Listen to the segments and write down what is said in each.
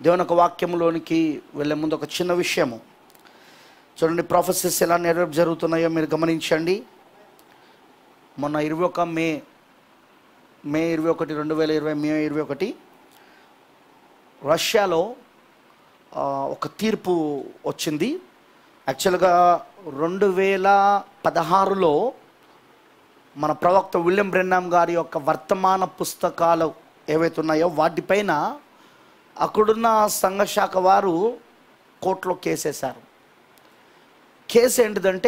దేవుని ఒక వాక్యంలోనికి వెళ్ళే ముందు ఒక చిన్న విషయము చూడండి ప్రాఫెసెస్ ఎలా నెరవేర్పు జరుగుతున్నాయో మీరు గమనించండి మొన్న ఇరవై ఒక మే మే ఇరవై ఒకటి రెండు వేల ఇరవై మే ఇరవై ఒకటి రష్యాలో ఆ, ఒక తీర్పు వచ్చింది యాక్చువల్గా రెండు వేల పదహారులో మన ప్రవక్త విలియం బ్రెన్నాం గారి యొక్క వర్తమాన పుస్తకాలు ఏవైతే ఉన్నాయో వాటిపైన అక్కడున్న సంఘశాఖ వారు కోర్టులో కేసేశారు కేసు ఏంటిదంటే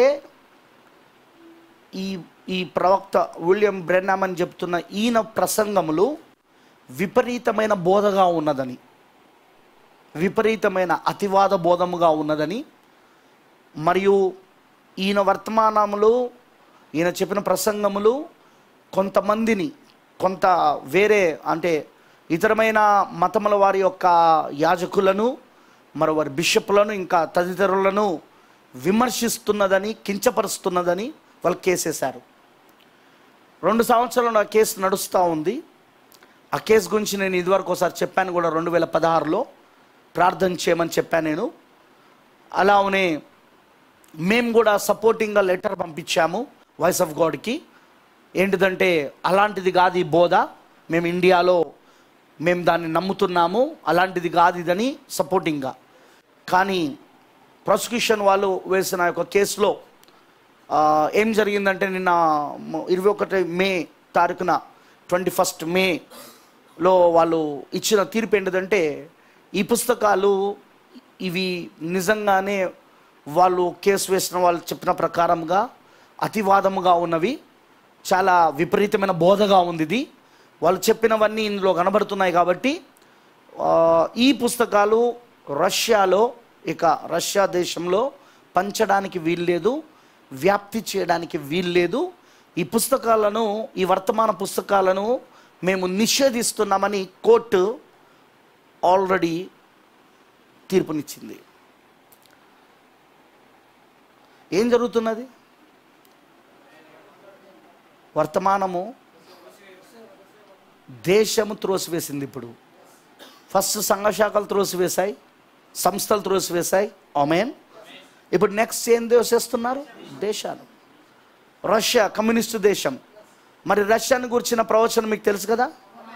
ఈ ఈ ప్రవక్త విలియం బ్రెన్నామ్ అని చెప్తున్న ఈయన ప్రసంగములు విపరీతమైన బోధగా ఉన్నదని విపరీతమైన అతివాద బోధముగా ఉన్నదని మరియు ఈయన వర్తమానములు ఈయన చెప్పిన ప్రసంగములు కొంతమందిని కొంత వేరే అంటే ఇతరమైన మతముల వారి యొక్క యాజకులను మరి వారి బిషప్లను ఇంకా తదితరులను విమర్శిస్తున్నదని కించపరుస్తున్నదని వాళ్ళు కేసేశారు రెండు సంవత్సరాలు ఆ కేసు నడుస్తూ ఉంది ఆ కేసు గురించి నేను ఇదివరకు ఒకసారి చెప్పాను కూడా రెండు వేల పదహారులో ప్రార్థన చేయమని చెప్పాను నేను అలానే మేము కూడా సపోర్టింగ్గా లెటర్ పంపించాము వాయిస్ ఆఫ్ గాడ్కి ఏంటిదంటే అలాంటిది కాదు ఈ బోధ మేము ఇండియాలో మేము దాన్ని నమ్ముతున్నాము అలాంటిది కాదు ఇదని సపోర్టింగ్గా కానీ ప్రాసిక్యూషన్ వాళ్ళు వేసిన యొక్క కేసులో ఆ, ఏం జరిగిందంటే నిన్న ఇరవై ఒకటి మే తారీఖున ట్వంటీ ఫస్ట్ మేలో వాళ్ళు ఇచ్చిన తీర్పు ఏంటిదంటే ఈ పుస్తకాలు ఇవి నిజంగానే వాళ్ళు కేసు వేసిన వాళ్ళు చెప్పిన ప్రకారంగా అతివాదముగా ఉన్నవి చాలా విపరీతమైన బోధగా ఉంది ఇది వాళ్ళు చెప్పినవన్నీ ఇందులో కనబడుతున్నాయి కాబట్టి ఆ, ఈ పుస్తకాలు రష్యాలో ఇక రష్యా దేశంలో పంచడానికి వీల్లేదు వ్యాప్తి చేయడానికి వీల్లేదు ఈ పుస్తకాలను ఈ వర్తమాన పుస్తకాలను మేము నిషేధిస్తున్నామని కోర్టు ఆల్రెడీ తీర్పునిచ్చింది ఏం జరుగుతున్నది వర్తమానము దేశము త్రోసివేసింది ఇప్పుడు ఫస్ట్ సంఘశాఖలు త్రోసివేశాయి సంస్థలు త్రోసివేశాయి ఆమెన్ ఇప్పుడు నెక్స్ట్ ఏం చేస్తున్నారు దేశాలు రష్యా కమ్యూనిస్టు దేశం మరి రష్యాని గురించిన ప్రవచనం మీకు తెలుసు కదా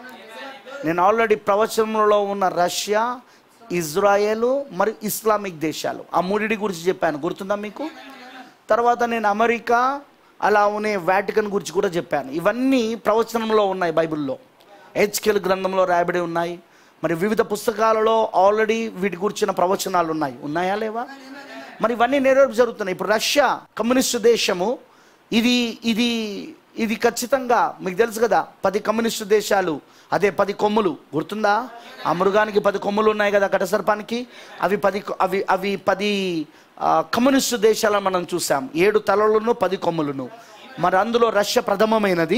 నేను ఆల్రెడీ ప్రవచనంలో ఉన్న రష్యా ఇజ్రాయెల్ మరియు ఇస్లామిక్ దేశాలు ఆ మూడిటి గురించి చెప్పాను గుర్తుందా మీకు తర్వాత నేను అమెరికా అలా ఉనే వాటికన్ గురించి కూడా చెప్పాను ఇవన్నీ ప్రవచనంలో ఉన్నాయి బైబిల్లో హెచ్కెల్ గ్రంథంలో రాయబడి ఉన్నాయి మరి వివిధ పుస్తకాలలో ఆల్రెడీ వీటి గురించిన ప్రవచనాలు ఉన్నాయి ఉన్నాయా లేవా మరి ఇవన్నీ నెరవేర్పు జరుగుతున్నాయి ఇప్పుడు రష్యా కమ్యూనిస్టు దేశము ఇది ఇది ఇది ఖచ్చితంగా మీకు తెలుసు కదా పది కమ్యూనిస్టు దేశాలు అదే పది కొమ్ములు గుర్తుందా ఆ మృగానికి పది కొమ్ములు ఉన్నాయి కదా కటసర్పానికి అవి పది కొ- అవి అవి పది ఆ, కమ్యూనిస్టు దేశాలను మనం చూసాం ఏడు తలలను పది కొమ్ములను మరి అందులో రష్యా ప్రథమమైనది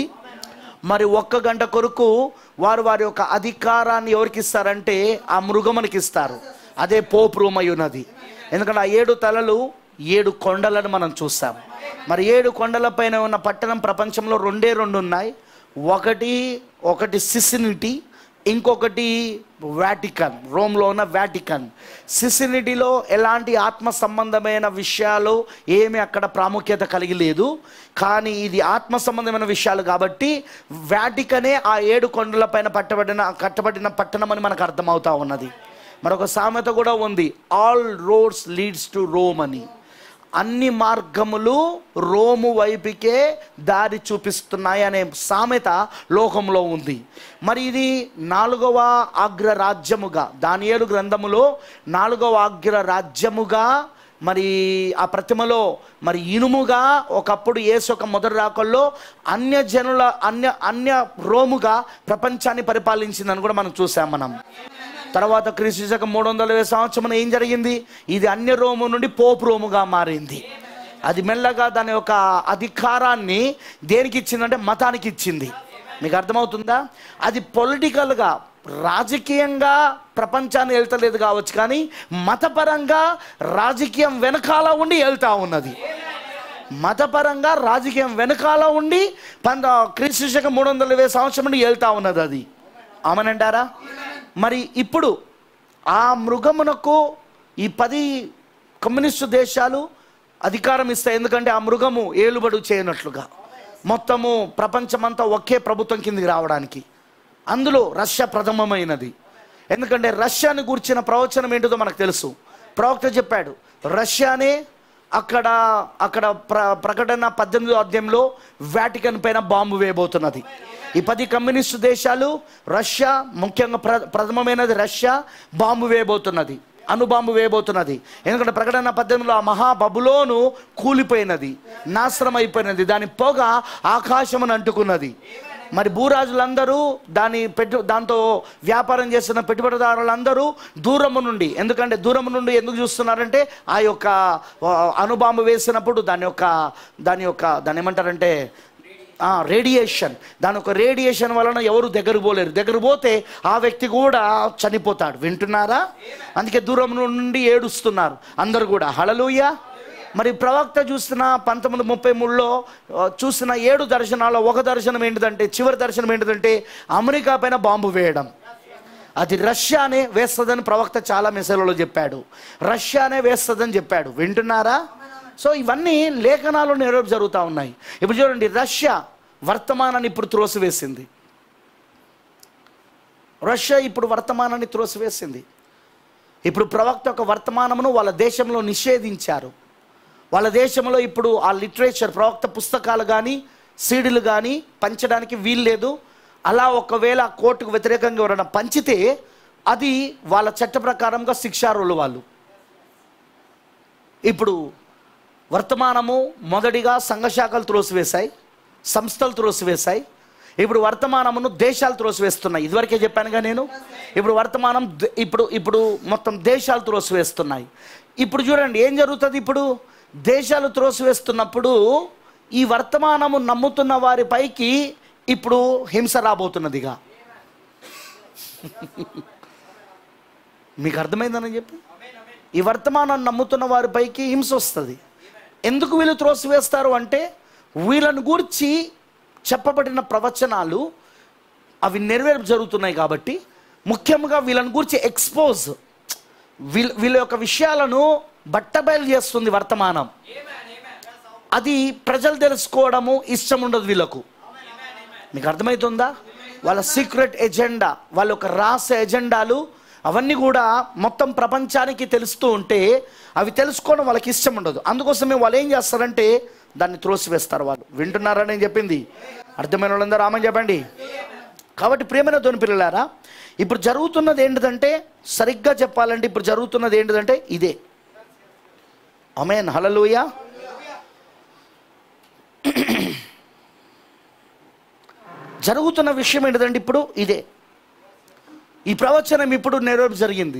మరి ఒక్క గంట కొరకు వారు వారి యొక్క అధికారాన్ని ఎవరికి ఇస్తారంటే ఆ మృగమునికి ఇస్తారు అదే పోపు రూమై ఉన్నది ఎందుకంటే ఆ ఏడు తలలు ఏడు కొండలను మనం చూస్తాం మరి ఏడు కొండల పైన ఉన్న పట్టణం ప్రపంచంలో రెండే రెండు ఉన్నాయి ఒకటి ఒకటి సిసినిటీ ఇంకొకటి వాటికన్ రోమ్లో ఉన్న వాటికన్ సిసినిటీలో ఎలాంటి ఆత్మ సంబంధమైన విషయాలు ఏమి అక్కడ ప్రాముఖ్యత కలిగి లేదు కానీ ఇది ఆత్మ సంబంధమైన విషయాలు కాబట్టి వాటికనే ఆ ఏడు కొండల పైన పట్టబడిన కట్టబడిన పట్టణం అని మనకు అర్థమవుతా ఉన్నది మరొక సామెత కూడా ఉంది all roads leads to Rome అని అన్ని మార్గములు రోము వైపుకే దారి చూపిస్తున్నాయి అనే సామెత లోకంలో ఉంది మరి ఇది నాలుగవ అగ్ర రాజ్యముగా దానియేలు గ్రంథములో నాలుగవ అగ్ర రాజ్యముగా మరి ఆ ప్రతిమలో మరి ఇనుముగా ఒకప్పుడు యేసు ఒక మొదటి రాకల్లో అన్య జనుల అన్య అన్య రోముగా ప్రపంచాన్ని పరిపాలించిందని కూడా మనం చూసాం మనం తర్వాత క్రీస్తు శకం మూడు వందల సంవత్సరం ఏం జరిగింది ఇది అన్య రోము నుండి పోపు రోముగా మారింది అది మెల్లగా దాని యొక్క అధికారాన్ని దేనికి ఇచ్చిందంటే మతానికి ఇచ్చింది మీకు అర్థమవుతుందా అది పొలిటికల్గా రాజకీయంగా ప్రపంచాన్ని వెళ్తలేదు కావచ్చు కానీ మతపరంగా రాజకీయం వెనకాల ఉండి వెళ్తా ఉన్నది మతపరంగా రాజకీయం వెనకాల ఉండి పంద క్రీస్తు శకం మూడు వందల ఇరవై సంవత్సరం నుండి వెళ్తా ఉన్నది అది ఆమెనంటారా మరి ఇప్పుడు ఆ మృగమునకు ఈ పది కమ్యూనిస్టు దేశాలు అధికారం ఇస్తాయి ఎందుకంటే ఆ మృగము ఏలుబడు చేయనట్లుగా మొత్తము ప్రపంచమంతా ఒకే ప్రభుత్వం కిందికి రావడానికి అందులో రష్యా ప్రథమమైనది ఎందుకంటే రష్యాని గురించిన ప్రవచనం ఏంటిదో మనకు తెలుసు ప్రవక్త చెప్పాడు రష్యానే అక్కడ అక్కడ ప్ర ప్రకటన పద్దెనిమిదో అధ్యాయంలో వాటికన్ పైన బాంబు వేయబోతున్నది ఈ పది కమ్యూనిస్టు దేశాలు రష్యా ముఖ్యంగా ప్ర ప్రథమమైనది రష్యా బాంబు వేయబోతున్నది అణుబాంబు వేయబోతున్నది ఎందుకంటే ప్రకటన పద్దెనిమిదిలో ఆ మహా బబులోను కూలిపోయినది నాశనం అయిపోయినది దాని పొగ ఆకాశమును అంటుకున్నది మరి భూరాజులందరూ దాని పెట్టు దాంతో వ్యాపారం చేస్తున్న పెట్టుబడిదారులందరూ దూరము నుండి ఎందుకంటే దూరము నుండి ఎందుకు చూస్తున్నారంటే ఆ యొక్క ఆ, అణుబాంబు వేసినప్పుడు దాని యొక్క దాని యొక్క దాన్ని ఏమంటారంటే రేడియేషన్ దాని ఒక రేడియేషన్ వలన ఎవరు దగ్గర పోలేరు దగ్గర పోతే ఆ వ్యక్తి కూడా చనిపోతాడు వింటున్నారా అందుకే దూరం నుండి ఏడుస్తున్నారు అందరు కూడా హళలుయ మరి ప్రవక్త చూసిన పంతొమ్మిది ముప్పై మూడులో ఆ, చూసిన ఏడు దర్శనాల్లో ఒక దర్శనం ఏంటిదంటే చివరి దర్శనం ఏంటిదంటే అమెరికా పైన బాంబు వేయడం అది రష్యానే వేస్తుందని ప్రవక్త చాలా మెసేజ్లలో చెప్పాడు రష్యానే వేస్తుందని చెప్పాడు వింటున్నారా సో ఇవన్నీ లేఖనాలు నెరవేరు జరుగుతూ ఉన్నాయి ఇప్పుడు చూడండి రష్యా వర్తమానాన్ని ఇప్పుడు త్రోసివేసింది రష్యా ఇప్పుడు వర్తమానాన్ని త్రోసివేసింది ఇప్పుడు ప్రవక్త ఒక వర్తమానమును వాళ్ళ దేశంలో నిషేధించారు వాళ్ళ దేశంలో ఇప్పుడు ఆ లిటరేచర్ ప్రవక్త పుస్తకాలు కానీ సీడీలు కానీ పంచడానికి వీల్లేదు అలా ఒకవేళ కోర్టుకు వ్యతిరేకంగా ఎవరైనా పంచితే అది వాళ్ళ చట్ట ప్రకారంగా శిక్షారులు వాళ్ళు ఇప్పుడు వర్తమానము మొదటిగా సంఘశాఖలు త్రోసివేశాయి సంస్థలు త్రోసివేశాయి ఇప్పుడు వర్తమానమును దేశాలు త్రోసివేస్తున్నాయి ఇదివరకే చెప్పానుగా నేను ఇప్పుడు వర్తమానం ద- ఇప్పుడు ఇప్పుడు మొత్తం దేశాలు త్రోసివేస్తున్నాయి ఇప్పుడు చూడండి ఏం జరుగుతుంది ఇప్పుడు దేశాలు త్రోసివేస్తున్నప్పుడు ఈ వర్తమానము నమ్ముతున్న వారి పైకి ఇప్పుడు హింస రాబోతున్నదిగా మీకు అర్థమైందని చెప్పి ఈ వర్తమానాన్ని నమ్ముతున్న వారిపైకి హింస వస్తుంది ఎందుకు వీళ్ళు త్రోసివేస్తారు అంటే వీళ్ళను గూర్చి చెప్పబడిన ప్రవచనాలు అవి నెరవేర్పు జరుగుతున్నాయి కాబట్టి ముఖ్యంగా వీళ్ళని గూర్చి ఎక్స్పోజ్ వీళ్ళ వీళ్ళ యొక్క విషయాలను బట్టబయలు చేస్తుంది వర్తమానం అది ప్రజలు తెలుసుకోవడము ఇష్టం ఉండదు వీళ్ళకు మీకు అర్థమవుతుందా వాళ్ళ సీక్రెట్ ఎజెండా వాళ్ళ యొక్క రహస్య ఎజెండాలు అవన్నీ కూడా మొత్తం ప్రపంచానికి తెలుస్తూ ఉంటే అవి తెలుసుకోవడం వాళ్ళకి ఇష్టం ఉండదు అందుకోసమే వాళ్ళు ఏం చేస్తారంటే దాన్ని త్రోసివేస్తారు వాళ్ళు వింటున్నారని నేను చెప్పింది అర్థమైన వాళ్ళందరూ ఆమె చెప్పండి కాబట్టి ప్రేమైన ధ్వని పిల్లలారా ఇప్పుడు జరుగుతున్నది ఏంటిదంటే సరిగ్గా చెప్పాలంటే ఇప్పుడు జరుగుతున్నది ఏంటిదంటే ఇదే అమేన్ హలలుయా జరుగుతున్న విషయం ఏంటిదంటే ఇప్పుడు ఇదే ఈ ప్రవచనం ఇప్పుడు నెరవేర్పు జరిగింది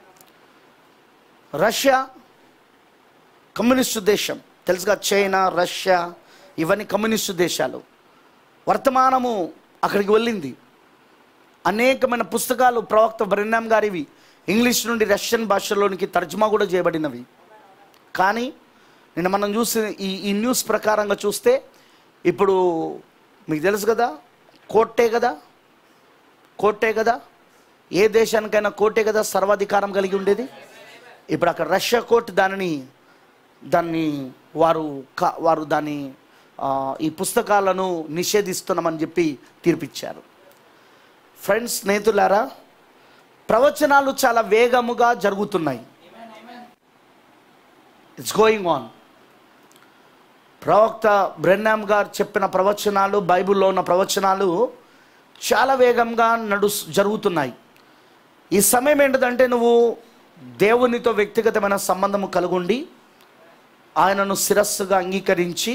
రష్యా కమ్యూనిస్టు దేశం తెలుసుగా చైనా రష్యా ఇవన్నీ కమ్యూనిస్టు దేశాలు వర్తమానము అక్కడికి వెళ్ళింది అనేకమైన పుస్తకాలు ప్రవక్త బ్రెన్నాం గారివి ఇంగ్లీష్ నుండి రష్యన్ భాషలోనికి తర్జుమా కూడా చేయబడినవి కానీ నిన్న మనం చూసిన ఈ ఈ న్యూస్ ప్రకారంగా చూస్తే ఇప్పుడు మీకు తెలుసు కదా కోర్టే కదా కోర్టే కదా ఏ దేశానికైనా కోర్టే కదా సర్వాధికారం కలిగి ఉండేది ఇప్పుడు అక్కడ రష్యా కోర్టు దానిని దాన్ని వారు కా వారు దాన్ని ఆ, ఈ పుస్తకాలను నిషేధిస్తున్నామని చెప్పి తీర్పిచ్చారు ఫ్రెండ్స్ స్నేహితులారా ప్రవచనాలు చాలా వేగముగా జరుగుతున్నాయి ఇట్స్ గోయింగ్ ఆన్ ప్రవక్త బ్రెన్నామ్ గారు చెప్పిన ప్రవచనాలు బైబిల్లో ఉన్న ప్రవచనాలు చాలా వేగంగా నడు జరుగుతున్నాయి ఈ సమయం ఏంటిదంటే నువ్వు దేవునితో వ్యక్తిగతమైన సంబంధము కలుగుండి ఆయనను శిరస్సుగా అంగీకరించి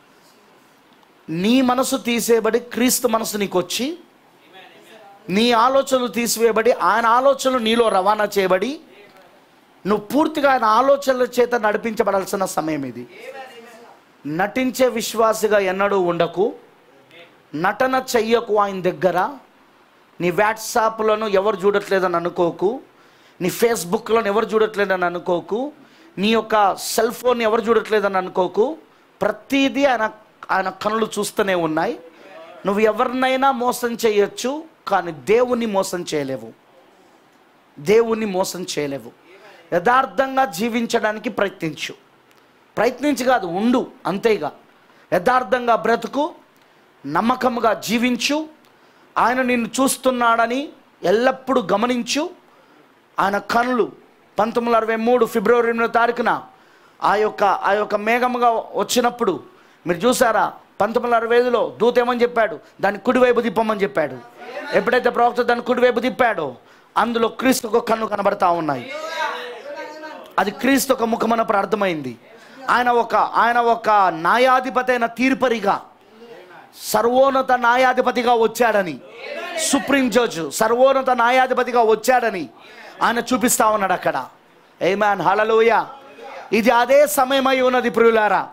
నీ మనసు తీసేయబడి క్రీస్తు మనసు నీకు వచ్చి నీ ఆలోచనలు తీసివేయబడి ఆయన ఆలోచనలు నీలో రవాణా చేయబడి నువ్వు పూర్తిగా ఆయన ఆలోచనల చేత నడిపించబడాల్సిన సమయం ఇది నటించే విశ్వాసిగా ఎన్నడూ ఉండకు నటన చెయ్యకు ఆయన దగ్గర నీ వాట్సాప్లను ఎవరు చూడట్లేదని అనుకోకు నీ ఫేస్బుక్లను ఎవరు చూడట్లేదని అనుకోకు నీ యొక్క సెల్ ఫోన్ ఎవరు చూడట్లేదని అనుకోకు ప్రతిదీ ఆయన ఆయన కనులు చూస్తూనే ఉన్నాయి నువ్వు ఎవరినైనా మోసం చేయొచ్చు కానీ దేవుణ్ణి మోసం చేయలేవు దేవుణ్ణి మోసం చేయలేవు యథార్థంగా జీవించడానికి ప్రయత్నించు ప్రయత్నించి కాదు ఉండు అంతేగా యథార్థంగా బ్రతుకు నమ్మకంగా జీవించు ఆయన నిన్ను చూస్తున్నాడని ఎల్లప్పుడూ గమనించు ఆయన కనులు పంతొమ్మిది వందల అరవై మూడు ఫిబ్రవరి ఎనిమిదో తారీఖున ఆ యొక్క ఆ యొక్క మేఘముగా వచ్చినప్పుడు మీరు చూసారా పంతొమ్మిది వందల అరవై ఐదులో దూత ఏమని చెప్పాడు దాన్ని కుడివైపు తిప్పమని చెప్పాడు ఎప్పుడైతే ప్రవక్త దాన్ని కుడివైపు తిప్పాడో అందులో క్రీస్తుకు కన్ను కనబడతా ఉన్నాయి అది క్రీస్తు ఒక ముఖం అన్నప్పుడు అర్థమైంది ఆయన ఒక ఆయన ఒక న్యాయాధిపతి అయిన తీర్పరిగా సర్వోన్నత న్యాయాధిపతిగా వచ్చాడని సుప్రీం జడ్జ్ సర్వోన్నత న్యాయాధిపతిగా వచ్చాడని ఆయన చూపిస్తా ఉన్నాడు అక్కడ ఏమాన్ హలలోయ ఇది అదే సమయమై ఉన్నది ప్రియులారా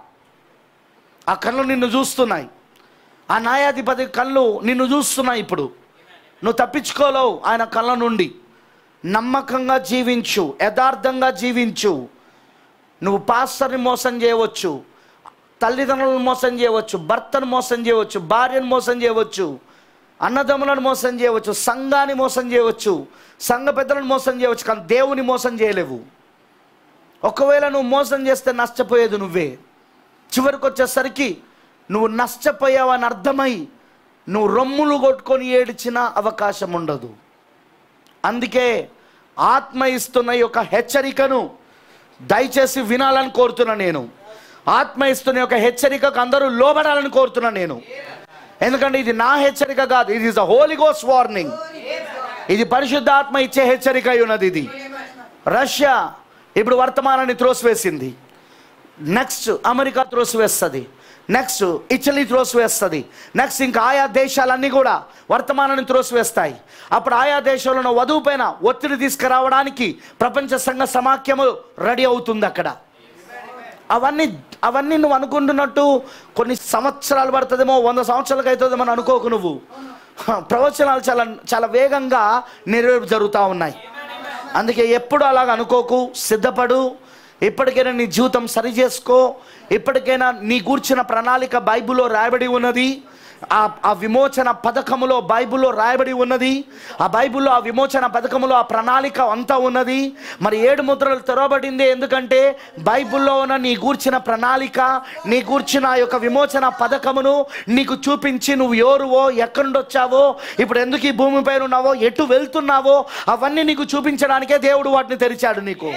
ఆ కళ్ళు నిన్ను చూస్తున్నాయి ఆ న్యాయాధిపతి కళ్ళు నిన్ను చూస్తున్నాయి ఇప్పుడు నువ్వు తప్పించుకోలేవు ఆయన కళ్ళ నుండి నమ్మకంగా జీవించు యథార్థంగా జీవించు నువ్వు పాస్టర్ని మోసం చేయవచ్చు తల్లిదండ్రులను మోసం చేయవచ్చు భర్తను మోసం చేయవచ్చు భార్యను మోసం చేయవచ్చు అన్నదమ్ములను మోసం చేయవచ్చు సంఘాన్ని మోసం చేయవచ్చు సంఘ పెద్దలను మోసం చేయవచ్చు కానీ దేవుని మోసం చేయలేవు ఒకవేళ నువ్వు మోసం చేస్తే నష్టపోయేది నువ్వే చివరికి వచ్చేసరికి నువ్వు నష్టపోయావని అర్థమై నువ్వు రొమ్ములు కొట్టుకొని ఏడిచిన అవకాశం ఉండదు అందుకే ఆత్మ ఇస్తున్న ఈ యొక్క హెచ్చరికను దయచేసి వినాలని కోరుతున్నా నేను ఆత్మ ఇస్తున్న యొక్క హెచ్చరికకు అందరూ లోబడాలని కోరుతున్నా నేను ఎందుకంటే ఇది నా హెచ్చరిక కాదు ఇది ఇస్ అ హోలీ గోస్ వార్నింగ్ ఇది పరిశుద్ధాత్మ ఇచ్చే హెచ్చరిక అయి ఉన్నది ఇది రష్యా ఇప్పుడు వర్తమానాన్ని త్రోసివేసింది నెక్స్ట్ అమెరికా త్రోసివేస్తుంది నెక్స్ట్ ఇటలీ త్రోసివేస్తుంది నెక్స్ట్ ఇంకా ఆయా దేశాలన్నీ కూడా వర్తమానాన్ని త్రోసివేస్తాయి అప్పుడు ఆయా దేశంలో ఉన్న వధువు పైన ఒత్తిడి తీసుకురావడానికి ప్రపంచ సంఘ సమాఖ్యము రెడీ అవుతుంది అక్కడ అవన్నీ అవన్నీ నువ్వు అనుకుంటున్నట్టు కొన్ని సంవత్సరాలు పడుతుందేమో వంద సంవత్సరాలకు అవుతుందేమో అని అనుకోకు నువ్వు హ, ప్రవచనాలు చాలా చాలా వేగంగా నెరవేర్పు జరుగుతూ ఉన్నాయి అందుకే ఎప్పుడు అలాగ అనుకోకు సిద్ధపడు ఇప్పటికైనా నీ జీవితం సరి చేసుకో ఇప్పటికైనా నీ గూర్చిన ప్రణాళిక బైబిల్లో రాయబడి ఉన్నది ఆ ఆ విమోచన పథకములో బైబిల్లో రాయబడి ఉన్నది ఆ బైబిల్లో ఆ విమోచన పథకములో ఆ ప్రణాళిక అంతా ఉన్నది మరి ఏడు ముద్రలు తెరవబడింది ఎందుకంటే బైబిల్లో ఉన్న నీ గూర్చిన ప్రణాళిక నీ గూర్చిన ఆ యొక్క విమోచన పథకమును నీకు చూపించి నువ్వు ఎవరువో ఎక్కడి నుండి వచ్చావో ఇప్పుడు ఎందుకు ఈ భూమిపైన ఉన్నావో ఎటు వెళ్తున్నావో అవన్నీ నీకు చూపించడానికే దేవుడు వాటిని తెరిచాడు నీకు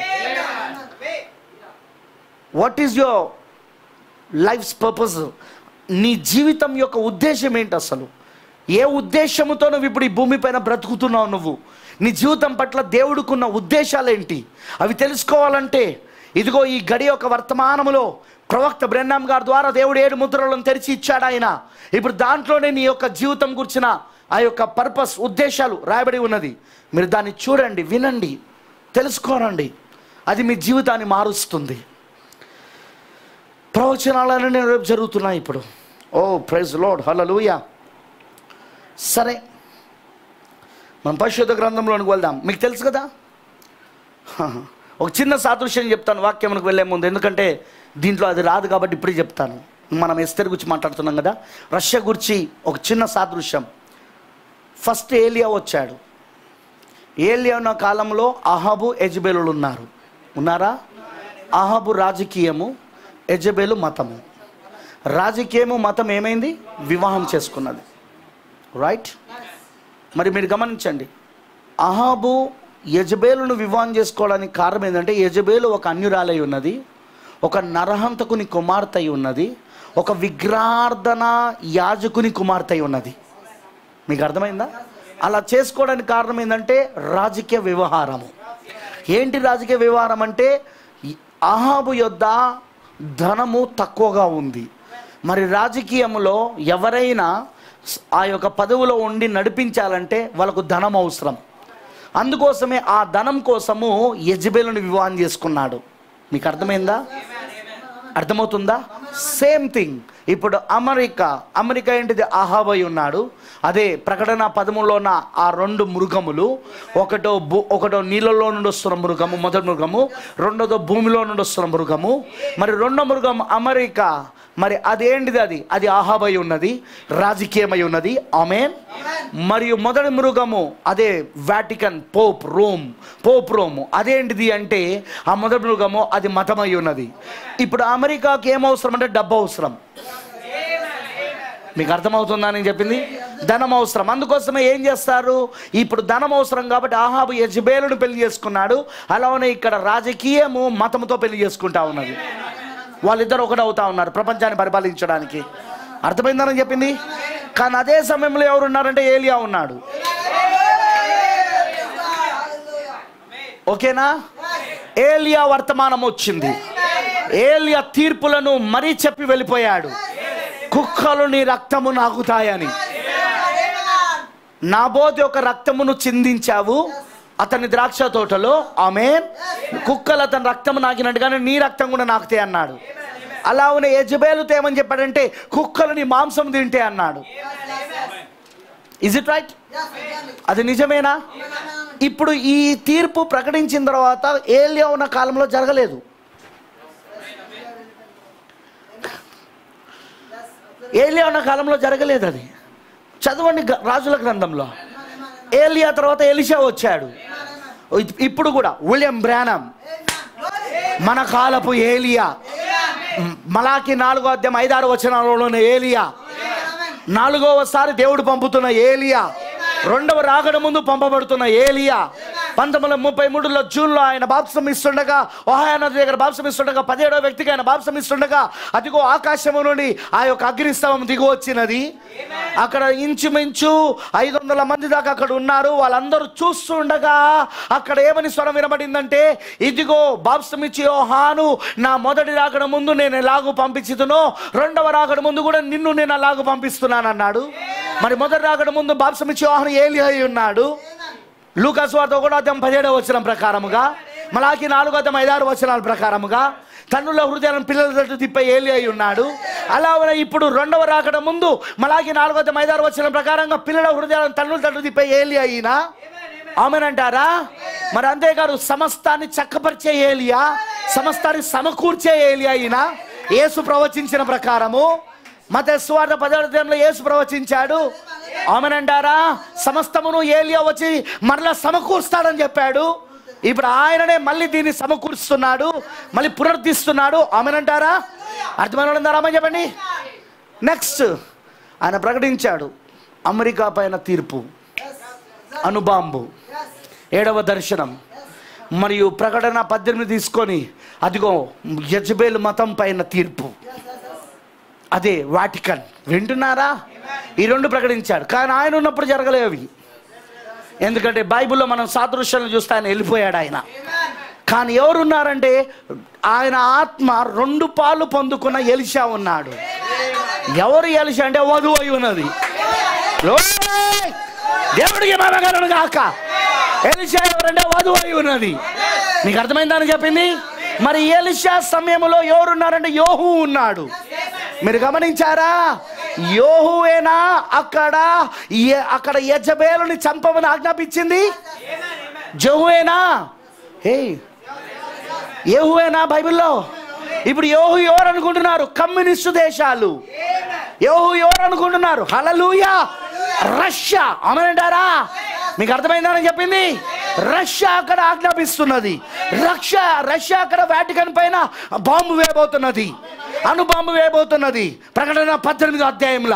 what is your life's purpose నీ జీవితం యొక్క ఉద్దేశం ఏంటి అసలు ఏ ఉద్దేశముతో నువ్వు ఇప్పుడు ఈ భూమిపైన బ్రతుకుతున్నావు నువ్వు నీ జీవితం పట్ల దేవుడికున్న ఉద్దేశాలేంటి అవి తెలుసుకోవాలంటే ఇదిగో ఈ గడి యొక్క వర్తమానములో ప్రవక్త బ్రెన్నాం గారి ద్వారా దేవుడు ఏడు ముద్రలను తెరిచి ఇచ్చాడు ఆయన ఇప్పుడు దాంట్లోనే నీ యొక్క జీవితం గురించిన ఆ యొక్క పర్పస్ ఉద్దేశాలు రాయబడి ఉన్నది మీరు దాన్ని చూడండి వినండి తెలుసుకోనండి అది మీ జీవితాన్ని మారుస్తుంది ప్రవచనాలన్నీ రేపు జరుగుతున్నాయి ఇప్పుడు ఓ ప్రైజ్ లోడ్ హలలుయ సరే మనం పరిశుద్ధ గ్రంథంలోనికి వెళ్దాం మీకు తెలుసు కదా హ, ఒక చిన్న సాదృశ్యం చెప్తాను వాక్యంకి వెళ్ళే ముందు ఎందుకంటే దీంట్లో అది రాదు కాబట్టి ఇప్పుడే చెప్తాను మనం ఎస్తర్ గురించి మాట్లాడుతున్నాం కదా రష్యా గురించి ఒక చిన్న సాదృశ్యం ఫస్ట్ ఏలియా వచ్చాడు ఏలియా ఉన్న కాలంలో అహాబు ఎజ్బేలులు ఉన్నారు ఉన్నారా అహాబు రాజకీయము ఎజబేలు మతము రాజకీయము మతం ఏమైంది వివాహం చేసుకున్నది రైట్ మరి మీరు గమనించండి అహాబు యజబేలును వివాహం చేసుకోవడానికి కారణం ఏంటంటే యజబేలు ఒక అన్యురాలై ఉన్నది ఒక నరహంతకుని కుమార్తె అయి ఉన్నది ఒక విగ్రహార్థన యాజకుని కుమార్తె అయి ఉన్నది మీకు అర్థమైందా అలా చేసుకోవడానికి కారణం ఏంటంటే రాజకీయ వ్యవహారము ఏంటి రాజకీయ వ్యవహారం అంటే ఈ అహాబు యొద్ద ధనము తక్కువగా ఉంది మరి రాజకీయంలో ఎవరైనా స్- ఆ యొక్క పదవిలో ఉండి నడిపించాలంటే వాళ్ళకు ధనం అవసరం అందుకోసమే ఆ ధనం కోసము యజ్బేలుని వివాహం చేసుకున్నాడు మీకు అర్థమైందా అర్థమవుతుందా సేమ్ థింగ్ ఇప్పుడు అమెరికా అమెరికా ఏంటిది అహాబై ఉన్నాడు అదే ప్రకటన పదములో ఉన్న ఆ రెండు మృగములు ఒకటో భూ ఒకటో నీళ్ళలో నుండి వస్తున్న మృగము మొదటి మృగము రెండోదో భూమిలో నుండి వస్తున్న మృగము మరి రెండో మృగం అమెరికా మరి అదేంటిది అది అది ఆహాబై ఉన్నది రాజకీయమై ఉన్నది ఆమెన్ మరియు మొదటి మృగము అదే వాటికన్ పోప్ రోమ్ పోప్ రోము అదేంటిది అంటే ఆ మొదటి మృగము అది మతమై ఉన్నది ఇప్పుడు అమెరికాకి ఏం అవసరం అంటే డబ్బు అవసరం మీకు అర్థమవుతుందా నేను చెప్పింది ధనం అవసరం అందుకోసమే ఏం చేస్తారు ఇప్పుడు ధనం అవసరం కాబట్టి ఆహాబు యజ్బేలును పెళ్లి చేసుకున్నాడు అలానే ఇక్కడ రాజకీయము మతముతో పెళ్లి చేసుకుంటా ఉన్నది వాళ్ళిద్దరు ఒకటి అవుతా ఉన్నారు ప్రపంచాన్ని పరిపాలించడానికి అర్థమైందని చెప్పింది కానీ అదే సమయంలో ఎవరు ఉన్నారంటే ఏలియా ఉన్నాడు ఓకేనా ఏలియా వర్తమానం వచ్చింది ఏలియా తీర్పులను మరీ చెప్పి వెళ్ళిపోయాడు కుక్కలు నీ రక్తము నాకుతాయని నాబోతి యొక్క రక్తమును చిందించావు అతని ద్రాక్ష తోటలో ఆమె కుక్కలు అతని రక్తము నాకినట్టుగానే నీ రక్తం కూడా నాకుతే అన్నాడు అలా ఉన్న యజబేలుతో ఏమని చెప్పాడంటే కుక్కలు నీ మాంసం తింటే అన్నాడు ఇజ్ ఇట్ రైట్ అది నిజమేనా ఇప్పుడు ఈ తీర్పు ప్రకటించిన తర్వాత ఏలియా ఉన్న కాలంలో జరగలేదు ఏలియా ఉన్న కాలంలో జరగలేదు అది చదవండి గ- రాజుల గ్రంథంలో ఏలియా తర్వాత ఎలిషా వచ్చాడు ఇప్- ఇప్పుడు కూడా విలియం బ్రానం మన కాలపు ఏలియా మ్, మలాకి నాలుగో అధ్యాయం ఐదారు వచనాలలోని ఏలియా నాలుగవసారి దేవుడు పంపుతున్న ఏలియా రెండవ రాకడ ముందు పంపబడుతున్న ఏలియా పంతొమ్మిది వందల ముప్పై మూడులో జూన్లో ఆయన బాప్సం ఇస్తుండగా ఓహాయ నది దగ్గర బాప్సం ఇస్తుండగా పదిహేడవ వ్యక్తికి ఆయన బాప్సం ఇస్తుండగా అదిగో ఆకాశము నుండి ఆ యొక్క అగ్నిస్తవం దిగి వచ్చినది అక్కడ ఇంచుమించు ఐదు వందల మంది దాకా అక్కడ ఉన్నారు వాళ్ళందరూ చూస్తుండగా అక్కడ ఏమని స్వరం వినబడిందంటే ఇదిగో బాప్సం ఇచ్చి యోహాను నా మొదటి రాకడ ముందు నేను ఎలాగూ పంపించుతునో రెండవ రాకడ ముందు కూడా నిన్ను నేను అలాగూ పంపిస్తున్నాను అన్నాడు మరి మొదటి రాకడ ముందు బాప్సం ఇచ్చి యోహాను ఏలి అయి ఉన్నాడు లూకాసు వార్త ఒకటో అధ్యాయం పదిహేడవ వచనం ప్రకారముగా మలాకి నాలుగో అధ్యాయం ఐదారు వచనాల ప్రకారముగా తన్నుల హృదయాలను పిల్లల తట్టు తిప్పే ఏలి అయి ఉన్నాడు అలా ఉన్న ఇప్పుడు రెండవ రాకడ ముందు మలాకి నాలుగో అధ్యాయం ఐదారు వచనం ప్రకారంగా పిల్లల హృదయాలను తన్నుల తట్టు తిప్పే ఏలి అయినా ఆమెనంటారా మరి అంతేకాదు సమస్తాన్ని చక్కపరిచే ఏలియా సమస్తాన్ని సమకూర్చే ఏలియా అయినా యేసు ప్రవచించిన ప్రకారము మత స్వార్థ పదార్థంలో యేసు ప్రవచించాడు ఆమెనంటారా సమస్తమును ఏలియా వచ్చి మరలా సమకూరుస్తాడని చెప్పాడు ఇప్పుడు ఆయననే మళ్ళీ దీన్ని సమకూరుస్తున్నాడు మళ్ళీ పునరుద్ధరిస్తున్నాడు ఆమెనంటారా అర్థమైన వాళ్ళందరూ ఆమె చెప్పండి నెక్స్ట్ ఆయన ప్రకటించాడు అమెరికా పైన తీర్పు అనుబాంబు ఏడవ దర్శనం మరియు ప్రకటన పద్దెనిమిది తీసుకొని అదిగో యజ్బేల్ మతం పైన తీర్పు అదే వాటికన్ వింటున్నారా ఈ రెండు ప్రకటించాడు కానీ ఆయన ఉన్నప్పుడు జరగలేవు అవి ఎందుకంటే బైబిల్లో మనం సాదృశ్యాలను చూస్తే ఆయన వెళ్ళిపోయాడు ఆయన కానీ ఎవరున్నారంటే ఆయన ఆత్మ రెండు పాలు పొందుకున్న ఎలిషా ఉన్నాడు ఎవరు ఎలిషా అంటే వధువు అయి ఉన్నది లోయ్! దేవుడికి మమగలను కాక ఎలిషా ఎవరంటే వధువు అయి ఉన్నది మీకు అర్థమైందని చెప్పింది మరి ఎలిషా సమయంలో ఎవరున్నారంటే యోహు ఉన్నాడు మీరు గమనించారా యోహువేనా అక్కడ ఎ- అక్కడ యజబేలుని చంపమని ఆజ్ఞాపించింది జహువేనా హే యహువేనా బైబిల్లో ఇప్పుడు యోహు ఎవరు అనుకుంటున్నారు కమ్యూనిస్టు దేశాలు యోహు ఎవరు అనుకుంటున్నారు హలలుయా రష్యా అమనంటారా మీకు అర్థమైందని చెప్పింది రష్యా అక్కడ ఆజ్ఞాపిస్తున్నది రష్యా రష్యా అక్కడ వాటికన్ పైన బాంబు వేయబోతున్నది అణు బాంబు వేయబోతున్నది ప్రకటన పద్దెనిమిది అధ్యాయంలో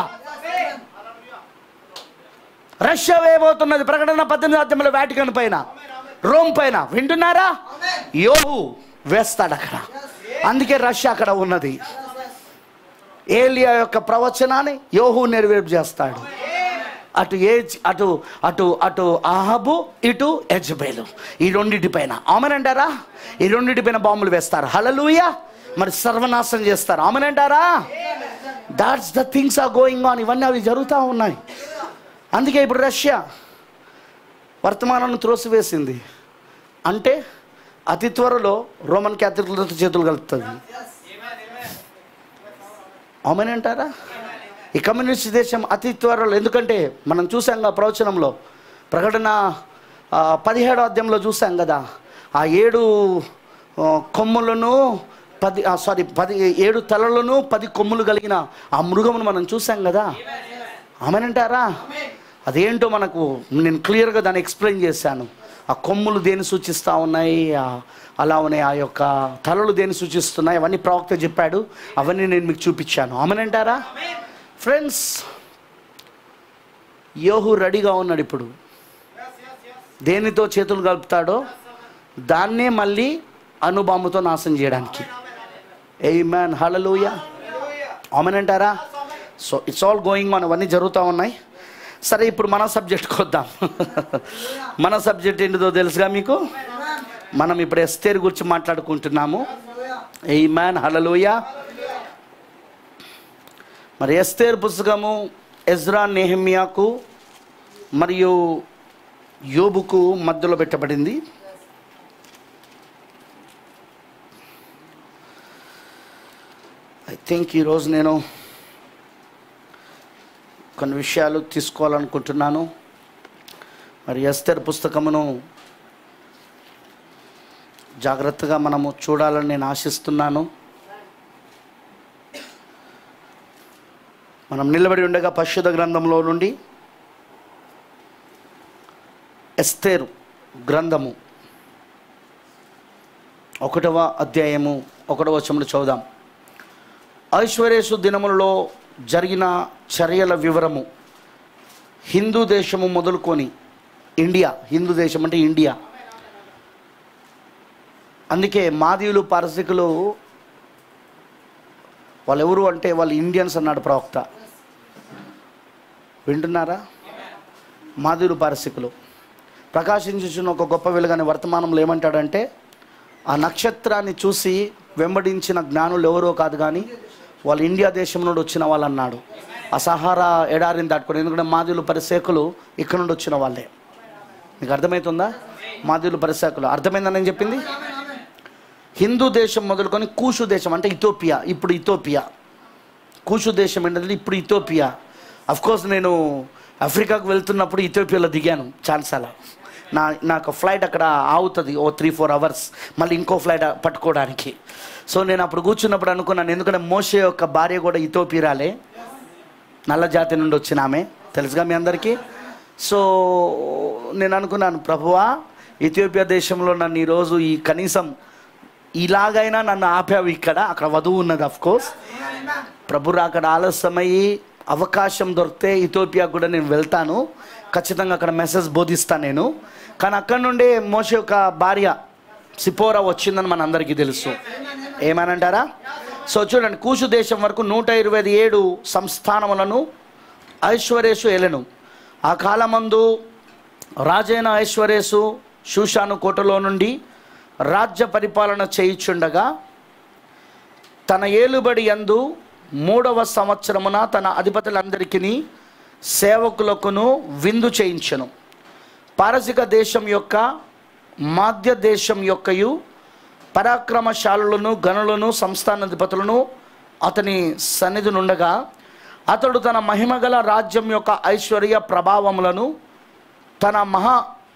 రష్యా వేయబోతున్నది ప్రకటన పద్దెనిమిది అధ్యాయంలో వాటికన్ పైన రోమ్ పైన వింటున్నారా యోహు వేస్తాడు అక్కడ అందుకే రష్యా అక్కడ ఉన్నది ఏలియా యొక్క ప్రవచనాన్ని యోహు నెరవేర్పు చేస్తాడు అటు ఏజ్ అటు అటు అటు ఆహబు ఇటు ఎజ్బేలు ఈ రెండింటి పైన ఆమెనంటారా ఈ రెండింటి పైన బాంబులు వేస్తారు హలలుయ మరి సర్వనాశనం చేస్తారు ఆమెనంటారా that's the things are going on ఇవన్నీ అవి జరుగుతూ ఉన్నాయి అందుకే ఇప్పుడు రష్యా వర్తమానాన్ని త్రోసివేసింది అంటే అతి త్వరలో రోమన్ క్యాథలిక్లతో చేతులు కలుపుతుంది అవుమనంటారా ఈ కమ్యూనిస్ట్ దేశం అతి త్వరలో ఎందుకంటే మనం చూసాం కదా ప్రవచనంలో ప్రకటన ఆ, పదిహేడో అధ్యాయంలో చూసాం కదా ఆ ఏడు ఆ, కొమ్ములను పది సారీ పది ఏడు తలలను పది కొమ్ములు కలిగిన ఆ మృగమును మనం చూసాం కదా ఆమెనంటారా అదేంటో మనకు నేను క్లియర్గా దాన్ని ఎక్స్ప్లెయిన్ చేశాను ఆ కొమ్ములు దేని సూచిస్తూ ఉన్నాయి ఆ- అలా ఉన్నాయి ఆ యొక్క తలలు దేని సూచిస్తున్నాయి అవన్నీ ప్రవక్త చెప్పాడు అవన్నీ నేను మీకు చూపించాను ఆమెనంటారా ఫ్రెండ్స్ యోహు రెడీగా ఉన్నాడు ఇప్పుడు దేనితో చేతులు కలుపుతాడో దాన్నే మళ్ళీ అనుబాముతో నాశనం చేయడానికి ఏ మ్యాన్ హలలుయ ఆమెనంటారా so it's all going on అవన్నీ జరుగుతూ ఉన్నాయి సరే ఇప్పుడు మన సబ్జెక్ట్కి వద్దాం మన సబ్జెక్ట్ ఏంటిదో తెలుసుగా మీకు మనం ఇప్పుడు ఎస్తేర్ గురించి మాట్లాడుకుంటున్నాము ఏ మ్యాన్ హలలుయ మరి ఎస్తేర్ పుస్తకము ఎజ్రా నెహమియాకు మరియు యోబుకు మధ్యలో పెట్టబడింది ఐ థింక్ ఈరోజు నేను కొన్ని విషయాలు తీసుకోవాలనుకుంటున్నాను మరి ఎస్తర్ పుస్తకమును జాగ్రత్తగా మనము చూడాలని నేను ఆశిస్తున్నాను మనం నిలబడి ఉండగా పరిశుద్ధ గ్రంథంలో నుండి ఎస్తేరు గ్రంథము ఒకటవ అధ్యాయము ఒకటవ వచనంలో చదువుదాం ఐశ్వర్యేసు దినములలో జరిగిన చర్యల వివరము హిందూ దేశము మొదలుకొని ఇండియా హిందూ దేశం అంటే ఇండియా అందుకే మాదీయులు పారసికులు వాళ్ళు ఎవరు అంటే వాళ్ళు ఇండియన్స్ అన్నాడు ప్రవక్త వింటున్నారా మాదీయులు పారసికులు ప్రకాశించుచున్న ఒక గొప్ప వెలుగని వర్తమానంలో ఏమంటాడంటే ఆ నక్షత్రాన్ని చూసి వెంబడించిన జ్ఞానులు ఎవరో కాదు కానీ వాళ్ళు ఇండియా దేశం నుండి వచ్చిన వాళ్ళు అన్నాడు ఆ సహారా ఎడారిని దాటుకొని ఎందుకంటే మాదిలు పరిసేకులు ఇక్కడ నుండి వచ్చిన వాళ్ళే మీకు అర్థమవుతుందా మాదిలు పరిసేకులు అర్థమైందని నేను చెప్పింది హిందూ దేశం మొదలుకొని కూషు దేశం అంటే ఇథోపియా ఇప్పుడు ఇథోపియా కూషు దేశం ఏంటంటే ఇప్పుడు ఇథోపియా అఫ్ కోర్స్ నేను ఆఫ్రికాకు వెళ్తున్నప్పుడు ఇథోపియాలో దిగాను చాలాసార్లు నా నాకు ఫ్లైట్ అక్కడ ఆగుతుంది ఓ త్రీ ఫోర్ అవర్స్ మళ్ళీ ఇంకో ఫ్లైట్ పట్టుకోవడానికి సో నేను అప్పుడు కూర్చున్నప్పుడు అనుకున్నాను ఎందుకంటే మోషే యొక్క భార్య కూడా ఇథోపియరాలే నల్ల జాతి నుండి వచ్చిన ఆమె తెలుసుగా మీ అందరికీ సో నేను అనుకున్నాను ప్రభువా ఇథియోపియా దేశంలో నన్ను ఈరోజు ఈ కనీసం ఇలాగైనా నన్ను ఆపావు ఇక్కడ అక్కడ వధువు ఉన్నది అఫ్ కోర్స్ ప్రభు అక్కడ ఆలస్యమయ్యి అవకాశం దొరికితే ఇథోపియా కూడా నేను వెళ్తాను ఖచ్చితంగా అక్కడ మెసేజ్ బోధిస్తాను నేను కానీ అక్కడ నుండే మోస యొక్క భార్య సిపోరా వచ్చిందని మన అందరికీ తెలుసు ఏమనంటారా సో చూడండి కూషు దేశం వరకు నూట ఇరవై ఏడు సంస్థానములను ఐశ్వర్యేసు ఎలెను ఆ కాలమందు రాజైన ఐశ్వర్యేసు శూషాను కోటలో నుండి రాజ్య పరిపాలన చేయుచుండగా తన ఏలుబడి యందు మూడవ సంవత్సరమున తన అధిపతులందరికీ సేవకులకును విందు చేయించెను పారసిక దేశం యొక్క మాధ్య దేశం యొక్కయు పరాక్రమశాలులను గనులను సంస్థానాధిపతులను అతని సన్నిధి నుండగా అతడు తన మహిమగల రాజ్యం యొక్క ఐశ్వర్య ప్రభావములను తన మహా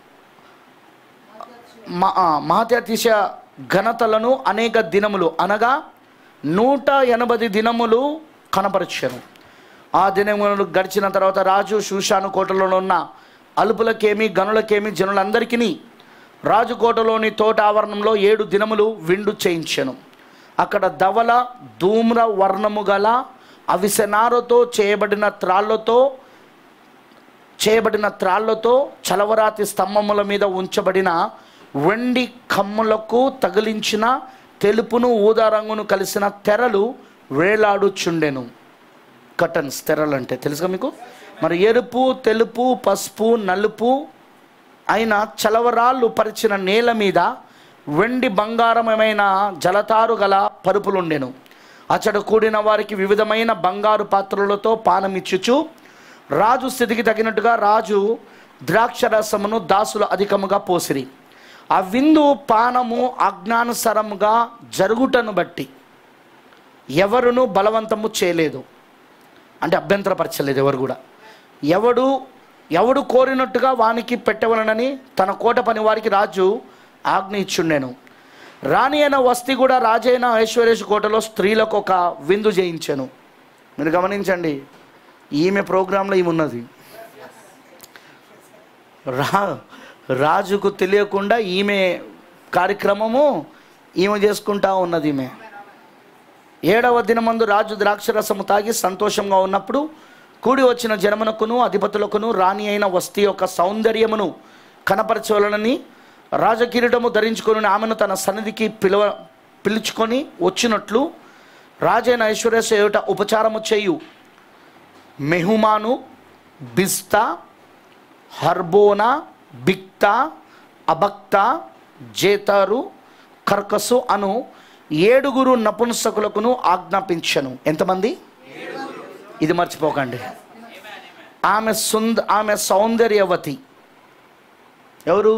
మ- ఆ, మహత్యతిశ ఘనతలను అనేక దినములు అనగా నూట ఎనభై దినములు కనపరిచాను ఆ దినములు గడిచిన తర్వాత రాజు శూషాను కోటలో ఉన్న అలుపులకేమి గనులకేమి జనులందరికీ రాజు కోటలోని తోట ఆవరణంలో ఏడు దినములు విండు చేయించాను అక్కడ ధవల ధూమ్ర వర్ణము గల అవిసెనారతో చేయబడిన త్రాళ్ళతో చేయబడిన త్రాళ్లతో చలవరాతి స్తంభముల మీద ఉంచబడిన వెండి కమ్ములకు తగిలించిన తెలుపును ఊదా రంగును కలిసిన తెరలు వేలాడుచుండెను కటన్స్ తెరలు అంటే తెలుసుగా మీకు మరి ఎరుపు తెలుపు పసుపు నలుపు అయిన చలవరాళ్ళు పరిచిన నేల మీద వెండి బంగారమైన జలతారు గల పరుపులుండెను అచ్చట కూడిన వారికి వివిధమైన బంగారు పాత్రలతో పానమిచ్చుచు రాజు స్థితికి తగినట్టుగా రాజు ద్రాక్షరసమును దాసులు అధికముగా పోసిరి ఆ విందు పానము అజ్ఞానుసరముగా జరుగుటను బట్టి ఎవరును బలవంతము చేయలేదు అంటే అభ్యంతరపరచలేదు ఎవరు కూడా ఎవడు ఎవడు కోరినట్టుగా వానికి పెట్టవలనని తన కోట పని వారికి రాజు ఆజ్ఞ ఇచ్చుండెను రాణి అయిన వస్తి కూడా రాజైన ఐశ్వర్యేష్ కోటలో స్త్రీలకు ఒక విందు చేయించాను మీరు గమనించండి ఈమె ప్రోగ్రాంలో ఈమె ఉన్నది రా రాజుకు తెలియకుండా ఈమె కార్యక్రమము ఈమె చేసుకుంటా ఉన్నది ఈమె ఏడవ దినమందు రాజు ద్రాక్షరసము తాగి సంతోషంగా ఉన్నప్పుడు కూడి వచ్చిన జనమునకును అధిపతులకును రాణి అయిన వస్తి యొక్క సౌందర్యమును కనపరచవలనని రాజకిరీటము ధరించుకొని ఆమెను తన సన్నిధికి పిలువ పిలుచుకొని వచ్చినట్లు రాజైన ఐశ్వర్య సేవట ఉపచారము చేయు మెహుమాను బిస్తా హర్బోనా బిక్తా అబక్తా జేతారు కర్కసు అను ఏడుగురు నపుంసకులకును ఆజ్ఞాపించను ఎంతమంది ఇది మర్చిపోకండి ఆమె సుంద ఆమె సౌందర్యవతి ఎవరు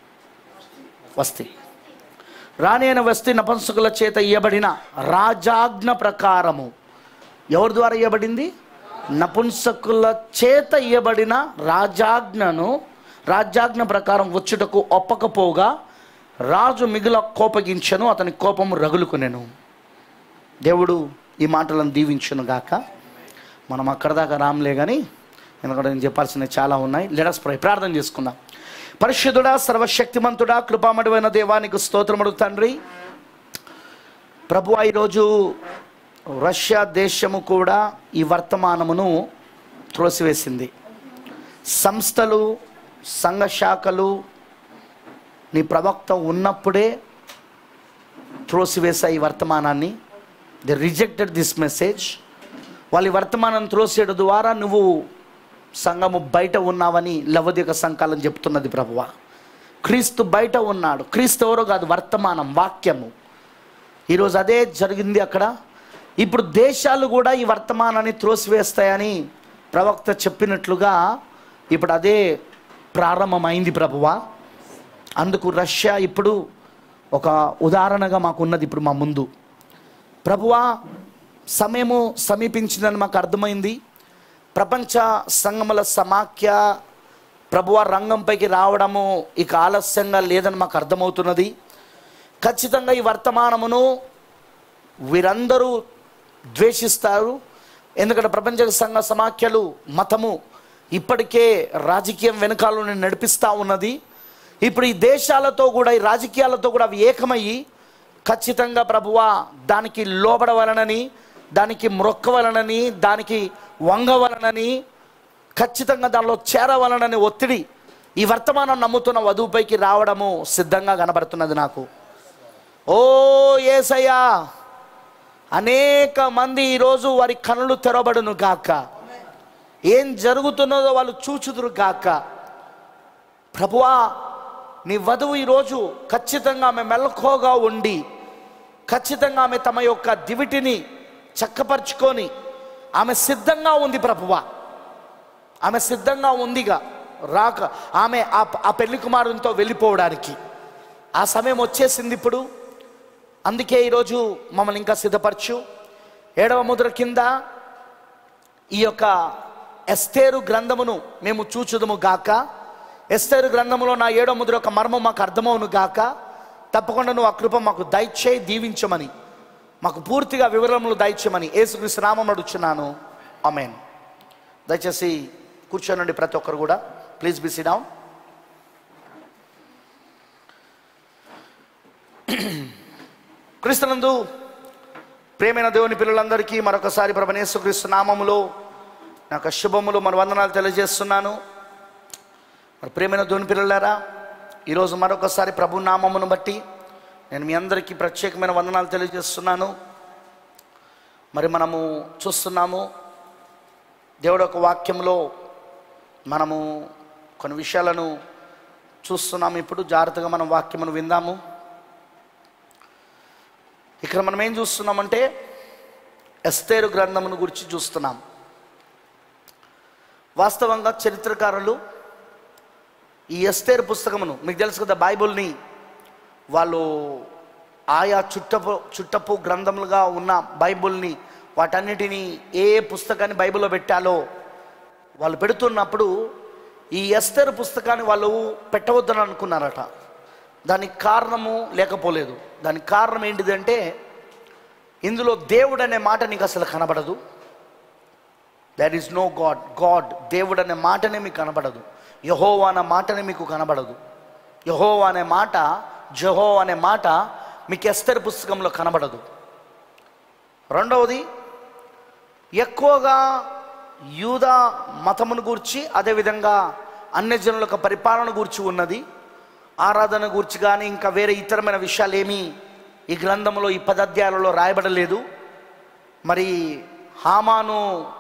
వస్తి రాణి అయిన వస్తి నపుంసకుల చేత ఇయ్యబడిన రాజాజ్ఞ ప్రకారము ఎవరి ద్వారా ఇవ్వబడింది నపుంసకుల చేత ఇవ్వబడిన రాజాజ్ఞను రాజ్యాజ్ఞ ప్రకారం వచ్చుటకు ఒప్పకపోగా రాజు మిగుల కోపగించను అతని కోపం రగులుకునేను దేవుడు ఈ మాటలను దీవించును గాక మనం అక్కడ దాకా రాములే కానీ ఎందుకంటే నేను చెప్పాల్సినవి చాలా ఉన్నాయి లెడస్ ప్రై ప్రార్థన చేసుకుందాం పరిశుద్ధుడా సర్వశక్తిమంతుడా కృపామడువైన దేవానికి స్తోత్రముడు తండ్రి ప్రభు ఈరోజు రష్యా దేశము కూడా ఈ వర్తమానమును త్రోసివేసింది సంస్థలు సంఘ శాఖలు నీ ప్రవక్త ఉన్నప్పుడే త్రోసివేశాయి ఈ వర్తమానాన్ని ది రిజెక్టెడ్ దిస్ మెసేజ్ వాళ్ళ ఈ వర్తమానం త్రోసేయడం ద్వారా నువ్వు సంఘము బయట ఉన్నావని లవదిక సంకాలం చెప్తున్నది ప్రభువ క్రీస్తు బయట ఉన్నాడు క్రీస్తు ఎవరో కాదు వర్తమానం వాక్యము ఈరోజు అదే జరిగింది అక్కడ ఇప్పుడు దేశాలు కూడా ఈ వర్తమానాన్ని త్రోసివేస్తాయని ప్రవక్త చెప్పినట్లుగా ఇప్పుడు అదే ప్రారంభమైంది ప్రభువా అందుకు రష్యా ఇప్పుడు ఒక ఉదాహరణగా మాకు ఉన్నది ఇప్పుడు మా ముందు ప్రభువా సమయము సమీపించిందని మాకు అర్థమైంది ప్రపంచ సంఘముల సమాఖ్య ప్రభువ రంగంపైకి రావడము ఇక ఆలస్యంగా లేదని మాకు అర్థమవుతున్నది ఖచ్చితంగా ఈ వర్తమానమును వీరందరూ ద్వేషిస్తారు ఎందుకంటే ప్రపంచ సంఘ సమాఖ్యలు మతము ఇప్పటికే రాజకీయం వెనకాలను నడిపిస్తూ ఉన్నది ఇప్పుడు ఈ దేశాలతో కూడా ఈ రాజకీయాలతో కూడా అవి ఏకమయ్యి ఖచ్చితంగా ప్రభువా దానికి లోబడవలనని దానికి మ్రొక్కవలనని దానికి వంగవలనని ఖచ్చితంగా దానిలో చేరవలనని ఒత్తిడి ఈ వర్తమానం నమ్ముతున్న వధువుపైకి రావడము సిద్ధంగా కనబడుతున్నది నాకు ఓ ఏసయ్యా అనేక మంది ఈరోజు వారి కనులు తెరవబడును గాక ఏం జరుగుతున్నదో వాళ్ళు చూచుదురు గాక ప్రభువా నీ వధువు ఈరోజు ఖచ్చితంగా ఆమె మెలకువగా ఉండి ఖచ్చితంగా ఆమె తమ యొక్క దివిటిని చక్కపరుచుకొని ఆమె సిద్ధంగా ఉంది ప్రభువా ఆమె సిద్ధంగా ఉందిగా రాక ఆమె ఆ ఆ పెళ్లి కుమారునితో వెళ్ళిపోవడానికి ఆ సమయం వచ్చేసింది ఇప్పుడు అందుకే ఈరోజు మమ్మల్ని ఇంకా సిద్ధపరచు ఏడవ ముద్ర కింద ఈ యొక్క ఎస్తేరు గ్రంథమును మేము చూచుదము గాక ఎస్తేరు గ్రంథములో నా ఏడో ముద్ర యొక్క మర్మం మాకు అర్థమవును గాక తప్పకుండా నువ్వు ఆ కృప మాకు దయచేయి దీవించమని మాకు పూర్తిగా వివరములు దయచేయమని యేసుక్రీస్తు నామం అడుగుచున్నాను అమేన్ దయచేసి కూర్చోనండి ప్రతి ఒక్కరు కూడా ప్లీజ్ బి సి డౌన్ క్రీస్తునందు ప్రేమైన దేవుని పిల్లలందరికీ మరొకసారి ప్రభనేశ్వక్రీస్తు నామములో నాకు శుభములు మన వందనాలు తెలియజేస్తున్నాను మరి ప్రేమైన దేవుని పిల్లలారా ఈరోజు మరొకసారి ప్రభు నామమును బట్టి నేను మీ అందరికీ ప్రత్యేకమైన వందనాలు తెలియజేస్తున్నాను మరి మనము చూస్తున్నాము దేవుడు ఒక వాక్యంలో మనము కొన్ని విషయాలను చూస్తున్నాము ఇప్పుడు జాగ్రత్తగా మనం వాక్యమును విందాము ఇక్కడ మనం ఏం చూస్తున్నామంటే ఎస్తేరు గ్రంథమును గురించి చూస్తున్నాం వాస్తవంగా చరిత్రకారులు ఈ ఎస్తేరు పుస్తకమును మీకు తెలుసు కదా బైబుల్ని వాళ్ళు ఆయా చుట్టపు చుట్టపు గ్రంథములుగా ఉన్న బైబుల్ని వాటన్నిటినీ ఏ ఏ పుస్తకాన్ని బైబిల్లో పెట్టాలో వాళ్ళు పెడుతున్నప్పుడు ఈ ఎస్తేరు పుస్తకాన్ని వాళ్ళు పెట్టవద్దని అనుకున్నారట దానికి కారణము లేకపోలేదు దానికి కారణం ఏంటిదంటే ఇందులో దేవుడు అనే మాట నీకు అసలు కనబడదు there is no God God దేవుడు అనే మాటనే మీకు కనబడదు యహోవా అనే మాటనే మీకు కనబడదు యహోవా అనే మాట జహో అనే మాట మీకు ఎస్తర్ పుస్తకంలో కనబడదు రెండవది ఎక్కువగా యూదా మతమును గూర్చి అదేవిధంగా అన్యజనుల యొక్క పరిపాలన గూర్చి ఉన్నది ఆరాధన గూర్చి కానీ ఇంకా వేరే ఇతరమైన విషయాలు ఏమీ ఈ గ్రంథంలో ఈ పదాధ్యాయాలలో రాయబడలేదు మరి హామాను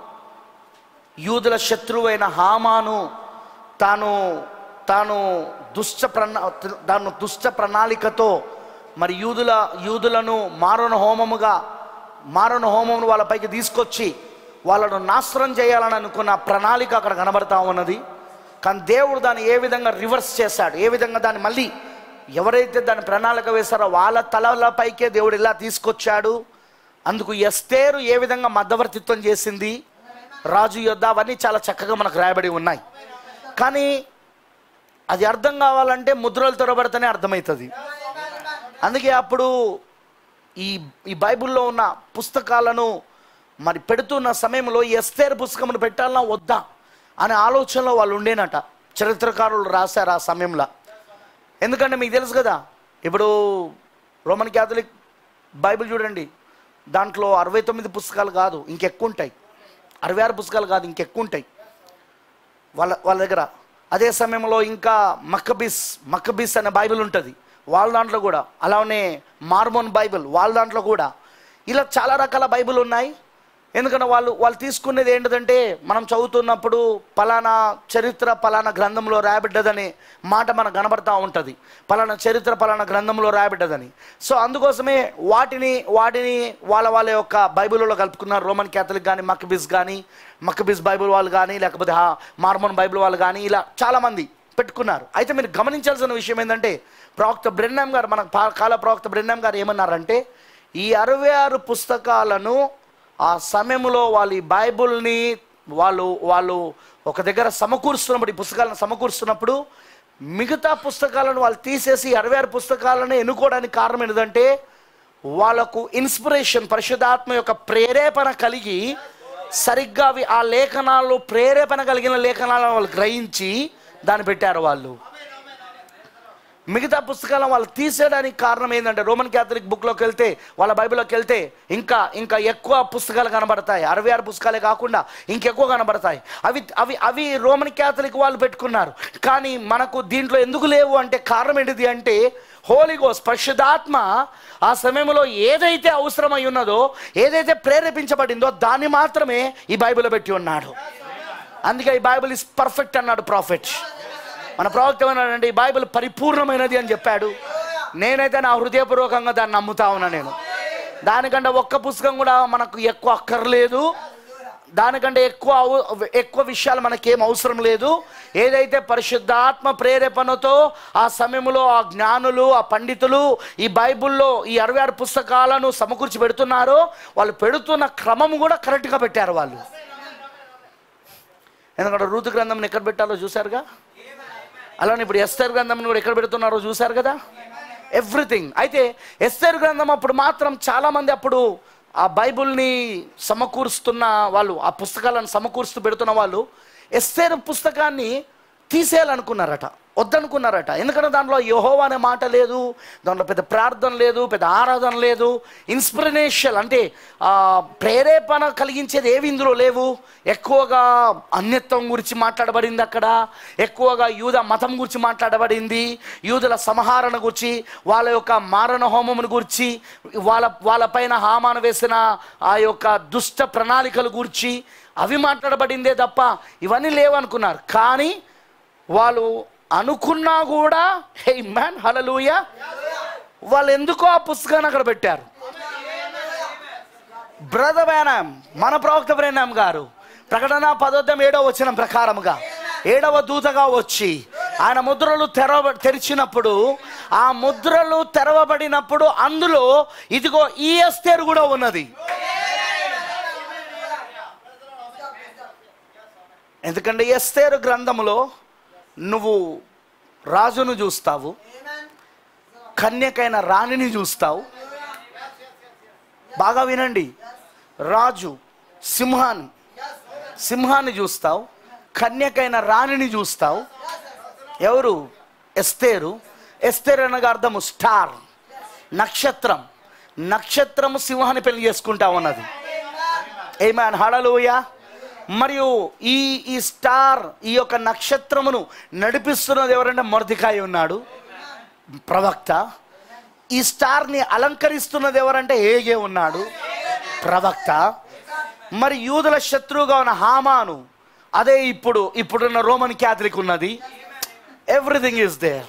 యూదుల శత్రువైన హామాను తాను తాను దుష్ట ప్రణా తాను దుష్ట ప్రణాళికతో మరి యూదుల యూదులను మారణ హోమముగా మారణ హోమమును వాళ్ళపైకి తీసుకొచ్చి వాళ్ళను నాశనం చేయాలని అనుకున్న ప్రణాళిక అక్కడ కనబడతా ఉన్నది కానీ దేవుడు దాన్ని ఏ విధంగా రివర్స్ చేశాడు ఏ విధంగా దాన్ని మళ్ళీ ఎవరైతే దాని ప్రణాళిక వేశారో వాళ్ళ తలలపైకే దేవుడు ఇలా తీసుకొచ్చాడు అందుకు ఎస్తేరు ఏ విధంగా మధ్యవర్తిత్వం చేసింది రాజు యొద్ద అవన్నీ చాలా చక్కగా మనకు రాయబడి ఉన్నాయి కానీ అది అర్థం కావాలంటే ముద్రలు తెరబడితేనే అర్థమవుతుంది అందుకే అప్పుడు ఈ ఈ బైబిల్లో ఉన్న పుస్తకాలను మరి పెడుతున్న సమయంలో ఎస్తేర్ పుస్తకమును పెట్టాలన్నా వద్దా అనే ఆలోచనలో వాళ్ళు ఉండేనట చరిత్రకారులు రాశారు ఆ సమయంలో ఎందుకంటే మీకు తెలుసు కదా ఇప్పుడు రోమన్ క్యాథలిక్ బైబిల్ చూడండి దాంట్లో అరవై తొమ్మిది పుస్తకాలు కాదు ఇంకెక్కువ ఉంటాయి అరవై ఆరు పుస్తకాలు కాదు ఇంకెక్కువ ఉంటాయి వాళ్ళ వాళ్ళ దగ్గర అదే సమయంలో ఇంకా మక్కబిస్ మక్కబిస్ అనే బైబిల్ ఉంటుంది వాళ్ళ దాంట్లో కూడా అలానే మార్మోన్ బైబిల్ వాళ్ళ దాంట్లో కూడా ఇలా చాలా రకాల బైబిల్ ఉన్నాయి ఎందుకంటే వాళ్ళు వాళ్ళు తీసుకునేది ఏంటిదంటే మనం చదువుతున్నప్పుడు పలానా చరిత్ర పలానా గ్రంథంలో రాయబడ్డదని మాట మనకు కనబడతా ఉంటుంది పలానా చరిత్ర పలానా గ్రంథంలో రాయబడ్డదని సో అందుకోసమే వాటిని వాటిని వాళ్ళ వాళ్ళ యొక్క బైబిల్లో కలుపుకున్నారు రోమన్ క్యాథలిక్ కానీ మక్కబిస్ కానీ మక్కబిస్ బైబిల్ వాళ్ళు కానీ లేకపోతే హా- మార్మోన్ బైబిల్ వాళ్ళు కానీ ఇలా చాలామంది పెట్టుకున్నారు అయితే మీరు గమనించాల్సిన విషయం ఏంటంటే ప్రవక్త బ్రెన్నాం గారు మన పా- కాల ప్రవక్త బ్రెన్నాం గారు ఏమన్నారంటే ఈ అరవై ఆరు పుస్తకాలను ఆ సమయంలో వాళ్ళు ఈ బైబుల్ని వాళ్ళు వాళ్ళు ఒక దగ్గర సమకూరుస్తున్నప్పుడు ఈ పుస్తకాలను సమకూరుస్తున్నప్పుడు మిగతా పుస్తకాలను వాళ్ళు తీసేసి అరవై ఆరు పుస్తకాలను ఎన్నుకోవడానికి కారణం ఏంటంటే వాళ్ళకు ఇన్స్పిరేషన్ పరిశుద్ధాత్మ యొక్క ప్రేరేపణ కలిగి సరిగ్గా అవి ఆ లేఖనాలు ప్రేరేపణ కలిగిన లేఖనాలను వాళ్ళు గ్రహించి దాన్ని పెట్టారు వాళ్ళు మిగతా పుస్తకాలను వాళ్ళు తీసేయడానికి కారణం ఏంటంటే రోమన్ క్యాథలిక్ బుక్లోకి వెళ్తే వాళ్ళ బైబిల్లోకి వెళ్తే ఇంకా ఇంకా ఎక్కువ పుస్తకాలు కనబడతాయి అరవై ఆరు పుస్తకాలే కాకుండా ఇంకెక్కువ కనబడతాయి అవి అవి అవి రోమన్ క్యాథలిక్ వాళ్ళు పెట్టుకున్నారు కానీ మనకు దీంట్లో ఎందుకు లేవు అంటే కారణం ఏంటిది అంటే హోలీ గోస్ పరిశుద్ధాత్మ ఆ సమయంలో ఏదైతే అవసరమై ఉన్నదో ఏదైతే ప్రేరేపించబడిందో దాన్ని మాత్రమే ఈ బైబిల్లో పెట్టి ఉన్నాడు అందుకే ఈ బైబిల్ ఇస్ పర్ఫెక్ట్ అన్నాడు ప్రాఫిట్ మన ప్రవక్త ఏమన్నాడంటే ఈ బైబిల్ పరిపూర్ణమైనది అని చెప్పాడు నేనైతే నా హృదయపూర్వకంగా దాన్ని నమ్ముతా ఉన్నా నేను దానికంటే ఒక్క పుస్తకం కూడా మనకు ఎక్కువ అక్కర్లేదు దానికంటే ఎక్కువ అవ- ఎక్కువ విషయాలు మనకేం అవసరం లేదు ఏదైతే పరిశుద్ధాత్మ ప్రేరేపణతో ఆ సమయంలో ఆ జ్ఞానులు ఆ పండితులు ఈ బైబిల్లో ఈ అరవై ఆరు పుస్తకాలను సమకూర్చి పెడుతున్నారో వాళ్ళు పెడుతున్న క్రమం కూడా కరెక్ట్గా పెట్టారు వాళ్ళు ఎందుకంటే ఋతు గ్రంథం ఎక్కడ పెట్టాలో చూశారుగా అలానే ఇప్పుడు ఎస్తర్ గ్రంథం కూడా ఎక్కడ పెడుతున్నారో చూశారు కదా ఎవ్రీథింగ్ అయితే ఎస్తర్ గ్రంథం అప్పుడు మాత్రం చాలామంది అప్పుడు ఆ బైబుల్ని సమకూరుస్తున్న వాళ్ళు ఆ పుస్తకాలను సమకూరుస్తూ పెడుతున్న వాళ్ళు ఎస్తేర్ పుస్తకాన్ని తీసేయాలనుకున్నారట వద్దనుకున్నారట ఎందుకంటే దాంట్లో యహోవా అనే మాట లేదు దాంట్లో పెద్ద ప్రార్థన లేదు పెద్ద ఆరాధన లేదు ఇన్స్పిరేషన్ అంటే ఆ, ప్రేరేపణ కలిగించేది ఏవి ఇందులో లేవు ఎక్కువగా అన్యత్వం గురించి మాట్లాడబడింది అక్కడ ఎక్కువగా యూద మతం గురించి మాట్లాడబడింది యూదుల సంహారణ గురించి వాళ్ళ యొక్క మారణ హోమమును గురించి వాళ్ళ వాళ్ళపైన హామాన వేసిన ఆ యొక్క దుష్ట ప్రణాళికల గురించి అవి మాట్లాడబడిందే తప్ప ఇవన్నీ లేవనుకున్నారు కానీ వాళ్ళు అనుకున్నా కూడా హే మ్యాన్ హలలుయ వాళ్ళు ఎందుకో ఆ పుస్తకాన్ని అక్కడ పెట్టారు బ్రదర్ బ్యానాం మన ప్రవక్త బ్రేనాం గారు ప్రకటన పదోద్దం ఏడవ వచ్చిన ప్రకారముగా ఏడవ దూతగా వచ్చి ఆయన ముద్రలు తెరవ తెరిచినప్పుడు ఆ ముద్రలు తెరవబడినప్పుడు అందులో ఇదిగో ఈ ఎస్తేరు కూడా ఉన్నది ఎందుకంటే ఎస్తేరు గ్రంథములో నువ్వు రాజును చూస్తావు కన్యకైన రాణిని చూస్తావు బాగా వినండి రాజు సింహాన్ని సింహాన్ని చూస్తావు కన్యకైన రాణిని చూస్తావు ఎవరు ఎస్తేరు ఎస్తేరు అనగా అర్థము స్టార్ నక్షత్రం నక్షత్రము సింహాన్ని పెళ్లి చేసుకుంటా ఉన్నది ఏమాన్ హడలోయ మరియు ఈ ఈ స్టార్ ఈ యొక్క నక్షత్రమును నడిపిస్తున్నది ఎవరంటే మొరదికాయ ఉన్నాడు ప్రవక్త ఈ స్టార్ని అలంకరిస్తున్నది ఎవరంటే ఏగే ఉన్నాడు ప్రవక్త మరి యూదుల శత్రువుగా ఉన్న హామాను అదే ఇప్పుడు ఇప్పుడున్న రోమన్ క్యాథలిక్ ఉన్నది everything is there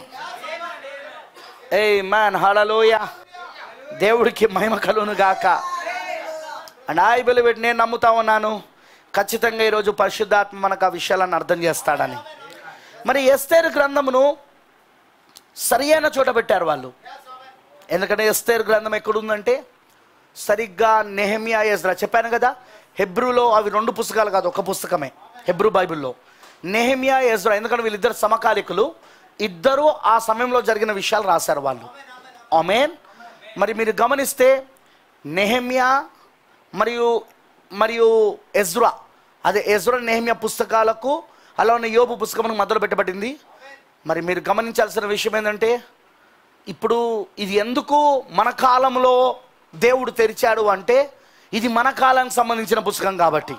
amen హళలోయ దేవుడికి మహిమ కలును గాక అండ్ ఐ బిలీవ్ ఇట్ నేను నమ్ముతా ఉన్నాను ఖచ్చితంగా ఈరోజు పరిశుద్ధాత్మ మనకు ఆ విషయాలను అర్థం చేస్తాడని మరి ఎస్తేరు గ్రంథమును సరియైన చోట పెట్టారు వాళ్ళు ఎందుకంటే ఎస్తేరు గ్రంథం ఎక్కడుందంటే సరిగ్గా నెహమియా ఎజ్రా చెప్పాను కదా హెబ్రూలో అవి రెండు పుస్తకాలు కాదు ఒక పుస్తకమే హెబ్రూ బైబిల్లో నెహమియా ఎజ్రా ఎందుకంటే వీళ్ళిద్దరు సమకాలికులు ఇద్దరు ఆ సమయంలో జరిగిన విషయాలు రాశారు వాళ్ళు ఆమెన్ మరి మీరు గమనిస్తే నెహమియా మరియు మరియు ఎజ్రా అదే ఎజ్రా నెహమియా పుస్తకాలకు అలా ఉన్న యోబు పుస్తకం మొదలు పెట్టబడింది మరి మీరు గమనించాల్సిన విషయం ఏంటంటే ఇప్పుడు ఇది ఎందుకు మన కాలంలో దేవుడు తెరిచాడు అంటే ఇది మన కాలానికి సంబంధించిన పుస్తకం కాబట్టి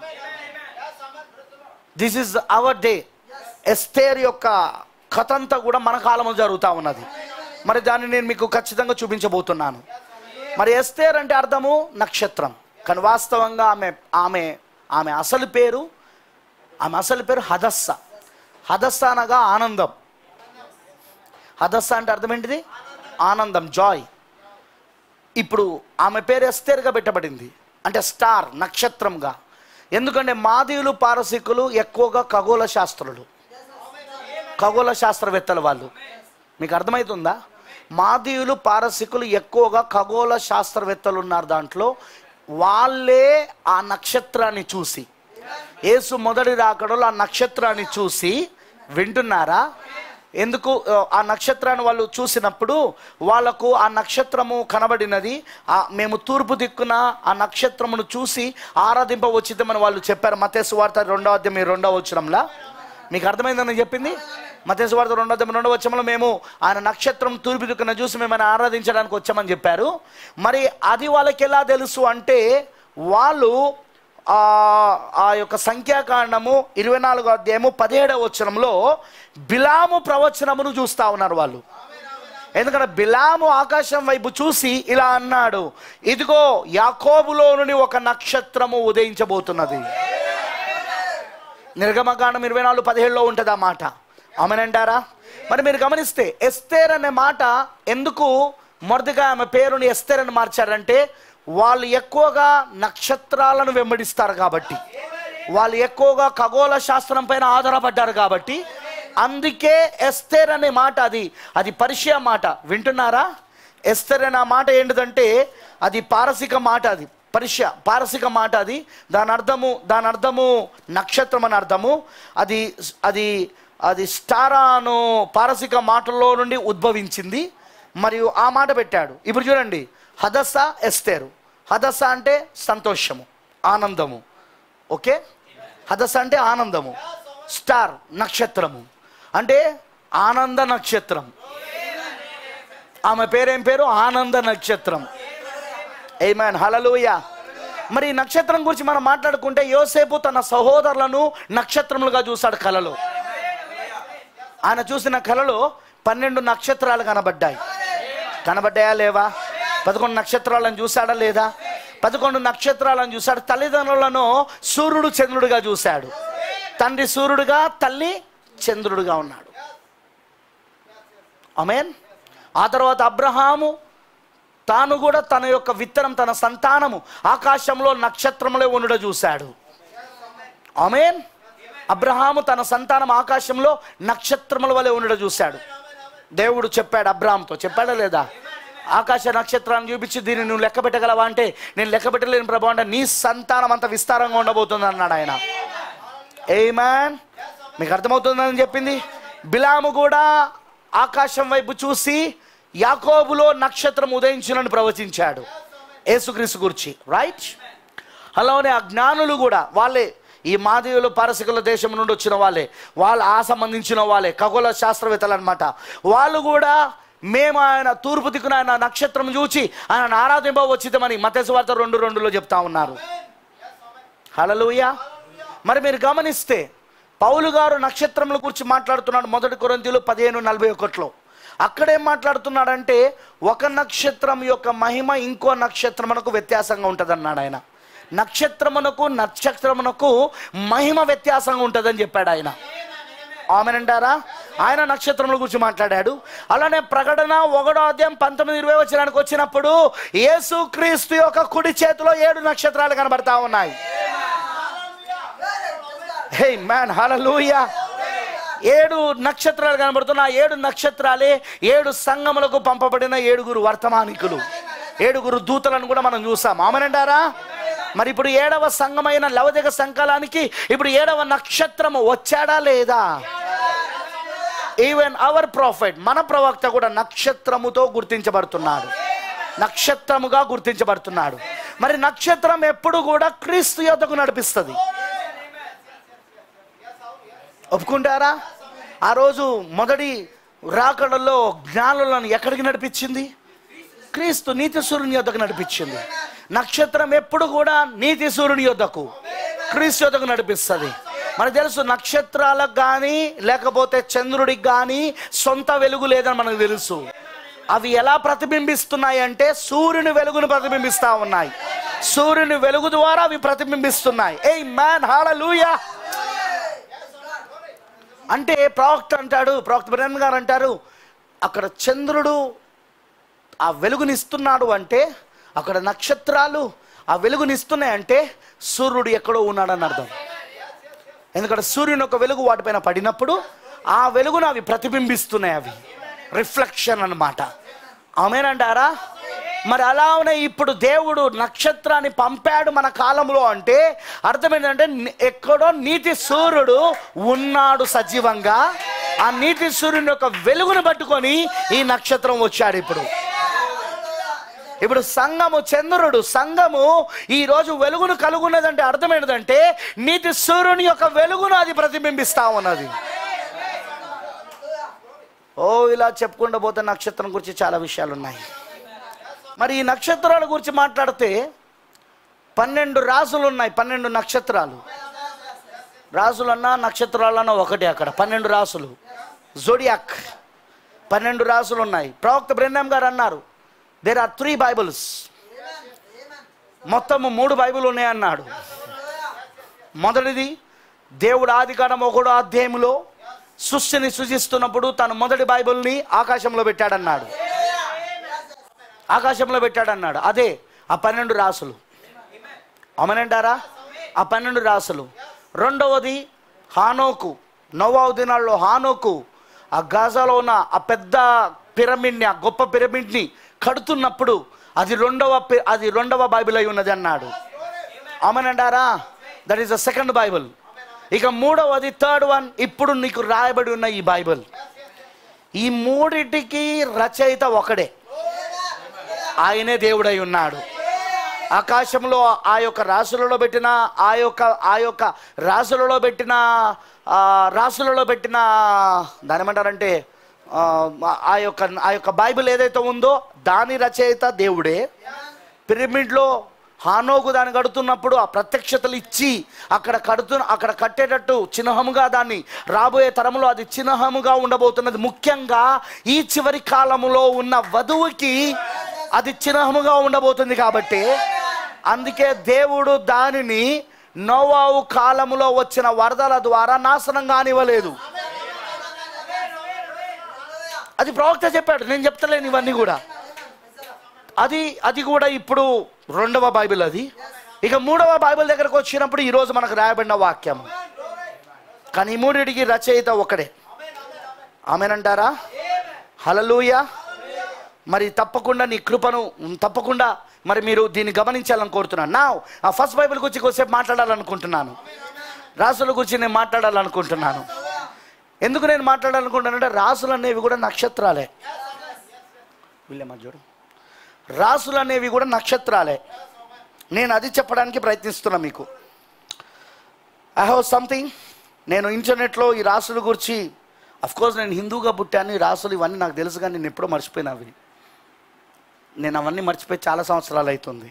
this is our day Esther యొక్క కథ అంతా కూడా మన కాలంలో జరుగుతూ ఉన్నది మరి దాన్ని నేను మీకు ఖచ్చితంగా చూపించబోతున్నాను మరి ఎస్తేర్ అంటే అర్థము నక్షత్రం కానీ వాస్తవంగా ఆమె ఆమె ఆమె అసలు పేరు ఆమె అసలు పేరు హదస్స హదస్స అనగా ఆనందం హదస్స అంటే అర్థం ఏంటిది ఆనందం జాయ్ ఇప్పుడు ఆమె పేరు ఎస్తేర్గా పెట్టబడింది అంటే స్టార్ నక్షత్రంగా ఎందుకంటే మాదీయులు పారసీకులు ఎక్కువగా ఖగోళ శాస్త్రులు ఖగోళ శాస్త్రవేత్తలు వాళ్ళు మీకు అర్థమవుతుందా మాదీయులు పారసీకులు ఎక్కువగా ఖగోళ శాస్త్రవేత్తలు ఉన్నారు దాంట్లో వాళ్ళే ఆ నక్షత్రాన్ని చూసి యేసు మొదటి రాకడలో ఆ నక్షత్రాన్ని చూసి వింటున్నారా ఎందుకు ఆ, ఆ నక్షత్రాన్ని వాళ్ళు చూసినప్పుడు వాళ్ళకు ఆ నక్షత్రము కనబడినది ఆ మేము తూర్పు దిక్కున ఆ నక్షత్రమును చూసి ఆరాధింప వచ్చిద్దామని వాళ్ళు చెప్పారు మతేసు వార్త రెండో అధ్యాయం ఈ రెండో వచ్చరంలా మీకు అర్థమైందని చెప్పింది మతేసు వార్త రెండో అధ్యాయం రెండో వచ్చంలో మేము ఆయన నక్షత్రం తూర్పు దిక్కున చూసి మేము ఆరాధించడానికి వచ్చామని చెప్పారు మరి అది వాళ్ళకి ఎలా తెలుసు అంటే వాళ్ళు ఆ ఆ యొక్క సంఖ్యాకాండము ఇరవై నాలుగో అధ్యాయము పదిహేడవ వచనంలో బిలాము ప్రవచనమును చూస్తా ఉన్నారు వాళ్ళు ఎందుకంటే బిలాము ఆకాశం వైపు చూసి ఇలా అన్నాడు ఇదిగో యాకోబులో నుండి ఒక నక్షత్రము ఉదయించబోతున్నది నిర్గమకాండం ఇరవై నాలుగు పదిహేడులో ఉంటుంది ఆ మాట ఆమెనంటారా మరి మీరు గమనిస్తే ఎస్తేర్ అనే మాట ఎందుకు మొదటిగా ఆమె పేరుని ఎస్తేర్ అని మార్చారంటే వాళ్ళు ఎక్కువగా నక్షత్రాలను వెంబడిస్తారు కాబట్టి వాళ్ళు ఎక్కువగా ఖగోళ శాస్త్రం పైన ఆధారపడ్డారు కాబట్టి అందుకే ఎస్తేర్ అనే మాట అది అది పరిచయ మాట వింటున్నారా ఎస్తేర్ అనే ఆ మాట ఏంటిదంటే అది పారసిక మాట అది పరిచయ పారసిక మాట అది దాని అర్థము దాని అర్థము నక్షత్రం అని అర్థము అది అది అది స్టారాను పారసిక మాటల్లో నుండి ఉద్భవించింది మరియు ఆ మాట పెట్టాడు ఇప్పుడు చూడండి హదస్స ఎస్తేరు హదస్స అంటే సంతోషము ఆనందము ఓకే హదస్స అంటే ఆనందము స్టార్ నక్షత్రము అంటే ఆనంద నక్షత్రం ఆమె పేరేం పేరు ఆనంద నక్షత్రం ఏమైనా హలలుయ మరి ఈ నక్షత్రం గురించి మనం మాట్లాడుకుంటే యోసేపు తన సహోదరులను నక్షత్రములుగా చూశాడు కలలో ఆయన చూసిన కలలో పన్నెండు నక్షత్రాలు కనబడ్డాయి కనబడ్డాయా లేవా పదకొండు నక్షత్రాలను చూశాడా లేదా పదకొండు నక్షత్రాలను చూశాడు తల్లిదండ్రులను సూర్యుడు చంద్రుడిగా చూశాడు తండ్రి సూర్యుడుగా తల్లి చంద్రుడుగా ఉన్నాడు అమేన్ ఆ తర్వాత అబ్రహాము తాను కూడా తన యొక్క విత్తనం తన సంతానము ఆకాశంలో నక్షత్రములే ఉండుట చూశాడు ఆమెన్ అబ్రహాము తన సంతానం ఆకాశంలో నక్షత్రముల వలె ఉండడం చూశాడు దేవుడు చెప్పాడు అబ్రహాంతో చెప్పాడా లేదా ఆకాశ నక్షత్రాన్ని చూపించి దీన్ని నువ్వు లెక్క పెట్టగలవా అంటే నేను లెక్క పెట్టలేను ప్రభు అంటే నీ సంతానం అంత విస్తారంగా ఉండబోతుంది అన్నాడు ఆయన ఏమాన్ మీకు అర్థమవుతుందని చెప్పింది బిలాము కూడా ఆకాశం వైపు చూసి యాకోబులో నక్షత్రం ఉదయించునని ప్రవచించాడు యేసుక్రీస్తు గురించి రైట్ అలానే ఆ జ్ఞానులు కూడా వాళ్ళే ఈ మాదేవులు పారసికుల దేశం నుండి వచ్చిన వాళ్ళే వాళ్ళు ఆ సంబంధించిన వాళ్ళే ఖగోళ శాస్త్రవేత్తలు అనమాట వాళ్ళు కూడా మేము ఆయన తూర్పు దిక్కున ఆయన నక్షత్రం చూచి ఆయన ఆరాధింప వచ్చిద్దామని మతేశ్వార్త రెండు రెండులో చెప్తా ఉన్నారు హలలుయ మరి మీరు గమనిస్తే పౌలు గారు నక్షత్రముల గురించి మాట్లాడుతున్నాడు మొదటి కొరంతీలు పదిహేను నలభై ఒకటిలో అక్కడేం మాట్లాడుతున్నాడంటే ఒక నక్షత్రం యొక్క మహిమ ఇంకో నక్షత్రమునకు వ్యత్యాసంగా ఉంటుంది అన్నాడు ఆయన నక్షత్రమునకు నక్షత్రమునకు మహిమ వ్యత్యాసంగా ఉంటుందని చెప్పాడు ఆయన ఆమెనంటారా ఆయన నక్షత్రముల గురించి మాట్లాడాడు అలానే ప్రకటన ఒకటో అధ్యాయం పంతొమ్మిది ఇరవై వచ్చినానికి వచ్చినప్పుడు యేసు క్రీస్తు యొక్క కుడి చేతిలో ఏడు నక్షత్రాలు కనబడతా ఉన్నాయి హే మ్యాన్ హలలుయా ఏడు నక్షత్రాలు కనబడుతున్న ఆ ఏడు నక్షత్రాలే ఏడు సంఘములకు పంపబడిన ఏడుగురు వర్తమానికులు ఏడుగురు దూతలను కూడా మనం చూసాం ఆమెనంటారా మరి ఇప్పుడు ఏడవ సంఘమైన లవదిక సంకలానికి ఇప్పుడు ఏడవ నక్షత్రము వచ్చాడా లేదా ఈవెన్ అవర్ ప్రాఫిట్ మన ప్రవక్త కూడా నక్షత్రముతో గుర్తించబడుతున్నాడు నక్షత్రముగా గుర్తించబడుతున్నాడు మరి నక్షత్రం ఎప్పుడు కూడా క్రీస్తు యొద్దకు నడిపిస్తుంది ఒప్పుకుంటారా ఆ రోజు మొదటి రాకడలో జ్ఞానులను ఎక్కడికి నడిపించింది క్రీస్తు నీతి సూర్యుని యొద్దకు నడిపించింది నక్షత్రం ఎప్పుడు కూడా నీతి సూర్యుని యొద్దకు క్రీస్తు యొద్దకు నడిపిస్తుంది మనకు తెలుసు నక్షత్రాలకు కానీ లేకపోతే చంద్రుడికి కానీ సొంత వెలుగు లేదని మనకు తెలుసు అవి ఎలా ప్రతిబింబిస్తున్నాయి అంటే సూర్యుని వెలుగును ప్రతిబింబిస్తా ఉన్నాయి సూర్యుని వెలుగు ద్వారా అవి ప్రతిబింబిస్తున్నాయి ఏ మ్యాన్ హాలూయా అంటే ప్రవక్త అంటాడు ప్రవక్త బ్రహ్మ గారు అంటారు అక్కడ చంద్రుడు ఆ వెలుగునిస్తున్నాడు అంటే అక్కడ నక్షత్రాలు ఆ వెలుగునిస్తున్నాయి అంటే సూర్యుడు ఎక్కడో ఉన్నాడని అర్థం ఎందుకంటే సూర్యుని యొక్క వెలుగు వాటిపైన పడినప్పుడు ఆ వెలుగును అవి ప్రతిబింబిస్తున్నాయి అవి రిఫ్లెక్షన్ అన్నమాట ఆమెనంటారా మరి అలానే ఇప్పుడు దేవుడు నక్షత్రాన్ని పంపాడు మన కాలంలో అంటే అర్థం ఏంటంటే ని- ఎక్కడో నీతి సూర్యుడు ఉన్నాడు సజీవంగా ఆ నీతి సూర్యుని యొక్క వెలుగును పట్టుకొని ఈ నక్షత్రం వచ్చాడు ఇప్పుడు ఇప్పుడు సంఘము చంద్రుడు సంఘము ఈ రోజు వెలుగును కలుగున్నదంటే అర్థం ఏంటంటే నీతి సూర్యుని యొక్క వెలుగును అది ప్రతిబింబిస్తా ఉన్నది ఓ ఇలా చెప్పుకుంటూ పోతే నక్షత్రం గురించి చాలా విషయాలు ఉన్నాయి మరి ఈ నక్షత్రాల గురించి మాట్లాడితే పన్నెండు రాసులు ఉన్నాయి పన్నెండు నక్షత్రాలు రాసులన్నా నక్షత్రాలన్నా ఒకటే అక్కడ పన్నెండు రాసులు జోడియాక్ పన్నెండు రాసులు ఉన్నాయి ప్రవక్త బ్రహ్మం గారు అన్నారు దేర్ ఆర్ త్రీ బైబుల్స్ మొత్తము మూడు బైబిల్ ఉన్నాయన్నాడు మొదటిది దేవుడు ఆది కాలం ఒకడో అధ్యాయంలో సృష్టిని సృజిస్తున్నప్పుడు తను మొదటి బైబిల్ని ఆకాశంలో పెట్టాడన్నాడు ఆకాశంలో పెట్టాడన్నాడు అదే ఆ పన్నెండు రాసులు అమనంటారా ఆ పన్నెండు రాసులు రెండవది హానోకు నవ్వావు దినాల్లో హానోకు ఆ గాజాలో ఉన్న ఆ పెద్ద పిరమిడ్ని ఆ గొప్ప పిరమిడ్ని కడుతున్నప్పుడు అది రెండవ పి- అది రెండవ బైబిల్ అయి ఉన్నది అన్నాడు అమనంటారా that is the second Bible ఇక మూడవది థర్డ్ వన్ ఇప్పుడు నీకు రాయబడి ఉన్న ఈ బైబిల్ ఈ మూడిటికి రచయిత ఒకడే ఆయనే దేవుడై ఉన్నాడు ఆకాశంలో ఆ యొక్క రాసులలో పెట్టిన ఆ యొక్క ఆ యొక్క రాసులలో పెట్టిన ఆ, రాసులలో పెట్టిన దాని ఏమంటారంటే ఆ, ఆ యొక్క ఆ యొక్క బైబిల్ ఏదైతే ఉందో దాని రచయిత దేవుడే పిరమిడ్లో హానోకు దాన్ని కడుతున్నప్పుడు ఆ ప్రత్యక్షతలు ఇచ్చి అక్కడ కడుతు అక్కడ కట్టేటట్టు చిహ్నముగా దాన్ని రాబోయే తరంలో అది చిహ్నముగా ఉండబోతున్నది ముఖ్యంగా ఈ చివరి కాలములో ఉన్న వధువుకి అది చిహ్నముగా ఉండబోతుంది కాబట్టి అందుకే దేవుడు దానిని నోవావు కాలములో వచ్చిన వరదల ద్వారా నాశనం కానివ్వలేదు అది ప్రవక్త చెప్పాడు నేను చెప్తలేను ఇవన్నీ కూడా అది అది కూడా ఇప్పుడు రెండవ బైబిల్ అది ఇక మూడవ బైబిల్ దగ్గరకు వచ్చినప్పుడు ఈరోజు మనకు రాయబడిన వాక్యం కానీ ఈ మూడిటికి రచయిత ఒకడే ఆమెనంటారా హలలుయ మరి తప్పకుండా నీ కృపను తప్పకుండా మరి మీరు దీన్ని గమనించాలని కోరుతున్నాను నా ఆ ఫస్ట్ బైబిల్ గురించి కొద్దిసేపు మాట్లాడాలనుకుంటున్నాను రాసుల గురించి నేను మాట్లాడాలనుకుంటున్నాను ఎందుకు నేను మాట్లాడాలనుకుంటున్నానంటే రాసులు అనేవి కూడా నక్షత్రాలే వీళ్ళేమో చూడు రాసులు అనేవి కూడా నక్షత్రాలే నేను అది చెప్పడానికి ప్రయత్నిస్తున్నా మీకు ఐ హ్యావ్ సంథింగ్ నేను ఇంటర్నెట్లో ఈ రాసుల గురించి కోర్స్ నేను హిందూగా పుట్టాను ఈ రాసులు ఇవన్నీ నాకు తెలుసు కానీ నేను ఎప్పుడో మర్చిపోయినా అవి నేను అవన్నీ మర్చిపోయి చాలా సంవత్సరాలు అవుతుంది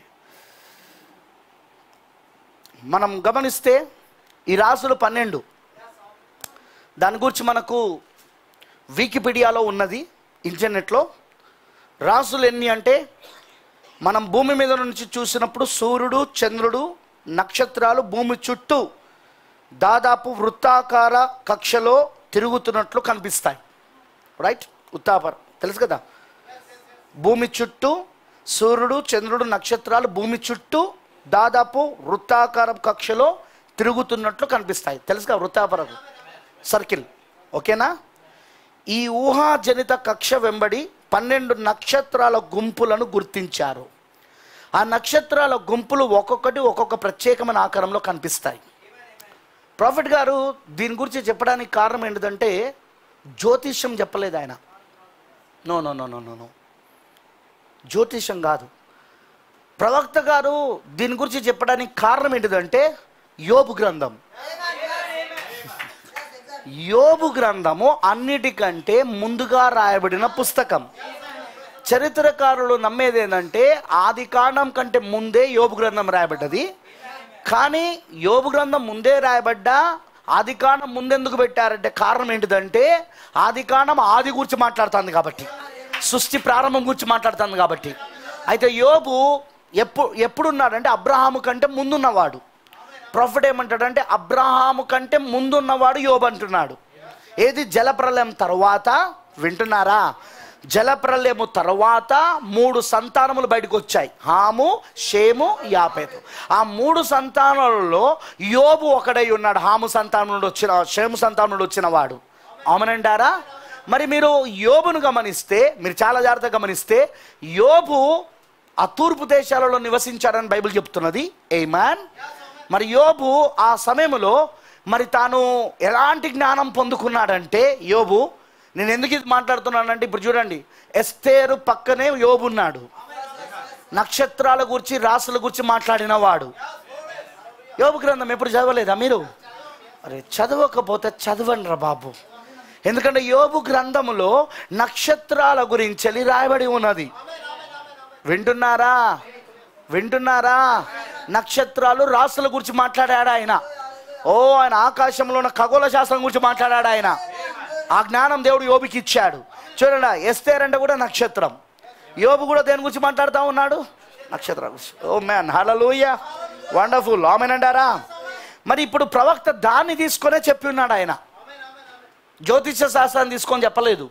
మనం గమనిస్తే ఈ రాసులు పన్నెండు దాని గురించి మనకు వికీపీడియాలో ఉన్నది ఇంటర్నెట్లో రాసులు ఎన్ని అంటే మనం భూమి మీద నుంచి చూసినప్పుడు సూర్యుడు చంద్రుడు నక్షత్రాలు భూమి చుట్టూ దాదాపు వృత్తాకార కక్షలో తిరుగుతున్నట్లు కనిపిస్తాయి రైట్ ఉత్తాపర తెలుసు కదా భూమి చుట్టూ సూర్యుడు చంద్రుడు నక్షత్రాలు భూమి చుట్టూ దాదాపు వృత్తాకార కక్షలో తిరుగుతున్నట్లు కనిపిస్తాయి తెలుసు కదా వృత్తాపర సర్కిల్ ఓకేనా ఈ ఊహాజనిత కక్ష వెంబడి పన్నెండు నక్షత్రాల గుంపులను గుర్తించారు ఆ నక్షత్రాల గుంపులు ఒక్కొక్కటి ఒక్కొక్క ప్రత్యేకమైన ఆకారంలో కనిపిస్తాయి ప్రాఫిట్ గారు దీని గురించి చెప్పడానికి కారణం ఏంటిదంటే జ్యోతిష్యం చెప్పలేదు ఆయన no no no no no no జ్యోతిష్యం కాదు ప్రవక్త గారు దీని గురించి చెప్పడానికి కారణం ఏంటిదంటే యోబు గ్రంథం యోబు గ్రంథము అన్నిటికంటే ముందుగా రాయబడిన పుస్తకం చరిత్రకారులు నమ్మేది ఏంటంటే ఆది కాండం కంటే ముందే యోబు గ్రంథం రాయబడ్డది కానీ యోబు గ్రంథం ముందే రాయబడ్డా ఆది కాండం ముందెందుకు పెట్టారంటే కారణం ఏంటిదంటే ఆది కాండం ఆది గురించి మాట్లాడుతుంది కాబట్టి సృష్టి ప్రారంభం గురించి మాట్లాడుతుంది కాబట్టి అయితే యోబు ఎప్పుడు ఎప్పుడున్నాడంటే అబ్రహాము కంటే ముందున్నవాడు ప్రాఫిట్ ఏమంటాడంటే అబ్రహాము కంటే ముందున్నవాడు యోబు అంటున్నాడు ఏది జలప్రలయం తర్వాత వింటున్నారా జలప్రలయము తర్వాత మూడు సంతానములు బయటకు వచ్చాయి హాము షేము యాపేతు ఆ మూడు సంతానాలలో యోబు ఒకడై ఉన్నాడు హాము సంతానం నుండి వచ్చిన షేము సంతానం నుండి వచ్చిన వాడు అవునంటారా మరి మీరు యోబును గమనిస్తే మీరు చాలా జాగ్రత్తగా గమనిస్తే యోబు ఆ తూర్పు దేశాలలో నివసించాడని బైబిల్ చెప్తున్నది ఏ మ్యాన్ మరి యోబు ఆ సమయంలో మరి తాను ఎలాంటి జ్ఞానం పొందుకున్నాడంటే యోబు నేను ఎందుకు ఇది మాట్లాడుతున్నానంటే ఇప్పుడు చూడండి ఎస్తేరు పక్కనే యోబు ఉన్నాడు నక్షత్రాల గురించి రాసుల గురించి మాట్లాడిన వాడు యోబు గ్రంథం ఎప్పుడు చదవలేదా మీరు అరే చదవకపోతే చదవండి రా బాబు ఎందుకంటే యోబు గ్రంథములో నక్షత్రాల గురించి రాయబడి ఉన్నది వింటున్నారా వింటున్నారా నక్షత్రాలు రాసుల గురించి మాట్లాడాడు ఆయన ఓ ఆయన ఆకాశంలో ఉన్న ఖగోళ శాస్త్రం గురించి మాట్లాడాడు ఆయన ఆ జ్ఞానం దేవుడు యోబుకి ఇచ్చాడు చూడండి ఎస్తేర్ అంటే కూడా నక్షత్రం యోబు కూడా దేని గురించి మాట్లాడుతూ ఉన్నాడు నక్షత్రం గురించి ఓ మ్యాన్ హలలుయ వండర్ఫుల్ ఆమెనంటారా మరి ఇప్పుడు ప్రవక్త దాన్ని తీసుకొనే చెప్పి ఉన్నాడు ఆయన జ్యోతిష శాస్త్రాన్ని తీసుకొని చెప్పలేదు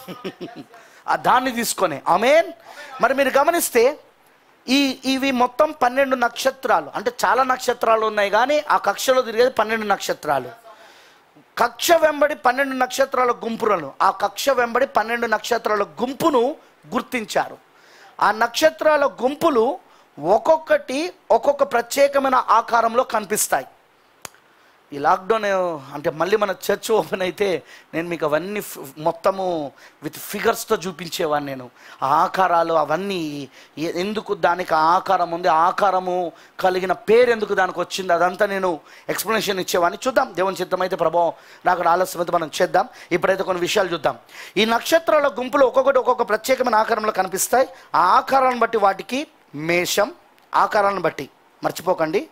ఆ దాన్ని తీసుకొని ఆమెన్ మరి మీరు గమనిస్తే ఈ ఇవి మొత్తం పన్నెండు నక్షత్రాలు అంటే చాలా నక్షత్రాలు ఉన్నాయి కానీ ఆ కక్షలో తిరిగేది పన్నెండు నక్షత్రాలు కక్ష వెంబడి పన్నెండు నక్షత్రాల గుంపులను ఆ కక్ష వెంబడి పన్నెండు నక్షత్రాల గుంపును గుర్తించారు ఆ నక్షత్రాల గుంపులు ఒక్కొక్కటి ఒక్కొక్క ప్రత్యేకమైన ఆకారంలో కనిపిస్తాయి ఈ లాక్డౌన్ అంటే మళ్ళీ మన చర్చ్ ఓపెన్ అయితే నేను మీకు అవన్నీ ఫ్- మొత్తము విత్ ఫిగర్స్తో చూపించేవాడిని నేను ఆ ఆకారాలు అవన్నీ ఎ- ఎందుకు దానికి ఆ ఆకారం ఉంది ఆ ఆకారము కలిగిన పేరు ఎందుకు దానికి వచ్చింది అదంతా నేను ఎక్స్ప్లెనేషన్ ఇచ్చేవాడిని చూద్దాం దేవుని చిత్తం అయితే ప్రభావం నాకు ఆలస్యం అయితే మనం చేద్దాం ఇప్పుడైతే కొన్ని విషయాలు చూద్దాం ఈ నక్షత్రాల గుంపులు ఒక్కొక్కటి ఒక్కొక్క ప్రత్యేకమైన ఆకారంలో కనిపిస్తాయి ఆ ఆకారాన్ని బట్టి వాటికి మేషం ఆకారాన్ని బట్టి మర్చిపోకండి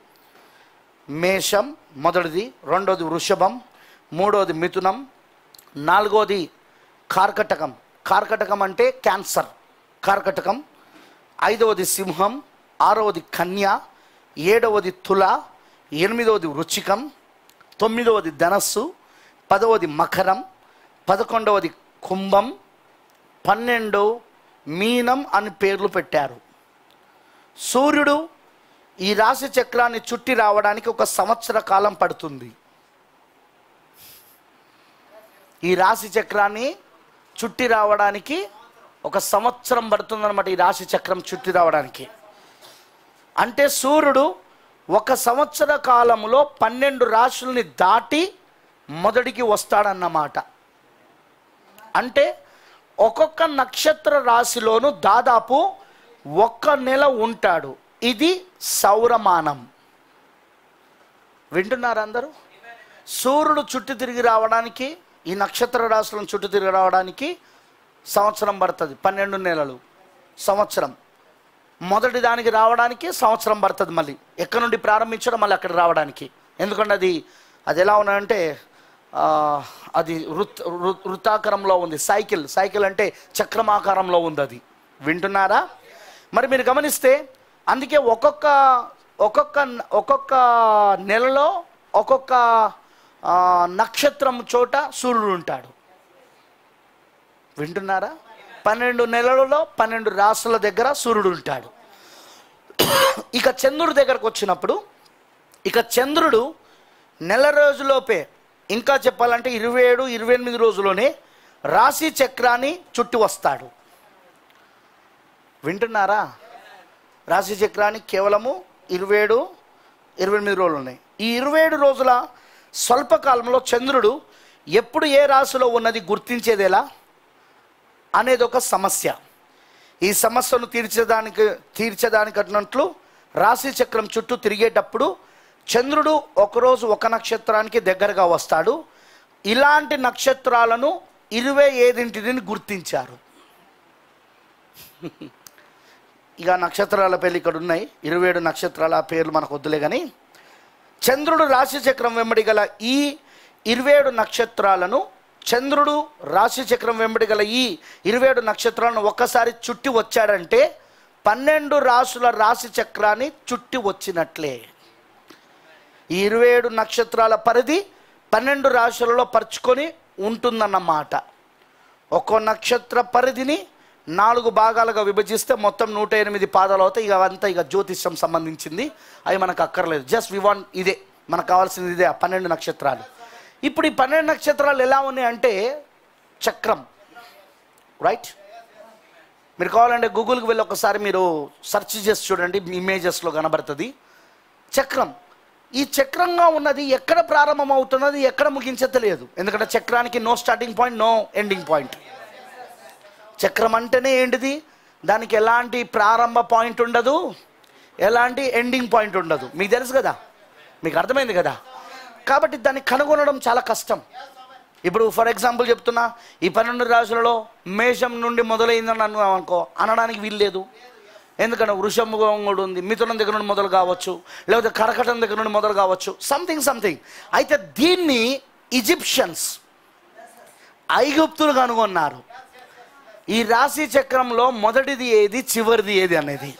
మేషం మొదటిది రెండోది వృషభం మూడోది మిథునం నాలుగోది కార్కటకం కార్కటకం అంటే క్యాన్సర్ కార్కటకం ఐదవది సింహం ఆరవది కన్య ఏడవది తుల ఎనిమిదవది వృచ్చికం తొమ్మిదవది ధనస్సు పదవది మకరం పదకొండవది కుంభం పన్నెండు మీనం అని పేర్లు పెట్టారు సూర్యుడు ఈ రాశి చక్రాన్ని చుట్టి రావడానికి ఒక సంవత్సర కాలం పడుతుంది ఈ రాశి చక్రాన్ని చుట్టి రావడానికి ఒక సంవత్సరం పడుతుందన్నమాట ఈ రాశి చక్రం చుట్టి రావడానికి అంటే సూర్యుడు ఒక సంవత్సర కాలంలో పన్నెండు రాశుల్ని దాటి మొదటికి వస్తాడన్నమాట అంటే ఒక్కొక్క నక్షత్ర రాశిలోను దాదాపు ఒక్క నెల ఉంటాడు ఇది సౌరమానం వింటున్నారు అందరూ సూర్యుడు చుట్టూ తిరిగి రావడానికి ఈ నక్షత్ర రాశులను చుట్టూ తిరిగి రావడానికి సంవత్సరం పడుతుంది పన్నెండు నెలలు సంవత్సరం మొదటి దానికి రావడానికి సంవత్సరం పడుతుంది మళ్ళీ ఎక్కడి నుండి ప్రారంభించడం మళ్ళీ అక్కడ రావడానికి ఎందుకంటే అది అది ఎలా ఉన్నదంటే ఆ, అది వృత్ వృ- వృత్తాకారంలో ఉంది సైకిల్ సైకిల్ అంటే చక్రమాకారంలో ఉంది అది వింటున్నారా మరి మీరు గమనిస్తే అందుకే ఒక్కొక్క ఒక్కొక్క ఒక్కొక్క నెలలో ఒక్కొక్క ఆ, నక్షత్రం చోట సూర్యుడు ఉంటాడు వింటున్నారా పన్నెండు నెలలలో పన్నెండు రాసుల దగ్గర సూర్యుడు ఉంటాడు ఇక చంద్రుడి దగ్గరకు వచ్చినప్పుడు ఇక చంద్రుడు నెల రోజులోపే ఇంకా చెప్పాలంటే ఇరవై ఏడు ఇరవై ఎనిమిది రోజులోనే రాశి చక్రాన్ని చుట్టి వస్తాడు వింటున్నారా రాశి చక్రాన్ని కేవలము ఇరవై ఏడు ఇరవై ఎనిమిది రోజులు ఉన్నాయి ఈ ఇరవై ఏడు రోజుల స్వల్పకాలంలో చంద్రుడు ఎప్పుడు ఏ రాశిలో ఉన్నది గుర్తించేది ఎలా అనేది ఒక సమస్య ఈ సమస్యను తీర్చేదానికి తీర్చేదానికి అన్నట్లు రాశి చక్రం చుట్టూ తిరిగేటప్పుడు చంద్రుడు ఒకరోజు ఒక నక్షత్రానికి దగ్గరగా వస్తాడు ఇలాంటి నక్షత్రాలను ఇరవై ఏడింటిని గుర్తించారు ఇక నక్షత్రాల పేర్లు ఇక్కడ ఉన్నాయి ఇరవై ఏడు నక్షత్రాల పేర్లు మనకు వద్దులే కానీ చంద్రుడు రాశి చక్రం వెంబడి గల ఈ ఇరవై ఏడు నక్షత్రాలను చంద్రుడు రాశి చక్రం వెంబడి గల ఈ ఇరవై ఏడు నక్షత్రాలను ఒక్కసారి చుట్టి వచ్చాడంటే పన్నెండు రాసుల రాశి చక్రాన్ని చుట్టి వచ్చినట్లే ఈ ఇరవై ఏడు నక్షత్రాల పరిధి పన్నెండు రాశులలో పరుచుకొని ఉంటుందన్నమాట ఒక్కో నక్షత్ర పరిధిని నాలుగు భాగాలుగా విభజిస్తే మొత్తం నూట ఎనిమిది పాదాలు అవుతాయి ఇక అవంతా ఇక జ్యోతిష్యం సంబంధించింది అవి మనకు అక్కర్లేదు జస్ట్ వి వాంట్ ఇదే మనకు కావాల్సింది ఇదే ఆ పన్నెండు నక్షత్రాలు ఇప్పుడు ఈ పన్నెండు నక్షత్రాలు ఎలా ఉన్నాయి అంటే చక్రం రైట్ మీరు కావాలంటే గూగుల్కి వెళ్ళి ఒకసారి మీరు సెర్చ్ చేసి చూడండి మీ ఇమేజెస్లో కనబడుతుంది చక్రం ఈ చక్రంగా ఉన్నది ఎక్కడ ప్రారంభం అవుతున్నది ఎక్కడ ముగించే తెలియదు ఎందుకంటే చక్రానికి no starting point no ending point చక్రం అంటేనే ఏంటిది దానికి ఎలాంటి ప్రారంభ పాయింట్ ఉండదు ఎలాంటి ఎండింగ్ పాయింట్ ఉండదు మీకు తెలుసు కదా మీకు అర్థమైంది కదా కాబట్టి దాన్ని కనుగొనడం చాలా కష్టం ఇప్పుడు ఫర్ ఎగ్జాంపుల్ చెప్తున్నా ఈ పన్నెండు రాశులలో మేషం నుండి మొదలైందని అన్నాం అనుకో అనడానికి వీల్లేదు ఎందుకంటే వృషభం కూడా ఉంది మిథునం దగ్గర నుండి మొదలు కావచ్చు లేకపోతే కరకటం దగ్గర నుండి మొదలు కావచ్చు సంథింగ్ సంథింగ్ అయితే దీన్ని ఈజిప్షియన్స్ ఐగుప్తులు కనుగొన్నారు ఈ రాశి చక్రంలో మొదటిది ఏది చివరిది ఏది అనేది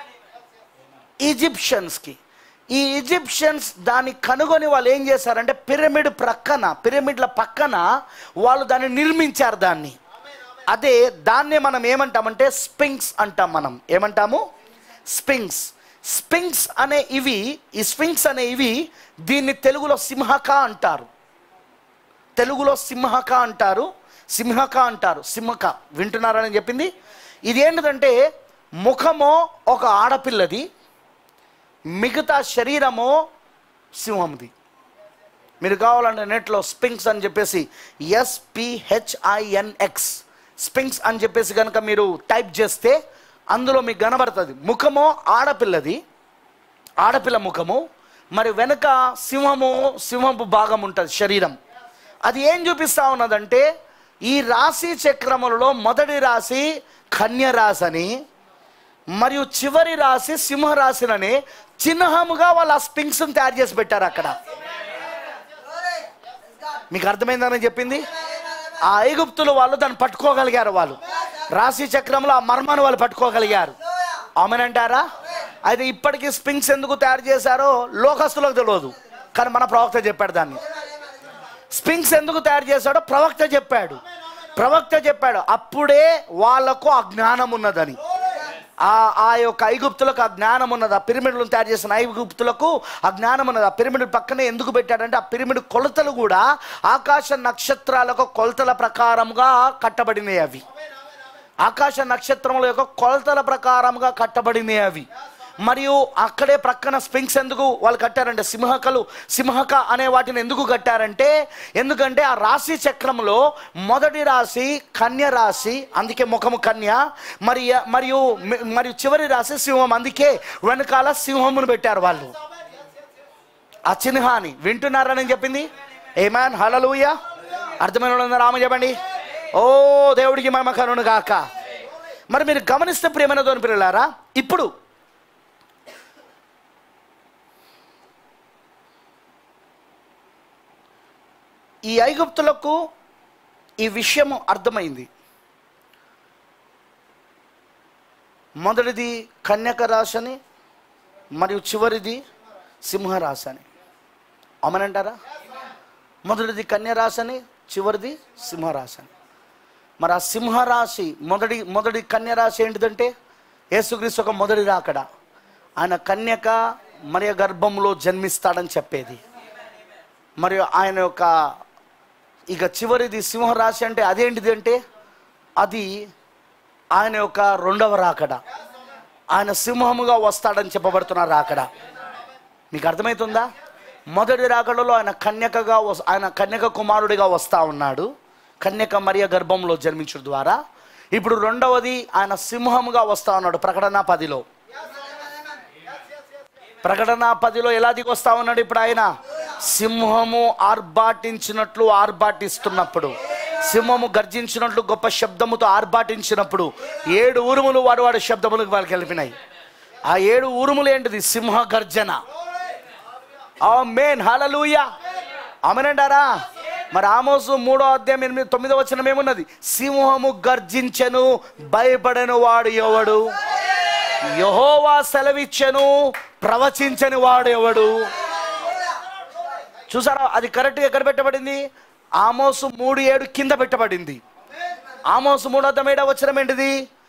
ఈజిప్షియన్స్కి ఈ ఈజిప్షియన్స్ దాన్ని కనుగొని వాళ్ళు ఏం చేశారంటే పిరమిడ్ ప్రక్కన పిరమిడ్ల పక్కన వాళ్ళు దాన్ని నిర్మించారు దాన్ని అదే దాన్నే మనం ఏమంటామంటే స్పింక్స్ అంటాం మనం ఏమంటాము స్పింక్స్ స్పింక్స్ అనే ఇవి ఈ స్పింక్స్ అనే ఇవి దీన్ని తెలుగులో సింహక అంటారు తెలుగులో సింహక అంటారు సింహక అంటారు సింహక వింటున్నారని చెప్పింది ఇది ఏంటిదంటే ముఖమో ఒక ఆడపిల్లది మిగతా శరీరమో సింహంది మీరు కావాలంటే నెట్లో స్పింక్స్ అని చెప్పేసి ఎస్పిహెచ్ఐఎన్ఎక్స్ స్పింక్స్ అని చెప్పేసి కనుక మీరు టైప్ చేస్తే అందులో మీకు కనబడుతుంది ముఖమో ఆడపిల్లది ఆడపిల్ల ముఖము మరి వెనుక సింహము సింహపు భాగం ఉంటుంది శరీరం అది ఏం చూపిస్తా ఉన్నదంటే ఈ రాశి చక్రములలో మొదటి రాశి కన్య రాశి అని మరియు చివరి రాశి సింహరాశినని చిహ్నముగా వాళ్ళు ఆ స్పింక్స్ని తయారు చేసి పెట్టారు అక్కడ మీకు అర్థమైందని చెప్పింది ఆ ఐగుప్తులు వాళ్ళు దాన్ని పట్టుకోగలిగారు వాళ్ళు రాశి చక్రంలో ఆ మర్మాన్ని వాళ్ళు పట్టుకోగలిగారు అవునంటారా అయితే ఇప్పటికీ స్పింక్స్ ఎందుకు తయారు చేశారో లోకస్తులకు తెలియదు కానీ మన ప్రవక్త చెప్పాడు దాన్ని స్పింక్స్ ఎందుకు తయారు చేశాడో ప్రవక్త చెప్పాడు ప్రవక్త చెప్పాడు అప్పుడే వాళ్లకు ఆ జ్ఞానం ఉన్నదని ఆ ఆ యొక్క ఐగుప్తులకు ఆ జ్ఞానం ఉన్నది ఆ పిరమిడ్లను తయారు చేసిన ఐగుప్తులకు ఆ జ్ఞానం ఉన్నది ఆ పిరమిడ్ పక్కనే ఎందుకు పెట్టాడంటే ఆ పిరమిడ్ కొలతలు కూడా ఆకాశ నక్షత్రాలకు కొలతల ప్రకారంగా కట్టబడినాయి అవి ఆకాశ నక్షత్రముల యొక్క కొలతల ప్రకారంగా కట్టబడినాయి అవి మరియు అక్కడే ప్రక్కన స్పింక్స్ ఎందుకు వాళ్ళు కట్టారంటే సింహకలు సింహక అనే వాటిని ఎందుకు కట్టారంటే ఎందుకంటే ఆ రాశి చక్రంలో మొదటి రాశి కన్య రాశి అందుకే ముఖము కన్య మరి మరియు మరియు చివరి రాశి సింహం అందుకే వెనకాల సింహమును పెట్టారు వాళ్ళు ఆ చిహ్నాన్ని వింటున్నారని చెప్పింది ఏమాన్ హలలుయ అర్థమైన వాళ్ళు రామ చెప్పండి ఓ దేవుడికి మహిమ కరుణు గాక మరి మీరు గమనిస్తే ప్రియమైన దోని పిల్లలారా ఇప్పుడు ఈ ఐగుప్తులకు ఈ విషయము అర్థమైంది మొదటిది కన్యక రాశని మరియు చివరిది సింహరాశని అమనంటారా మొదటిది కన్యరాశని చివరిది సింహరాశని మరి ఆ సింహరాశి మొదటి మొదటి కన్యరాశి ఏంటిదంటే యేసుక్రీస్తు ఒక మొదటి రాకడ ఆయన కన్యక మరియ గర్భంలో జన్మిస్తాడని చెప్పేది మరియు ఆయన యొక్క ఇక చివరిది సింహరాశి అంటే అదేంటిది అంటే అది ఆయన యొక్క రెండవ రాకడ ఆయన సింహముగా వస్తాడని చెప్పబడుతున్న రాకడ మీకు అర్థమవుతుందా మొదటి రాకడలో ఆయన కన్యకగా వస్- ఆయన కన్యక కుమారుడిగా వస్తా ఉన్నాడు కన్యక మరియ గర్భంలో జన్మించడం ద్వారా ఇప్పుడు రెండవది ఆయన సింహముగా వస్తా ఉన్నాడు ప్రకటన పదిలో ప్రకటన పదిలో ఎలా దిగి వస్తా ఉన్నాడు ఇప్పుడు ఆయన సింహము ఆర్భాటించినట్లు ఆర్భాటిస్తున్నప్పుడు సింహము గర్జించినట్లు గొప్ప శబ్దముతో ఆర్భాటించినప్పుడు ఏడు ఊరుములు వాడు వాడి శబ్దములకు వాళ్ళకి వెళ్ళిపోయినాయి ఆ ఏడు ఊరుములు ఏంటిది సింహ గర్జన ఆ మేన్ హలలుయ అమనంటారా మరి ఆమోసు మూడో అధ్యాయం ఎనిమిది తొమ్మిదో వచ్చిన ఏమున్నది సింహము గర్జించెను భయపడను వాడు ఎవడు యహోవా సెలవిచ్చెను ప్రవచించని వాడు ఎవడు చూసారా అది కరెక్ట్గా ఎక్కడ పెట్టబడింది ఆమోసు మూడు ఏడు కింద పెట్టబడింది ఆమోసు మూడు అర్థం ఏడా వచ్చిన ఏంటిది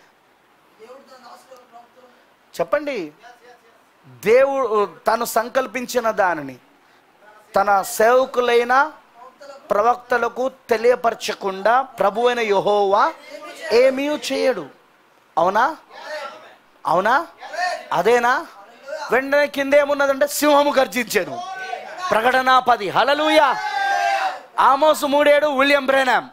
చెప్పండి దేవుడు తను సంకల్పించిన దానిని తన సేవకులైన ప్రవక్తలకు తెలియపరచకుండా ప్రభు అయిన యహోవా ఏమీ చేయడు అవునా అవునా అదేనా వెంటనే కింద ఏమున్నదంటే సింహము గర్జించాను ప్రకటన పది హలలుయ ఆమోసు మూడేడు విలియం బ్రెనామ్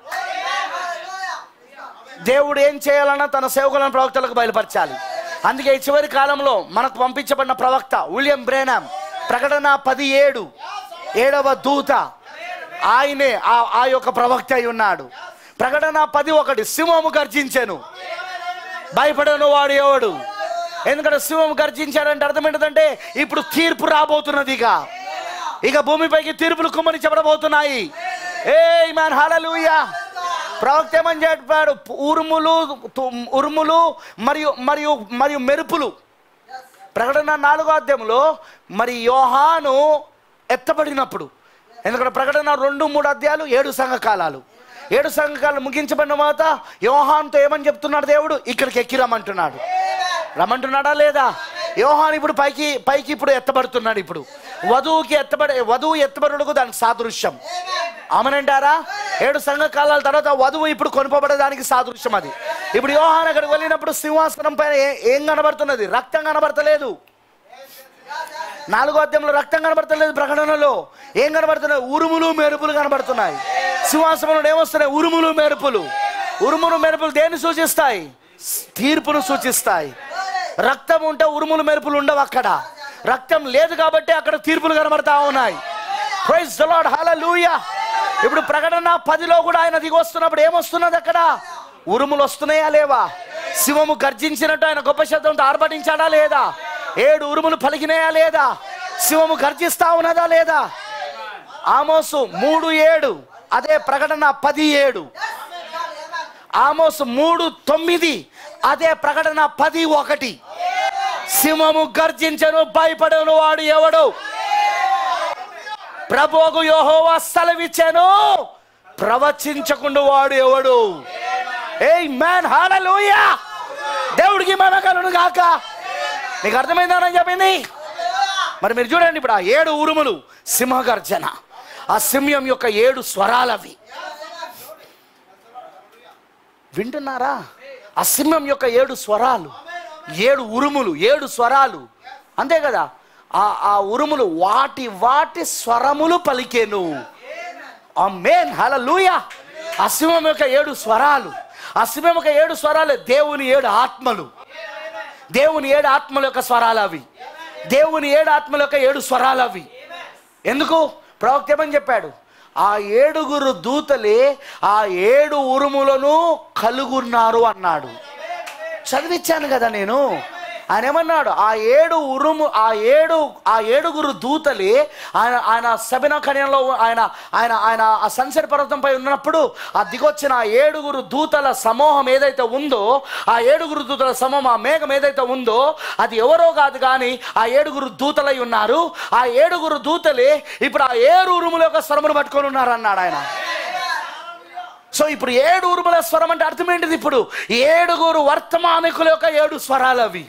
దేవుడు ఏం చేయాలన్నా తన సేవకులను ప్రవక్తలకు బయలుపరచాలి అందుకే ఈ చివరి కాలంలో మనకు పంపించబడిన ప్రవక్త విలియం బ్రేనామ్ ప్రకటన పది ఏడు ఏడవ దూత ఆయనే ఆ ఆ యొక్క ప్రవక్త అయి ఉన్నాడు ప్రకటన పది ఒకటి సింహము గర్జించాను భయపడను వాడు ఎవడు ఎందుకంటే సింహం గర్జించాడంటే అర్థం ఏంటంటే ఇప్పుడు తీర్పు రాబోతున్నది ఇక ఇక భూమిపైకి తీర్పులు కుమ్మరించబడబోతున్నాయి ఏ మ్యాన్ హలలుయా ప్రవక్త ఏమని చెప్పాడు ఉరుములు తు- ఉరుములు మరియు మరియు మరియు మెరుపులు ప్రకటన నాలుగో అధ్యాయంలో మరి యోహాను ఎత్తబడినప్పుడు ఎందుకంటే ప్రకటన రెండు మూడు అధ్యాయాలు ఏడు సంఘకాలాలు ఏడు సంఘకాలు ముగించబడిన తర్వాత యోహాన్తో ఏమని చెప్తున్నాడు దేవుడు ఇక్కడికి ఎక్కి రమ్మంటున్నాడు రమ్మంటున్నాడా లేదా యోహాన్ ఇప్పుడు పైకి పైకి ఇప్పుడు ఎత్తబడుతున్నాడు ఇప్పుడు వధువుకి ఎత్తబడే వధువు ఎత్తబడుటకు దానికి సాదృశ్యం ఆమెనంటారా ఏడు సంఘ కాలాల తర్వాత వధువు ఇప్పుడు కొనుపబడడానికి సాదృశ్యం అది ఇప్పుడు యోహాన్ అక్కడికి వెళ్ళినప్పుడు సింహాసనం పైన ఏ- ఏం కనబడుతున్నది రక్తం కనబడతలేదు నాలుగో అధ్యాయంలో రక్తం కనబడతలేదు ప్రకటనలో ఏం కనబడుతున్నాయి ఉరుములు మెరుపులు కనబడుతున్నాయి సింహాసనంలో ఏమొస్తున్నాయి ఉరుములు మెరుపులు ఉరుములు మెరుపులు దేన్ని సూచిస్తాయి తీర్పును సూచిస్తాయి రక్తం ఉంటే ఉరుములు మెరుపులు ఉండవు అక్కడ రక్తం లేదు కాబట్టి అక్కడ తీర్పులు కనబడతా ఉన్నాయి ప్రైజ్ ద లార్డ్ హల్లెలూయా ఇప్పుడు ప్రకటన పదిలో కూడా ఆయన దిగి వస్తున్నప్పుడు ఏమొస్తున్నది అక్కడ ఉరుములు వస్తున్నాయా లేవా శివము గర్జించినట్టు ఆయన గొప్ప శబ్దంతో ఆర్భటించాడా లేదా ఏడు ఉరుములు పలికినాయా లేదా శివము గర్జిస్తా ఉన్నదా లేదా ఆమోసు మూడు ఏడు అదే ప్రకటన పది ఏడు ఆమోసు మూడు తొమ్మిది అదే ప్రకటన పది ఒకటి సింహము గర్జించను భయపడను వాడు ఎవడు ప్రభువుకు యోహోవా సెలవిచ్చాను ప్రవచించకుండా వాడు ఎవడు ఏయ్ మ్యాన్ హాలూయా దేవుడికి మనకలను గాక నీకు అర్థమైందని చెప్పింది మరి మీరు చూడండి ఇప్పుడు ఆ ఏడు ఉరుములు సింహగర్జన ఆ సింహం యొక్క ఏడు స్వరాలవి వింటున్నారా ఆ సింహం యొక్క ఏడు స్వరాలు ఏడు ఉరుములు ఏడు స్వరాలు అంతే కదా ఆ ఆ ఉరుములు వాటి వాటి స్వరములు పలికేను ఆ మేన్ హలలుయా అసింహం యొక్క ఏడు స్వరాలు అసింహం యొక్క ఏడు స్వరాలు దేవుని ఏడు ఆత్మలు దేవుని ఏడు ఆత్మల యొక్క స్వరాలు అవి దేవుని ఏడు ఆత్మల యొక్క ఏడు స్వరాలు అవి ఎందుకు ప్రవక్త ఏమని చెప్పాడు ఆ ఏడుగురు దూతలే ఆ ఏడు ఉరుములను కలుగున్నారు అన్నాడు చదివించాను కదా నేను ఆయన ఏమన్నాడు ఆ ఏడు ఉరుము ఆ ఏడు ఆ ఏడుగురు దూతలే ఆయన ఆయన సబిన కన్యంలో ఆయన ఆయన ఆయన ఆ సన్సెట్ పర్వతంపై ఉన్నప్పుడు ఆ దిగొచ్చిన ఆ ఏడుగురు దూతల సమూహం ఏదైతే ఉందో ఆ ఏడుగురు దూతల సమూహం ఆ మేఘం ఏదైతే ఉందో అది ఎవరో కాదు కానీ ఆ ఏడుగురు దూతలై ఉన్నారు ఆ ఏడుగురు దూతలే ఇప్పుడు ఆ ఏడు ఉరుముల యొక్క స్వరమును పట్టుకొని ఉన్నారు అన్నాడు ఆయన సో ఇప్పుడు ఏడు ఉరుముల స్వరం అంటే అర్థం ఏంటిది ఇప్పుడు ఏడుగురు వర్తమానికుల యొక్క ఏడు స్వరాలు అవి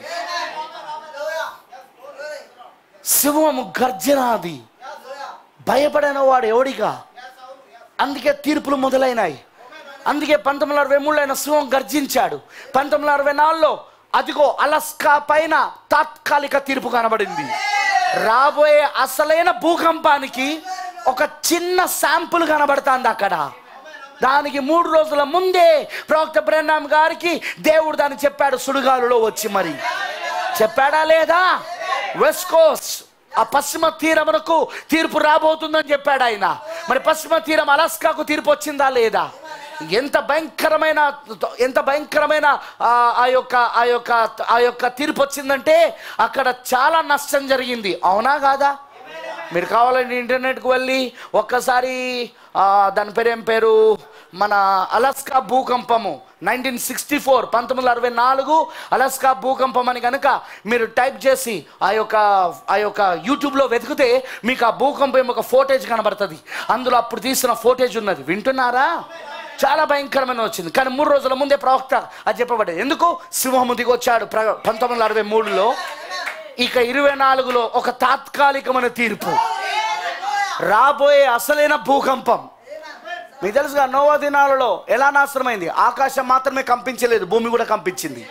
శివము గర్జనాది భయపడిన వాడు ఎవడిగా అందుకే తీర్పులు మొదలైనాయి అందుకే పంతొమ్మిది వందల అరవై మూడులో ఆయన సింహం గర్జించాడు పంతొమ్మిది వందల అరవై నాలుగులో అదిగో అలస్కా పైన తాత్కాలిక తీర్పు కనబడింది రాబోయే అసలైన భూకంపానికి ఒక చిన్న శాంపుల్ కనబడుతుంది అక్కడ దానికి మూడు రోజుల ముందే ప్రవక్త బ్రహ్నాం గారికి దేవుడు దాన్ని చెప్పాడు సుడిగాలులో వచ్చి మరి చెప్పాడా లేదా వెస్ట్ కోస్ట్ ఆ పశ్చిమ తీరమునకు తీర్పు రాబోతుందని చెప్పాడు ఆయన మరి పశ్చిమ తీరం అలస్కాకు తీర్పు వచ్చిందా లేదా ఎంత భయంకరమైన ఎంత భయంకరమైన ఆ ఆ యొక్క ఆ యొక్క ఆ యొక్క తీర్పు వచ్చిందంటే అక్కడ చాలా నష్టం జరిగింది అవునా కాదా మీరు కావాలంటే ఇంటర్నెట్కి వెళ్ళి ఒక్కసారి ఆ, దాని పేరు ఏం పేరు మన అలస్కా భూకంపము నైన్టీన్ సిక్స్టీ ఫోర్ పంతొమ్మిది వందల అరవై నాలుగు అలస్కా భూకంపం అని కనుక మీరు టైప్ చేసి ఆ యొక్క ఆ యొక్క యూట్యూబ్లో వెతికితే మీకు ఆ భూకంపం ఒక ఫోటేజ్ కనబడుతుంది అందులో అప్పుడు తీసిన ఫోటేజ్ ఉన్నది వింటున్నారా చాలా భయంకరమైన వచ్చింది కానీ మూడు రోజుల ముందే ప్రవక్త అది చెప్పబడ్డది ఎందుకు సింహము దిగొచ్చాడు ప్ర పంతొమ్మిది వందల అరవై మూడులో ఇక ఇరవై నాలుగులో ఒక తాత్కాలికమైన తీర్పు రాబోయే అసలైన భూకంపం మీకు తెలుసుగా నోవా దినాలలో ఎలా నాశనమైంది ఆకాశం మాత్రమే కంపించలేదు భూమి కూడా కంపించింది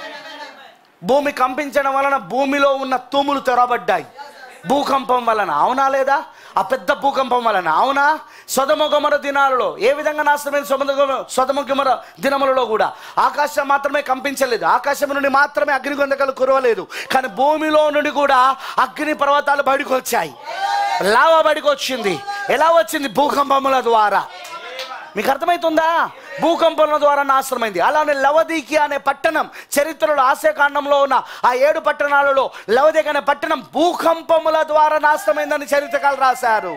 భూమి కంపించడం వలన భూమిలో ఉన్న తూములు తెరబడ్డాయి భూకంపం వలన అవునా లేదా ఆ పెద్ద భూకంపం వలన అవునా సొదమొగమర దినాలలో ఏ విధంగా నాశనమైన సొదమ సొదమొగమర దినములలో కూడా ఆకాశం మాత్రమే కంపించలేదు ఆకాశం నుండి మాత్రమే అగ్నిగొందకలు కురవలేదు కానీ భూమిలో నుండి కూడా అగ్ని పర్వతాలు బయటకు వచ్చాయి లావా బయటకు వచ్చింది ఎలా వచ్చింది భూకంపముల ద్వారా మీకు అర్థమవుతుందా భూకంపముల ద్వారా నాశనమైంది అలానే లవదీకి అనే పట్టణం చరిత్రలో ఆశయకాండంలో ఉన్న ఆ ఏడు పట్టణాలలో లవదీకి అనే పట్టణం భూకంపముల ద్వారా నాశనమైందని చరిత్రకాలు రాశారు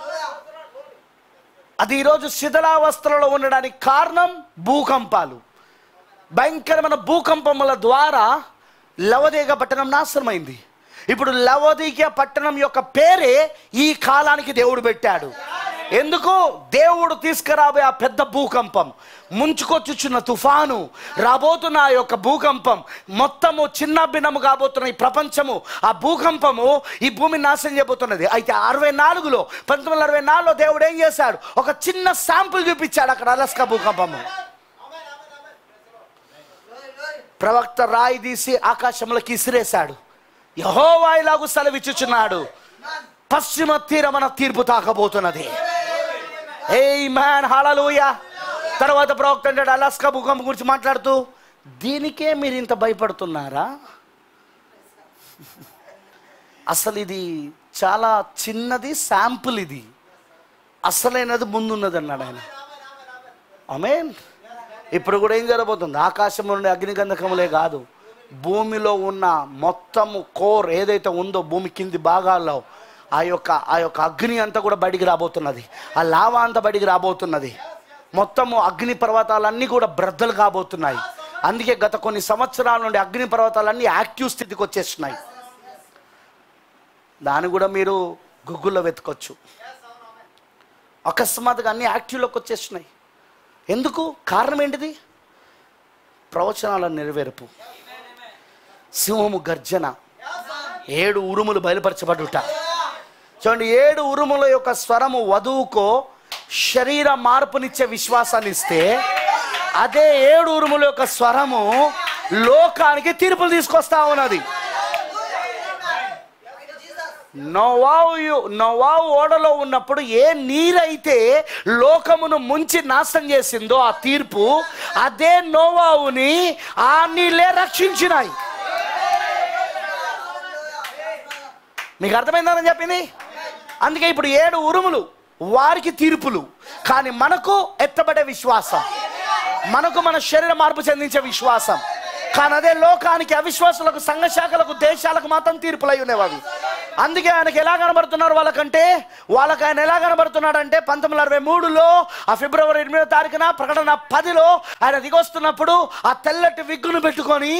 అది ఈరోజు శిథిలావస్థలలో ఉండడానికి కారణం భూకంపాలు భయంకరమైన భూకంపముల ద్వారా లవదీగ పట్టణం నాశనమైంది ఇప్పుడు లవదీక పట్టణం యొక్క పేరే ఈ కాలానికి దేవుడు పెట్టాడు ఎందుకు దేవుడు తీసుకురాబోయే ఆ పెద్ద భూకంపం ముంచుకొచ్చుచున్న తుఫాను రాబోతున్న ఆ యొక్క భూకంపం మొత్తము చిన్న భిన్నము కాబోతున్న ఈ ప్రపంచము ఆ భూకంపము ఈ భూమిని నాశనం చేయబోతున్నది అయితే అరవై నాలుగులో పంతొమ్మిది వందల అరవై నాలుగులో దేవుడు ఏం చేశాడు ఒక చిన్న శాంపుల్ చూపించాడు అక్కడ అలస్కా భూకంపము ప్రవక్త రాయి తీసి ఆకాశంలోకి ఇసిరేశాడు యహోవా ఇలాగు సెలవిచ్చుచున్నాడు పశ్చిమ తీరమన తీర్పు తాకబోతున్నది ఏ మ్యాన్ హాలూయ తర్వాత ప్రవక్త అంటాడు అలాస్కా భూకంపం గురించి మాట్లాడుతూ దీనికే మీరు ఇంత భయపడుతున్నారా అసలు ఇది చాలా చిన్నది శాంపుల్ ఇది అసలైనది ముందున్నది అన్నాడు ఆయన ఆమెన్ ఇప్పుడు కూడా ఏం జరగబోతుంది ఆకాశం నుండి అగ్నిగంధకములే కాదు భూమిలో ఉన్న మొత్తము కోర్ ఏదైతే ఉందో భూమి కింది భాగాల్లో ఆ యొక్క ఆ యొక్క అగ్ని అంతా కూడా బయటికి రాబోతున్నది ఆ లావా అంతా బయటికి రాబోతున్నది మొత్తము అగ్ని పర్వతాలన్నీ కూడా బ్రద్దలు కాబోతున్నాయి అందుకే గత కొన్ని సంవత్సరాల నుండి అగ్ని పర్వతాలన్నీ యాక్టివ్ స్థితికి వచ్చేస్తున్నాయి దాన్ని కూడా మీరు గూగుల్లో వెతకొచ్చు అకస్మాత్తుగా అన్ని యాక్టివ్లోకి వచ్చేస్తున్నాయి ఎందుకు కారణం ఏంటిది ప్రవచనాల నెరవేర్పు సింహము గర్జన ఏడు ఉరుములు బయలుపరచబడుట చూడండి ఏడు ఉరుముల యొక్క స్వరము వధువుకో శరీర మార్పునిచ్చే విశ్వాసాన్ని ఇస్తే అదే ఏడు ఉరుముల యొక్క స్వరము లోకానికి తీర్పులు తీసుకొస్తా ఉన్నది నోవావు నోవావు ఓడలో ఉన్నప్పుడు ఏ నీరైతే లోకమును ముంచి నాశనం చేసిందో ఆ తీర్పు అదే నోవావుని ఆ నీళ్ళే రక్షించినాయి మీకు అర్థమైందని చెప్పింది అందుకే ఇప్పుడు ఏడు ఉరుములు వారికి తీర్పులు కానీ మనకు ఎత్తబడే విశ్వాసం మనకు మన శరీర మార్పు చెందించే విశ్వాసం కానీ అదే లోకానికి అవిశ్వాసులకు సంఘ శాఖలకు దేశాలకు మాత్రం తీర్పులై ఉండేవి అవి అందుకే ఆయనకి ఎలా కనబడుతున్నారు వాళ్ళకంటే వాళ్ళకి ఆయన ఎలా కనబడుతున్నాడంటే పంతొమ్మిది వందల అరవై మూడులో ఆ ఫిబ్రవరి ఎనిమిదో తారీఖున ప్రకటన పదిలో ఆయన దిగొస్తున్నప్పుడు ఆ తెల్లటి విగ్గును పెట్టుకొని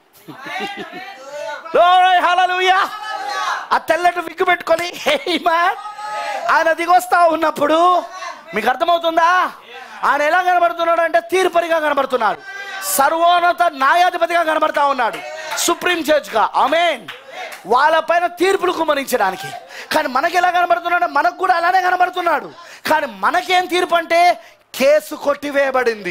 Glory, hallelujah. ఆ తెల్లటి విగ్గు పెట్టుకొని "Hey, man." ఆయన దిగొస్తా ఉన్నప్పుడు మీకు అర్థమవుతుందా ఆయన ఎలా కనబడుతున్నాడు అంటే తీర్పరిగా కనబడుతున్నాడు సర్వోన్నత న్యాయాధిపతిగా కనబడతా ఉన్నాడు సుప్రీం జడ్జ్గా అమేన్ వాళ్ళపైన తీర్పులు కుమరించడానికి కానీ మనకి ఎలా కనబడుతున్నాడు మనకు కూడా అలానే కనబడుతున్నాడు కానీ మనకేం తీర్పు అంటే కేసు కొట్టివేయబడింది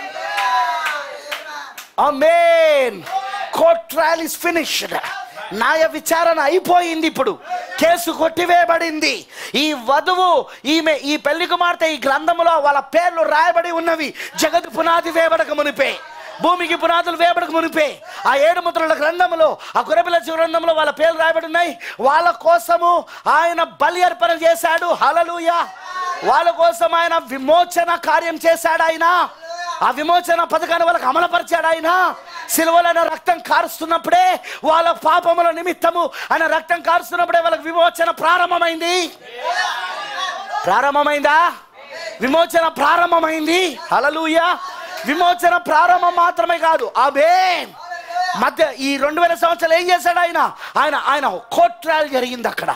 amen court trial is finished న్యాయ విచారణ అయిపోయింది ఇప్పుడు కేసు కొట్టివేయబడింది ఈ వధువు ఈమె ఈ పెళ్లి కుమార్తె ఈ గ్రంథములో వాళ్ళ పేర్లు రాయబడి ఉన్నవి జగత్ పునాది వేయబడక మునిపే భూమికి పునాదులు వేయబడక మునిపే ఆ ఏడు ముద్రల గ్రంథములో ఆ గురబిల గ్రంథంలో వాళ్ళ పేర్లు రాయబడి ఉన్నాయి వాళ్ళ కోసము ఆయన బలి అర్పణ చేశాడు హలలుయ వాళ్ళ కోసం ఆయన విమోచన కార్యం చేశాడు ఆయన ఆ విమోచన పథకాన్ని వాళ్ళకి అమలుపరిచాడు ఆయన సిలువలో ఆయన రక్తం కారుస్తున్నప్పుడే వాళ్ళ పాపముల నిమిత్తము ఆయన రక్తం కారుస్తున్నప్పుడే వాళ్ళకి విమోచన ప్రారంభమైంది ప్రారంభమైందా విమోచన ప్రారంభమైంది హలలుయ విమోచన ప్రారంభం మాత్రమే కాదు అబే మధ్య ఈ రెండు వేల సంవత్సరాలు ఏం చేశాడు ఆయన ఆయన ఆయన కోర్ట్ ట్రయల్ జరిగింది అక్కడ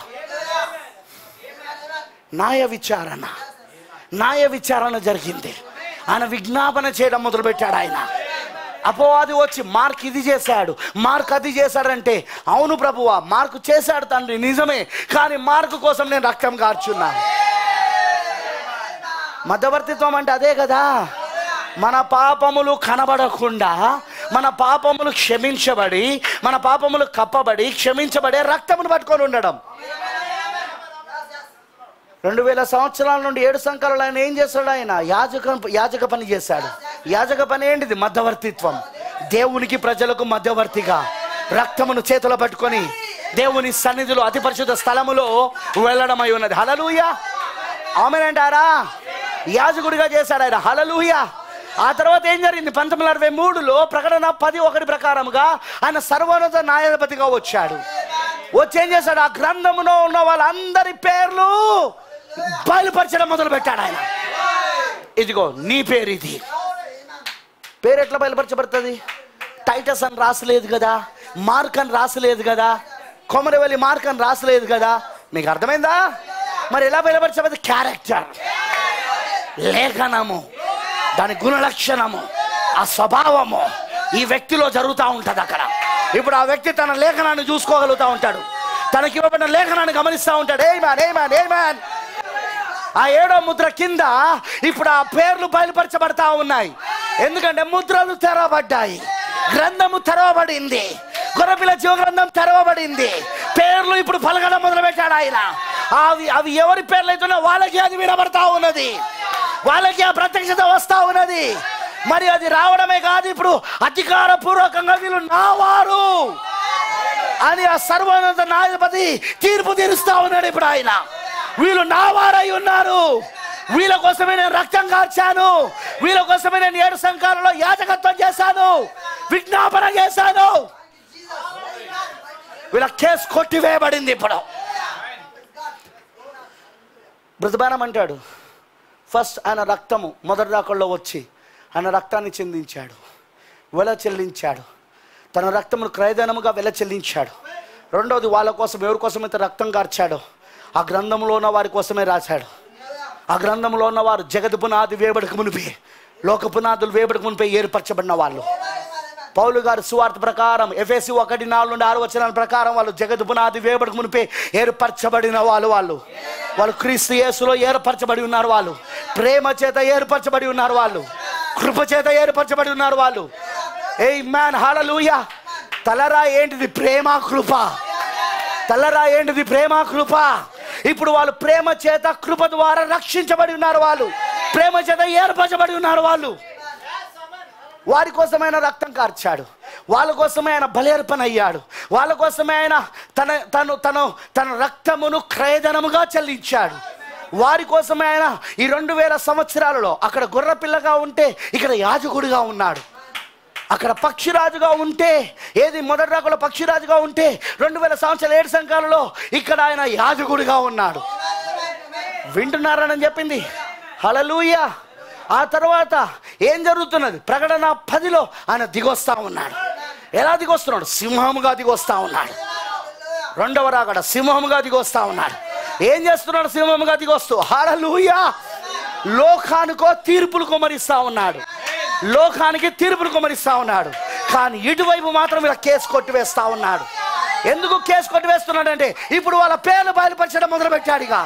న్యాయ విచారణ న్యాయ విచారణ జరిగింది ఆయన విజ్ఞాపన చేయడం మొదలుపెట్టాడు ఆయన అపోవాది వచ్చి మార్క్ ఇది చేశాడు మార్క్ అది చేశాడంటే అవును ప్రభువా మార్కు చేశాడు తండ్రి నిజమే కానీ మార్కు కోసం నేను రక్తం కార్చున్నాను మధ్యవర్తిత్వం అంటే అదే కదా మన పాపములు కనబడకుండా మన పాపములు క్షమించబడి మన పాపములు కప్పబడి క్షమించబడే రక్తమును పట్టుకొని ఉండడం రెండు వేల సంవత్సరాల నుండి ఏడు సంఖ్యలు ఆయన ఏం చేస్తాడు ఆయన యాజక యాజక పని చేశాడు యాజక పని ఏంటిది మధ్యవర్తిత్వం దేవునికి ప్రజలకు మధ్యవర్తిగా రక్తమును చేతిలో పట్టుకొని దేవుని సన్నిధిలో అతి పరిశుద్ధ స్థలములో వెళ్ళడం అయి ఉన్నది హలలుయ ఆమెనంటారా యాజకుడిగా చేశాడు ఆయన హలలుయ ఆ తర్వాత ఏం జరిగింది పంతొమ్మిది వందల అరవై మూడులో ప్రకటన పది ఒకటి ప్రకారముగా ఆయన సర్వోన్నత న్యాయాధిపతిగా వచ్చాడు వచ్చి ఏం చేశాడు ఆ గ్రంథములో ఉన్న వాళ్ళందరి పేర్లు బయలుపరచడం మొదలు పెట్టాడు ఆయన ఇదిగో నీ పేరు ఇది పేరు ఎట్లా బయలుపరచబడుతుంది టైటస్ అని రాసలేదు కదా మార్క్ అని రాసలేదు కదా కొమరవెల్లి మార్క్ అని రాసలేదు కదా మీకు అర్థమైందా మరి ఎలా బయలుపరచబడింది క్యారెక్టర్ లేఖనము దాని గుణలక్షణము ఆ స్వభావము ఈ వ్యక్తిలో జరుగుతూ ఉంటుంది అక్కడ ఇప్పుడు ఆ వ్యక్తి తన లేఖనాన్ని చూసుకోగలుగుతూ ఉంటాడు తనకి ఇవ్వబడిన లేఖనాన్ని గమనిస్తూ ఉంటాడు amen amen amen ఆ ఏడో ముద్ర కింద ఇప్పుడు ఆ పేర్లు బయలుపరచబడతా ఉన్నాయి ఎందుకంటే ముద్రలు తెరవబడ్డాయి గ్రంథము తెరవబడింది గొర్రెపిల్ల జీవ గ్రంథం తెరవబడింది పేర్లు ఇప్పుడు పలకడం మొదలు పెట్టాడు ఆయన అవి అవి ఎవరి పేర్లు అవుతున్నా వాళ్ళకి అది వినబడతా ఉన్నది వాళ్ళకి ఆ ప్రత్యక్షత వస్తా ఉన్నది మరి అది రావడమే కాదు ఇప్పుడు అధికారపూర్వకంగా వీళ్ళు నావారు అని ఆ సర్వోన్నత న్యాయపతి తీర్పు తీరుస్తా ఉన్నాడు ఇప్పుడు ఆయన వీళ్ళు నా వారై ఉన్నారు వీళ్ళ కోసమే నేను రక్తం కార్చాను వీళ్ళ కోసమే నేను ఏడు సంఘాలలో యాజకత్వం చేశాను విజ్ఞాపన చేశాను వీళ్ళ కేసు కొట్టివేయబడింది ఇప్పుడు మృతబానం అంటాడు ఫస్ట్ ఆయన రక్తము మొదటి దాకల్లో వచ్చి ఆయన రక్తాన్ని చెందించాడు వెల చెల్లించాడు తన రక్తమును క్రయధనముగా వెల చెల్లించాడు రెండవది వాళ్ళ కోసం ఎవరి కోసమైతే రక్తం కార్చాడో ఆ గ్రంథంలో ఉన్న వారి కోసమే రాశాడు ఆ గ్రంథంలో ఉన్న వారు జగత్ పునాది వేబడికి మునిపే లోక పునాదులు వేబడికి మునిపే ఏర్పరచబడిన వాళ్ళు పౌలు గారు సువార్త ప్రకారం ఎఫ్ఎసి ఒకటి నాలుగు నుండి ఆరు వచనాల ప్రకారం వాళ్ళు జగత్ పునాది వేబడికి మునిపే ఏర్పరచబడిన వాళ్ళు వాళ్ళు వాళ్ళు క్రీస్తు యేసులో ఏర్పరచబడి ఉన్నారు వాళ్ళు ప్రేమ చేత ఏర్పరచబడి ఉన్నారు వాళ్ళు కృప చేత ఏర్పరచబడి ఉన్నారు వాళ్ళు ఏ మ్యాన్ హాలూయ తలరా ఏంటిది ప్రేమ కృప తెల్లరా ఏంటిది ప్రేమ కృప ఇప్పుడు వాళ్ళు ప్రేమ చేత కృప ద్వారా రక్షించబడి ఉన్నారు వాళ్ళు ప్రేమ చేత ఏర్పరచబడి ఉన్నారు వాళ్ళు వారి కోసమే ఆయన రక్తం కార్చాడు వాళ్ళ కోసమే ఆయన బలేర్పణ అయ్యాడు వాళ్ళ కోసమే ఆయన తన తను తను తన రక్తమును క్రయధనముగా చెల్లించాడు వారి కోసమే ఆయన ఈ రెండు వేల సంవత్సరాలలో అక్కడ గొర్రె పిల్లగా ఉంటే ఇక్కడ యాజకుడిగా ఉన్నాడు అక్కడ పక్షిరాజుగా ఉంటే ఏది మొదటి రాకుల పక్షిరాజుగా ఉంటే రెండు వేల సంవత్సరాల ఏడు సంఘాలలో ఇక్కడ ఆయన యాజకుడిగా ఉన్నాడు వింటున్నారని చెప్పింది హలలుయ ఆ తర్వాత ఏం జరుగుతున్నది ప్రకటన పదిలో ఆయన దిగొస్తా ఉన్నాడు ఎలా దిగొస్తున్నాడు సింహముగా దిగొస్తా ఉన్నాడు రెండవ రాకడ సింహముగా దిగొస్తా ఉన్నాడు ఏం చేస్తున్నాడు సింహముగా దిగొస్తూ హలలుయ లోకానికో తీర్పులు కుమరిస్తా ఉన్నాడు లోకానికి తీర్పులు కుమరిస్తా ఉన్నాడు కానీ ఇటువైపు మాత్రం ఇలా కేసు కొట్టివేస్తా ఉన్నాడు ఎందుకు కేసు కొట్టివేస్తున్నాడంటే ఇప్పుడు వాళ్ళ పేర్లు బయలుపరచడం మొదలుపెట్టాడు ఇక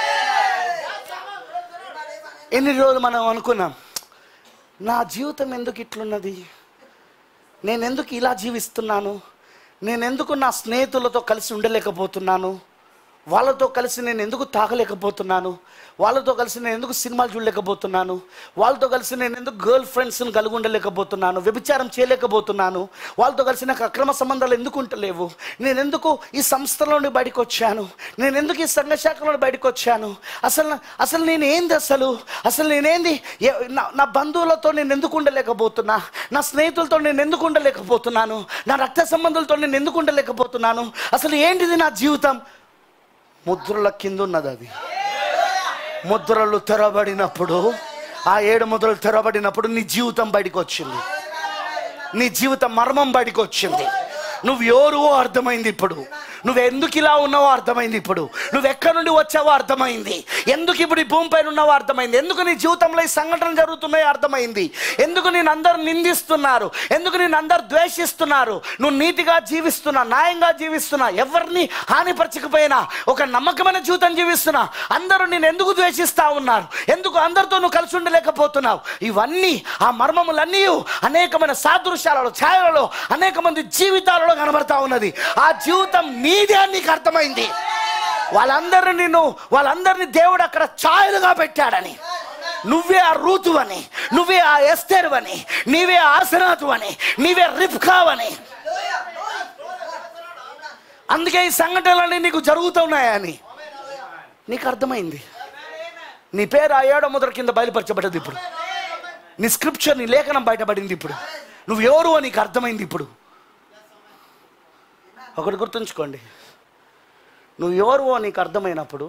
ఎన్ని రోజులు మనం అనుకున్నాం నా జీవితం ఎందుకు ఇట్లున్నది నేను ఎందుకు ఇలా జీవిస్తున్నాను నేను ఎందుకు నా స్నేహితులతో కలిసి ఉండలేకపోతున్నాను వాళ్ళతో కలిసి నేను ఎందుకు తాగలేకపోతున్నాను వాళ్ళతో కలిసి నేను ఎందుకు సినిమాలు చూడలేకపోతున్నాను వాళ్ళతో కలిసి నేను ఎందుకు గర్ల్ ఫ్రెండ్స్ని కలిగి ఉండలేకపోతున్నాను వ్యభిచారం చేయలేకపోతున్నాను వాళ్ళతో కలిసి నాకు అక్రమ సంబంధాలు ఎందుకు ఉంటలేవు నేను ఎందుకు ఈ సంస్థల నుండి బయటకు వచ్చాను నేను ఎందుకు ఈ సంఘ శాఖల నుండి బయటకు వచ్చాను అసలు అసలు నేను ఏంది అసలు అసలు నేనేంది ఏ- నా- నా బంధువులతో నేను ఎందుకు ఉండలేకపోతున్నా నా స్నేహితులతో నేను ఎందుకు ఉండలేకపోతున్నాను నా రక్త సంబంధులతో నేను ఎందుకు ఉండలేకపోతున్నాను అసలు ఏంటిది నా జీవితం ముద్రల కింద ఉన్నది అది ముద్రలు తెరబడినప్పుడు ఆ ఏడు ముద్రలు తెరబడినప్పుడు నీ జీవితం బయటకు వచ్చింది నీ జీవితం మర్మం బయటకు వచ్చింది నువ్వు ఎవరు అర్థమైంది ఇప్పుడు నువ్వు ఎందుకు ఇలా ఉన్నావో అర్థమైంది ఇప్పుడు నువ్వు ఎక్కడి నుండి వచ్చావో అర్థమైంది ఎందుకు ఇప్పుడు ఈ భూమిపైన ఉన్నావో అర్థమైంది ఎందుకు నీ జీవితంలో ఈ సంఘటనలు జరుగుతున్నాయో అర్థమైంది ఎందుకు నేను అందరు నిందిస్తున్నారు ఎందుకు నేను అందరు ద్వేషిస్తున్నారు నువ్వు నీతిగా జీవిస్తున్నా న్యాయంగా జీవిస్తున్నా ఎవరిని హానిపరచకపోయినా ఒక నమ్మకమైన జీవితం జీవిస్తున్నా అందరూ నేను ఎందుకు ద్వేషిస్తా ఉన్నారు ఎందుకు అందరితో నువ్వు కలిసి ఉండలేకపోతున్నావు ఇవన్నీ ఆ మర్మములన్నీ అనేకమైన సాదృశ్యాలలో ఛాయలలో అనేక మంది జీవితాలలో కనబడతా ఉన్నది ఆ జీవితం నీదే అని నీకు అర్థమైంది వాళ్ళందరినీ నిన్ను వాళ్ళందరినీ దేవుడు అక్కడ ఛాయలుగా పెట్టాడని నువ్వే ఆ రూతు అని నువ్వే ఆ ఎస్తేరు అని నీవే ఆసనాథు అని నీవే రిఫ్కావని అందుకే ఈ సంఘటనలన్నీ నీకు జరుగుతున్నాయని నీకు అర్థమైంది నీ పేరు ఆ ఏడో ముద్ర కింద బయలుపరచబడ్డది ఇప్పుడు నీ స్క్రిప్చర్ నీ లేఖనం బయటపడింది ఇప్పుడు నువ్వు ఎవరు అని నీకు అర్థమైంది ఇప్పుడు ఒకటి గుర్తుంచుకోండి నువ్వు ఎవరు నీకు అర్థమైనప్పుడు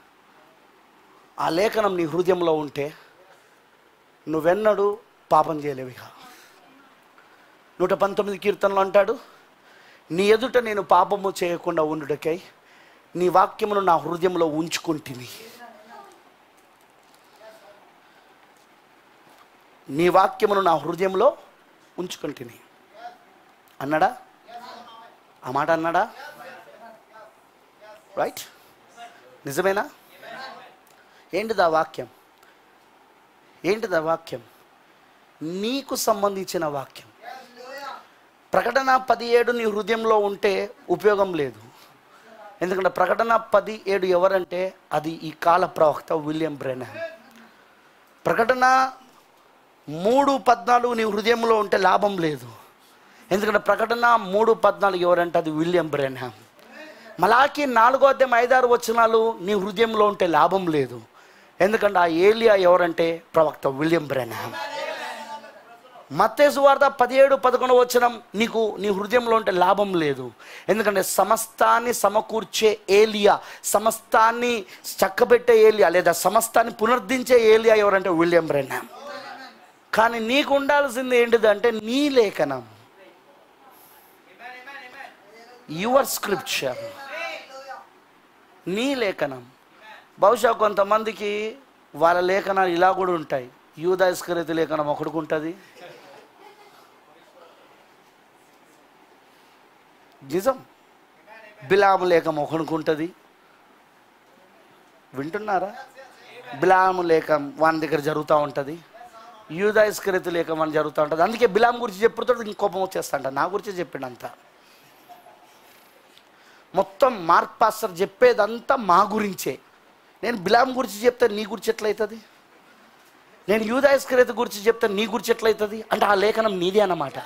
ఆ లేఖనం నీ హృదయంలో ఉంటే నువ్వెన్నడూ పాపం చేయలేవు ఇక నూట పంతొమ్మిది కీర్తనలు అంటాడు నీ ఎదుట నేను పాపము చేయకుండా ఉండుటకై నీ వాక్యమును నా హృదయంలో ఉంచుకుంటుని నీ వాక్యమును నా హృదయంలో ఉంచుకుంటుని అన్నాడా ఆ మాట అన్నాడా రైట్ నిజమేనా ఏంటిది ఆ వాక్యం ఏంటిది ఆ వాక్యం నీకు సంబంధించిన వాక్యం ప్రకటన పదిహేడు నీ హృదయంలో ఉంటే ఉపయోగం లేదు ఎందుకంటే ప్రకటన పది ఏడు ఎవరంటే అది ఈ కాల ప్రవక్త విలియం బ్రెనహం ప్రకటన మూడు పద్నాలుగు నీ హృదయంలో ఉంటే లాభం లేదు ఎందుకంటే ప్రకటన మూడు పద్నాలుగు ఎవరంటే అది విలియం బ్రెనహం మలాకి నాలుగో అధ్యాయం ఐదారు వచనాలు నీ హృదయంలో ఉంటే లాభం లేదు ఎందుకంటే ఆ ఏలియా ఎవరంటే ప్రవక్త విలియం బ్రెనహం మత్తేసు వార్త పదిహేడు పదకొండు వచనం నీకు నీ హృదయంలో ఉంటే లాభం లేదు ఎందుకంటే సమస్తాన్ని సమకూర్చే ఏలియా సమస్తాన్ని చక్కబెట్టే ఏలియా లేదా సమస్తాన్ని పునర్దించే ఏలియా ఎవరంటే విలియం బ్రెనహం కానీ నీకు ఉండాల్సింది ఏంటిదంటే నీ లేఖనం యువర్ స్క్రిప్చర్ నీ లేఖనం బహుశా కొంతమందికి వాళ్ళ లేఖనాలు ఇలా కూడా ఉంటాయి యూదాస్కరిత లేఖనం ఒకడికి ఉంటుంది నిజం బిలాము లేఖం ఒకడికి ఉంటుంది వింటున్నారా బిలాము లేఖం వాని దగ్గర జరుగుతూ ఉంటుంది యూదాస్కరిత లేఖం అని జరుగుతూ ఉంటుంది అందుకే బిలాం గురించి చెప్పుడుతో ఇంక కోపం వచ్చేస్తా నా గురించి చెప్పిండు అంతా మొత్తం మార్క్ పాస్టర్ చెప్పేదంతా మా గురించే నేను బిలాం గురించి చెప్తే నీ గురించి ఎట్లయితుంది నేను యూదాయస్కరేత గురించి చెప్తే నీ గురించి ఎట్లయితుంది అంటే ఆ లేఖనం నీదే అన్నమాట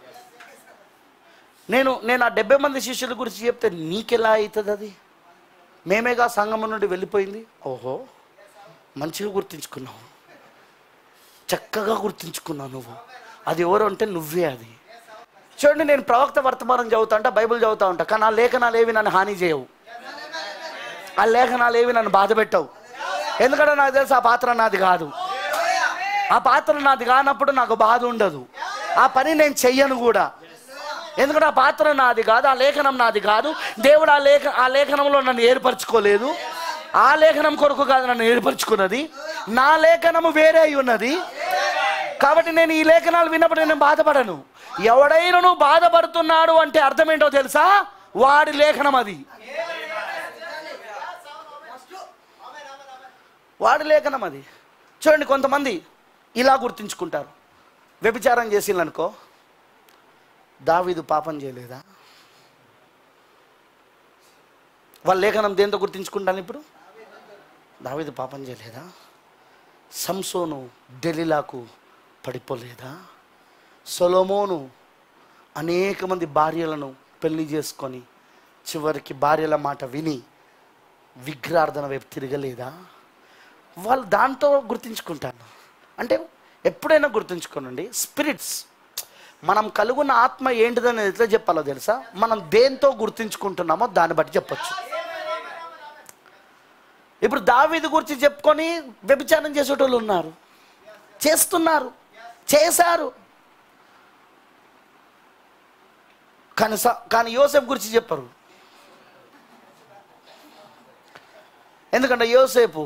నేను నేను ఆ డెబ్బై మంది శిష్యుల గురించి చెప్తే నీకెలా అవుతుంది అది మేమేగా సంగమం నుండి వెళ్ళిపోయింది ఓహో మంచిగా గుర్తించుకున్నావు చక్కగా గుర్తించుకున్నావు నువ్వు అది ఎవరు అంటే నువ్వే అది చూడండి నేను ప్రవక్త వర్తమానం చదువుతా ఉంటా బైబిల్ చదువుతా ఉంటా కానీ ఆ లేఖనాలు ఏవి నన్ను హాని చేయవు ఆ లేఖనాలు ఏవి నన్ను బాధ పెట్టవు ఎందుకంటే నాకు తెలుసు ఆ పాత్ర నాది కాదు ఆ పాత్ర నాది కానప్పుడు నాకు బాధ ఉండదు ఆ పని నేను చెయ్యను కూడా ఎందుకంటే ఆ పాత్ర నాది కాదు ఆ లేఖనం నాది కాదు దేవుడు ఆ లేఖ ఆ లేఖనంలో నన్ను ఏర్పరచుకోలేదు ఆ లేఖనం కొరకు కాదు నన్ను ఏర్పరచుకున్నది నా లేఖనము వేరే అయి ఉన్నది కాబట్టి నేను ఈ లేఖనాలు విన్నప్పుడు నేను బాధపడను ఎవడైనను బాధపడుతున్నాడు అంటే అర్థం ఏంటో తెలుసా వాడి లేఖనం అది వాడి లేఖనం అది చూడండి కొంతమంది ఇలా గుర్తించుకుంటారు వ్యభిచారం చేసిందనుకో దావీదు పాపం చేయలేదా వాళ్ళ లేఖనం దేంతో గుర్తించుకుంటాను ఇప్పుడు దావీదు పాపం చేయలేదా సంసోను డెలిలాకు పడిపోలేదా సొలోమోను అనేక మంది భార్యలను పెళ్లి చేసుకొని చివరికి భార్యల మాట విని విగ్రహార్థన వైపు తిరగలేదా వాళ్ళు దాంతో గుర్తించుకుంటాను అంటే ఎప్పుడైనా గుర్తుంచుకోనండి స్పిరిట్స్ మనం కలుగున్న ఆత్మ ఏంటిదని ఎట్లా చెప్పాలో తెలుసా మనం దేంతో గుర్తించుకుంటున్నామో దాన్ని బట్టి చెప్పొచ్చు ఇప్పుడు దావీదు గురించి చెప్పుకొని వ్యభిచారం చేసేటోళ్ళు ఉన్నారు చేస్తున్నారు చేశారు కానీ స- కానీ యోసేపు గురించి చెప్పరు ఎందుకంటే యోసేపు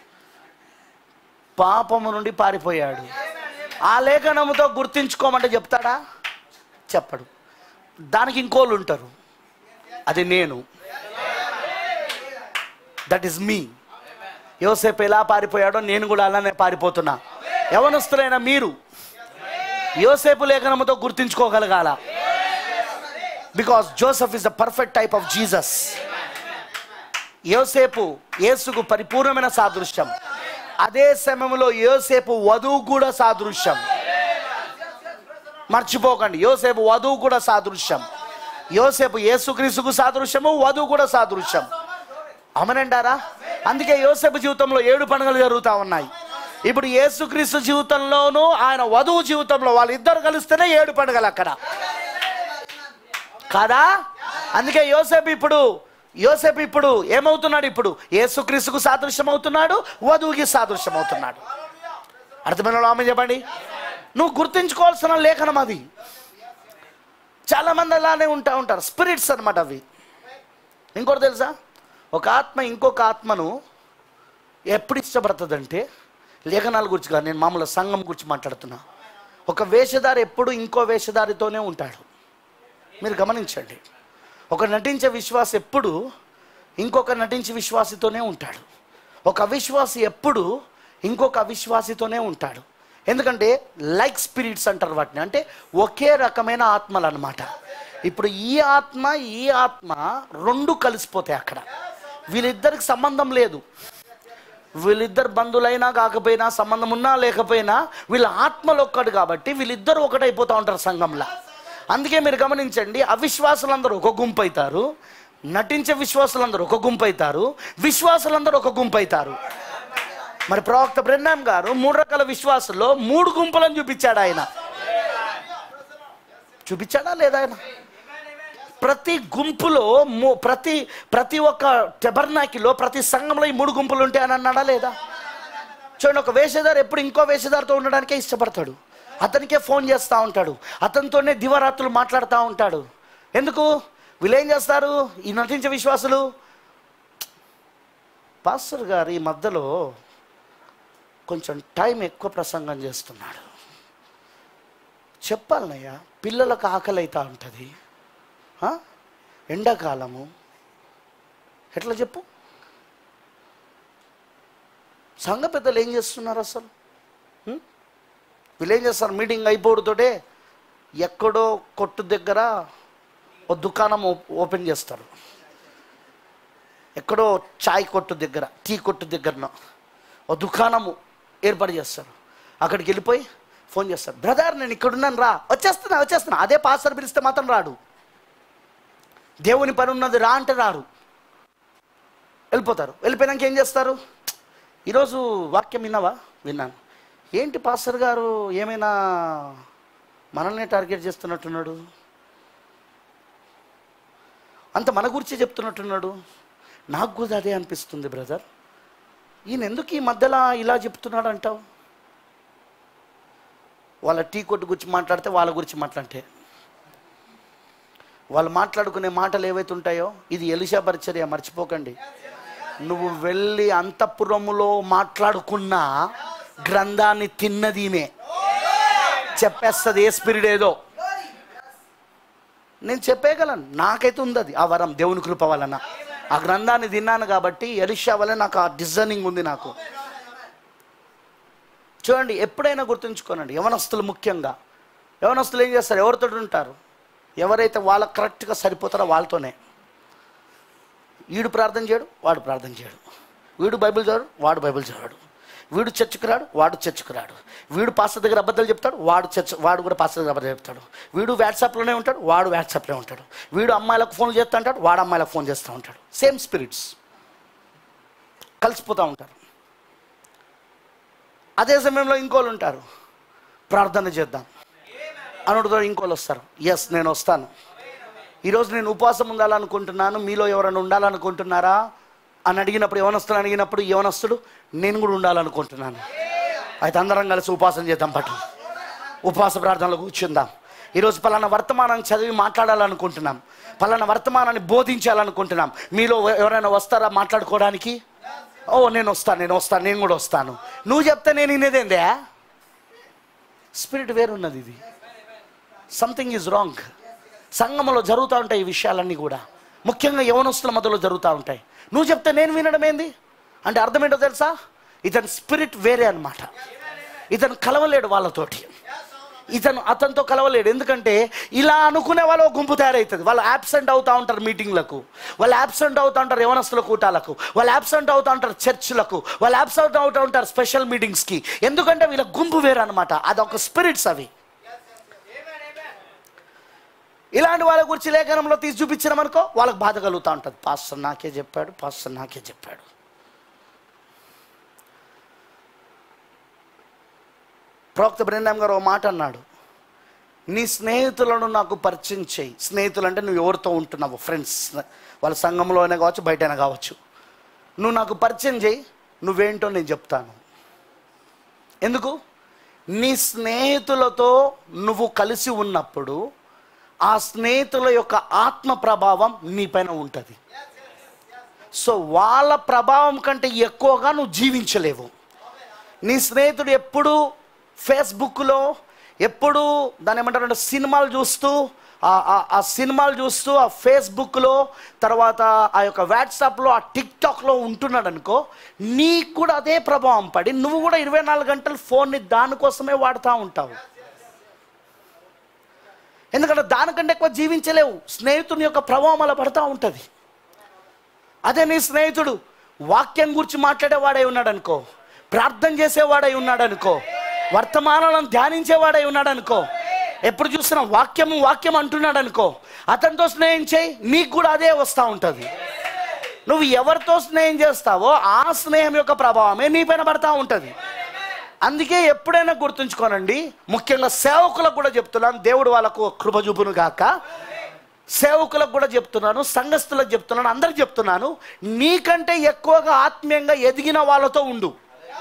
పాపము నుండి పారిపోయాడు ఆ లేఖనముతో గుర్తించుకోమంటే చెప్తాడా చెప్పడు దానికి ఇంకోళ్ళు ఉంటారు అది నేను దట్ ఈస్ మీ యోసేపు ఎలా పారిపోయాడో నేను కూడా అలానే పారిపోతున్నా యవనస్తులైన మీరు యోసేపు లేఖనముతో గుర్తించుకోగలగాల because Joseph is the perfect type of Jesus యోసేపు యేసుకు పరిపూర్ణమైన సాదృశ్యం అదే సమయంలో యోసేపు వధువు కూడా సాదృశ్యం మర్చిపోకండి యోసేపు వధువు కూడా సాదృశ్యం యోసేపు యేసుక్రీస్తుకు సాదృశ్యము వధువు కూడా సాదృశ్యం అమనంటారా అందుకే యోసేపు జీవితంలో ఏడు పండుగలు జరుగుతూ ఉన్నాయి ఇప్పుడు యేసుక్రీస్తు జీవితంలోనూ ఆయన వధువు జీవితంలో వాళ్ళిద్దరు కలిస్తేనే ఏడు పండుగలు అక్కడ కాదా అందుకే యోసేపు ఇప్పుడు యోసేపు ఇప్పుడు ఏమవుతున్నాడు ఇప్పుడు యేసుక్రీస్తుకు సాదృశ్యం అవుతున్నాడు వధువుకి సాదృశ్యం అవుతున్నాడు అర్థమైన వాళ్ళు ఆమె చెప్పండి నువ్వు గుర్తుంచుకోవాల్సిన లేఖనం అది చాలా మంది అలానే ఉంటా ఉంటారు స్పిరిట్స్ అన్నమాట అవి ఇంకోటి తెలుసా ఒక ఆత్మ ఇంకొక ఆత్మను ఎప్పుడు ఇష్టపడుతుందంటే లేఖనాల గురించి కాదు నేను మామూలు సంఘం గురించి మాట్లాడుతున్నా ఒక వేషధారి ఎప్పుడు ఇంకో వేషధారితోనే ఉంటాడు మీరు గమనించండి ఒక నటించే విశ్వాసి ఎప్పుడు ఇంకొక నటించే విశ్వాసితోనే ఉంటాడు ఒక అవిశ్వాసి ఎప్పుడు ఇంకొక అవిశ్వాసితోనే ఉంటాడు ఎందుకంటే లైక్ స్పిరిట్స్ అంటారు వాటిని అంటే ఒకే రకమైన ఆత్మలు అన్నమాట ఇప్పుడు ఈ ఆత్మ ఈ ఆత్మ రెండు కలిసిపోతాయి అక్కడ వీళ్ళిద్దరికి సంబంధం లేదు వీళ్ళిద్దరు బంధువులైనా కాకపోయినా సంబంధం ఉన్నా లేకపోయినా వీళ్ళ ఆత్మలు ఒక్కడు కాబట్టి వీళ్ళిద్దరు ఒకటైపోతూ ఉంటారు సంఘంలో అందుకే మీరు గమనించండి అవిశ్వాసులందరూ ఒక గుంపు అవుతారు నటించే విశ్వాసులందరూ ఒక గుంపు అవుతారు విశ్వాసులందరూ ఒక గుంపు అవుతారు మరి ప్రవక్త బ్రహ్నాం గారు మూడు రకాల విశ్వాసుల్లో మూడు గుంపులను చూపించాడు ఆయన చూపించాడా లేదా ఆయన ప్రతి గుంపులో ము- ప్రతి ప్రతి ఒక్క టెబర్నాకిలో ప్రతి సంఘంలో ఈ మూడు గుంపులు ఉంటాయని అన్నాడా లేదా చూడండి ఒక వేషధారి ఎప్పుడు ఇంకో వేషధారితో ఉండడానికే ఇష్టపడతాడు అతనికే ఫోన్ చేస్తూ ఉంటాడు అతనితోనే దివరాత్రులు మాట్లాడుతూ ఉంటాడు ఎందుకు వీళ్ళు ఏం చేస్తారు ఈ నటించే విశ్వాసులు పాస్టర్ గారు ఈ మధ్యలో కొంచెం టైం ఎక్కువ ప్రసంగం చేస్తున్నాడు చెప్పాలనయ్యా పిల్లలకు ఆకలి అవుతూ ఉంటుంది ఆ? ఎండాకాలము ఎట్లా చెప్పు సంఘ పెద్దలు ఏం చేస్తున్నారు అసలు ఉం? వీళ్ళు ఏం చేస్తారు మీటింగ్ అయిపోవడంతోటే ఎక్కడో కొట్టు దగ్గర ఓ దుకాణం ఓ- ఓపెన్ చేస్తారు ఎక్కడో చాయ్ కొట్టు దగ్గర టీ కొట్టు దగ్గరనో ఓ దుకాణము ఏర్పాటు చేస్తారు అక్కడికి వెళ్ళిపోయి ఫోన్ చేస్తారు బ్రదర్ నేను ఇక్కడున్నాను రా వచ్చేస్తున్నా వచ్చేస్తున్నా అదే పాస్టర్ పిలిస్తే మాత్రం రాడు దేవుని పని ఉన్నది రా అంటే రారు వెళ్ళిపోతారు వెళ్ళిపోయినాక ఏం చేస్తారు ఈరోజు వాక్యం విన్నావా విన్నాను ఏంటి పాస్టర్ గారు ఏమైనా మనల్ని టార్గెట్ చేస్తున్నట్టున్నాడు అంత మన గురించి చెప్తున్నట్టున్నాడు నాకు కూడా అదే అనిపిస్తుంది బ్రదర్ ఈయన ఎందుకు ఈ మధ్యలో ఇలా చెప్తున్నాడు అంటావు వాళ్ళ టీ కొట్టు గురించి మాట్లాడితే వాళ్ళ గురించి మాట్లాడితే వాళ్ళు మాట్లాడుకునే మాటలు ఏవైతే ఉంటాయో ఇది ఎలిషా పరిచర్య మర్చిపోకండి నువ్వు వెళ్ళి అంతఃపురములో మాట్లాడుకున్న గ్రంథాన్ని తిన్నది ఈమె చెప్పేస్తుంది ఏ స్పిరిట్ ఏదో నేను చెప్పేయగలను నాకైతే ఉంది అది ఆ వరం దేవుని కృప వలన ఆ గ్రంథాన్ని తిన్నాను కాబట్టి ఎలిషా వల్ల నాకు ఆ డిజైనింగ్ ఉంది నాకు చూడండి ఎప్పుడైనా గుర్తుంచుకోనండి యవనస్తులు ముఖ్యంగా యవనస్తులు ఏం చేస్తారు ఎవరితో ఉంటారు ఎవరైతే వాళ్ళకి కరెక్ట్గా సరిపోతారో వాళ్ళతోనే వీడు ప్రార్థన చేయడు వాడు ప్రార్థన చేయడు వీడు బైబిల్ చదవడు వాడు బైబిల్ చదవడు వీడు చర్చకు రాడు వాడు చర్చకు రాడు వీడు పాస్టర్ దగ్గర అబద్ధాలు చెప్తాడు వాడు చర్చ వాడు కూడా పాస్టర్ దగ్గర అబద్ధాలు చెప్తాడు వీడు వాట్సాప్లోనే ఉంటాడు వాడు వాట్సాప్లో ఉంటాడు వీడు అమ్మాయిలకు ఫోన్ చేస్తూ ఉంటాడు వాడు అమ్మాయిలకు ఫోన్ చేస్తూ ఉంటాడు సేమ్ స్పిరిట్స్ కలిసిపోతూ ఉంటారు అదే సమయంలో ఇంకోళ్ళు ఉంటారు ప్రార్థన చేద్దాం అనుడితో ఇంకోళ్ళు వస్తారు ఎస్ నేను వస్తాను ఈరోజు నేను ఉపవాసం ఉండాలనుకుంటున్నాను మీలో ఎవరైనా ఉండాలనుకుంటున్నారా అని అడిగినప్పుడు యవనస్తులు అడిగినప్పుడు యవనస్తుడు నేను కూడా ఉండాలనుకుంటున్నాను అయితే అందరం కలిసి ఉపవాసం చేద్దాం పట్టు ఉపవాస ప్రార్థనలో కూర్చుందాం ఈరోజు పలానా వర్తమానాన్ని చదివి మాట్లాడాలనుకుంటున్నాం పలానా వర్తమానాన్ని బోధించాలనుకుంటున్నాం మీలో ఎవరైనా వస్తారా మాట్లాడుకోవడానికి ఓ నేను వస్తాను నేను వస్తాను నేను కూడా వస్తాను నువ్వు చెప్తే నేను వినేదేందే స్పిరిట్ వేరున్నది ఇది సంథింగ్ ఈజ్ రాంగ్ సంఘంలో జరుగుతూ ఉంటాయి ఈ విషయాలన్నీ కూడా ముఖ్యంగా యవనస్తుల మధ్యలో జరుగుతూ ఉంటాయి నువ్వు చెప్తే నేను వినడం ఏంది అంటే అర్థం ఏంటో తెలుసా ఇతని స్పిరిట్ వేరే అన్నమాట ఇతను కలవలేడు వాళ్ళతోటి ఇతను అతనితో కలవలేడు ఎందుకంటే ఇలా అనుకునే వాళ్ళు ఒక గుంపు తయారవుతుంది వాళ్ళు యాబ్సెంట్ అవుతూ ఉంటారు మీటింగ్లకు వాళ్ళు యాబ్సెంట్ అవుతూ ఉంటారు యవనస్తుల కూటాలకు వాళ్ళు యాబ్సెంట్ అవుతూ ఉంటారు చర్చ్లకు వాళ్ళు యాబ్సెంట్ అవుతూ ఉంటారు స్పెషల్ మీటింగ్స్కి ఎందుకంటే వీళ్ళ గుంపు వేరు అనమాట అదొక స్పిరిట్స్ అవి ఇలాంటి వాళ్ళ గురించి లేఖనంలో తీసి చూపించినామనుకో వాళ్ళకి బాధ కలుగుతూ ఉంటుంది పాస్టర్ నాకే చెప్పాడు పాస్టర్ నాకే చెప్పాడు ప్రవక్త బృందం గారు ఒక మాట అన్నాడు నీ స్నేహితులను నాకు పరిచయం చేయి స్నేహితులు అంటే నువ్వు ఎవరితో ఉంటున్నావు ఫ్రెండ్స్ వాళ్ళ సంఘంలోనే కావచ్చు బయటైనా కావచ్చు నువ్వు నాకు పరిచయం చేయి నువ్వేంటో నేను చెప్తాను ఎందుకు నీ స్నేహితులతో నువ్వు కలిసి ఉన్నప్పుడు ఆ స్నేహితుల యొక్క ఆత్మ ప్రభావం నీపైన ఉంటుంది సో వాళ్ళ ప్రభావం కంటే ఎక్కువగా నువ్వు జీవించలేవు నీ స్నేహితుడు ఎప్పుడు ఫేస్బుక్లో ఎప్పుడు దాని ఏమంటారంటే సినిమాలు చూస్తూ ఆ- ఆ- ఆ సినిమాలు చూస్తూ ఆ ఫేస్బుక్లో తర్వాత ఆ యొక్క వాట్సాప్లో ఆ టిక్టాక్లో ఉంటున్నాడు అనుకో నీకు కూడా అదే ప్రభావం పడి నువ్వు కూడా ఇరవై నాలుగు గంటలు ఫోన్ని దానికోసమే వాడుతూ ఉంటావు ఎందుకంటే దానికంటే ఎక్కువ జీవించలేవు స్నేహితుని యొక్క ప్రభావం అలా పడుతూ ఉంటుంది అదే నీ స్నేహితుడు వాక్యం గురించి మాట్లాడేవాడై ఉన్నాడు అనుకో ప్రార్థన చేసేవాడై ఉన్నాడు అనుకో వర్తమానాలను ధ్యానించేవాడై ఉన్నాడు అనుకో ఎప్పుడు చూసినా వాక్యము వాక్యం అంటున్నాడు అనుకో అతనితో స్నేహం చేయి నీకు కూడా అదే వస్తూ ఉంటుంది నువ్వు ఎవరితో స్నేహం చేస్తావో ఆ స్నేహం యొక్క ప్రభావమే నీ పైన పడతా ఉంటుంది అందుకే ఎప్పుడైనా గుర్తుంచుకోనండి ముఖ్యంగా సేవకులకు కూడా చెప్తున్నాను దేవుడు వాళ్ళకు కృప చూపును గాక సేవకులకు కూడా చెప్తున్నాను సంఘస్థులకు చెప్తున్నాను అందరికి చెప్తున్నాను నీకంటే ఎక్కువగా ఆత్మీయంగా ఎదిగిన వాళ్ళతో ఉండు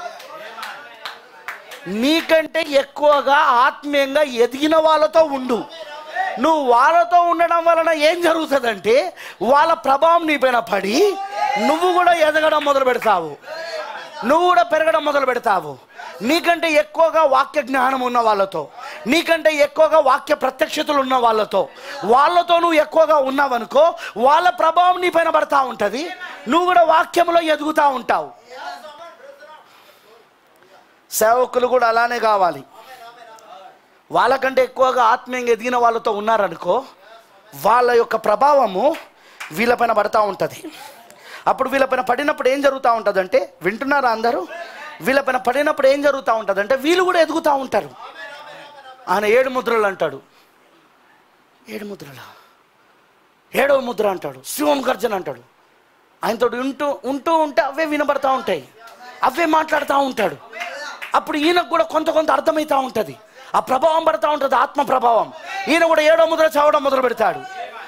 నీకంటే ఎక్కువగా ఆత్మీయంగా ఎదిగిన వాళ్ళతో ఉండు నువ్వు వాళ్ళతో ఉండడం వలన ఏం జరుగుతుందంటే వాళ్ళ ప్రభావం నీపైన పడి నువ్వు కూడా ఎదగడం మొదలు పెడతావు నువ్వు కూడా పెరగడం మొదలు పెడతావు నీకంటే ఎక్కువగా వాక్య జ్ఞానం ఉన్న వాళ్ళతో నీకంటే ఎక్కువగా వాక్య ప్రత్యక్షతలు ఉన్న వాళ్ళతో వాళ్ళతో నువ్వు ఎక్కువగా ఉన్నావనుకో వాళ్ళ ప్రభావం నీ పైన పడతా ఉంటుంది నువ్వు కూడా వాక్యంలో ఎదుగుతూ ఉంటావు సేవకులు కూడా అలానే కావాలి వాళ్ళకంటే ఎక్కువగా ఆత్మీయంగా ఎదిగిన వాళ్ళతో ఉన్నారనుకో వాళ్ళ యొక్క ప్రభావము వీళ్ళపైన పడతా ఉంటుంది అప్పుడు వీళ్ళపైన పడినప్పుడు ఏం జరుగుతూ ఉంటుందంటే వింటున్నారా అందరూ వీళ్ళపైన పడినప్పుడు ఏం జరుగుతూ ఉంటుందంటే వీళ్ళు కూడా ఎదుగుతూ ఉంటారు ఆయన ఏడు ముద్రలు అంటాడు ఏడు ముద్రల ఏడవ ముద్ర అంటాడు శివం గర్జన అంటాడు ఆయనతో ఉంటూ ఉంటూ ఉంటే అవే వినబడతా ఉంటాయి అవే మాట్లాడుతూ ఉంటాడు అప్పుడు ఈయనకు కూడా కొంత కొంత అర్థమవుతూ ఉంటుంది ఆ ప్రభావం పడుతూ ఉంటుంది ఆత్మ ప్రభావం ఈయన కూడా ఏడో ముద్ర చదవడం మొదలు పెడతాడు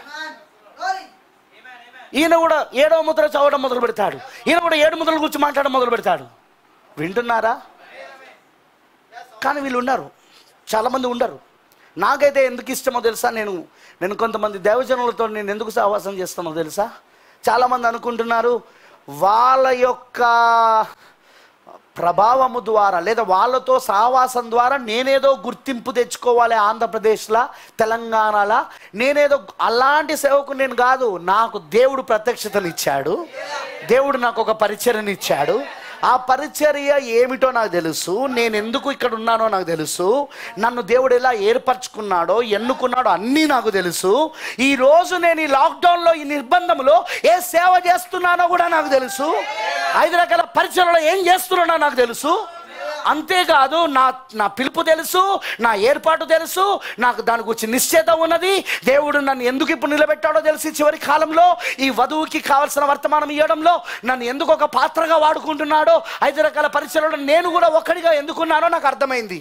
ఈయన కూడా ఏడో ముద్ర చదవడం మొదలు పెడతాడు ఈయన కూడా ఏడు ముద్రల గురించి మాట్లాడడం మొదలు పెడతాడు వింటున్నారా కానీ వీళ్ళు ఉన్నారు చాలామంది ఉండరు నాకైతే ఎందుకు ఇష్టమో తెలుసా నేను నేను కొంతమంది దేవజనులతో నేను ఎందుకు సహవాసం చేస్తానో తెలుసా చాలామంది అనుకుంటున్నారు వాళ్ళ యొక్క ప్రభావము ద్వారా లేదా వాళ్ళతో సహవాసం ద్వారా నేనేదో గుర్తింపు తెచ్చుకోవాలి ఆంధ్రప్రదేశ్లా తెలంగాణలా నేనేదో అలాంటి సేవకు నేను కాదు నాకు దేవుడు ప్రత్యక్షతనిచ్చాడు దేవుడు నాకు ఒక పరిచర్ని ఇచ్చాడు ఆ పరిచర్య ఏమిటో నాకు తెలుసు నేను ఎందుకు ఇక్కడ ఉన్నానో నాకు తెలుసు నన్ను దేవుడు ఎలా ఏర్పరచుకున్నాడో ఎన్నుకున్నాడో అన్నీ నాకు తెలుసు ఈ రోజు నేను ఈ లాక్డౌన్లో ఈ నిర్బంధంలో ఏ సేవ చేస్తున్నానో కూడా నాకు తెలుసు ఐదు రకాల పరిచయలో ఏం చేస్తున్నానో నాకు తెలుసు అంతేకాదు నా నా పిలుపు తెలుసు నా ఏర్పాటు తెలుసు నాకు దాని గురించి నిశ్చేత ఉన్నది దేవుడు నన్ను ఎందుకు ఇప్పుడు నిలబెట్టాడో తెలిసి చివరి కాలంలో ఈ వధువుకి కావలసిన వర్తమానం ఇవ్వడంలో నన్ను ఎందుకు ఒక పాత్రగా వాడుకుంటున్నాడో ఐదు రకాల పరిచయలో నేను కూడా ఒక్కడిగా ఎందుకున్నానో నాకు అర్థమైంది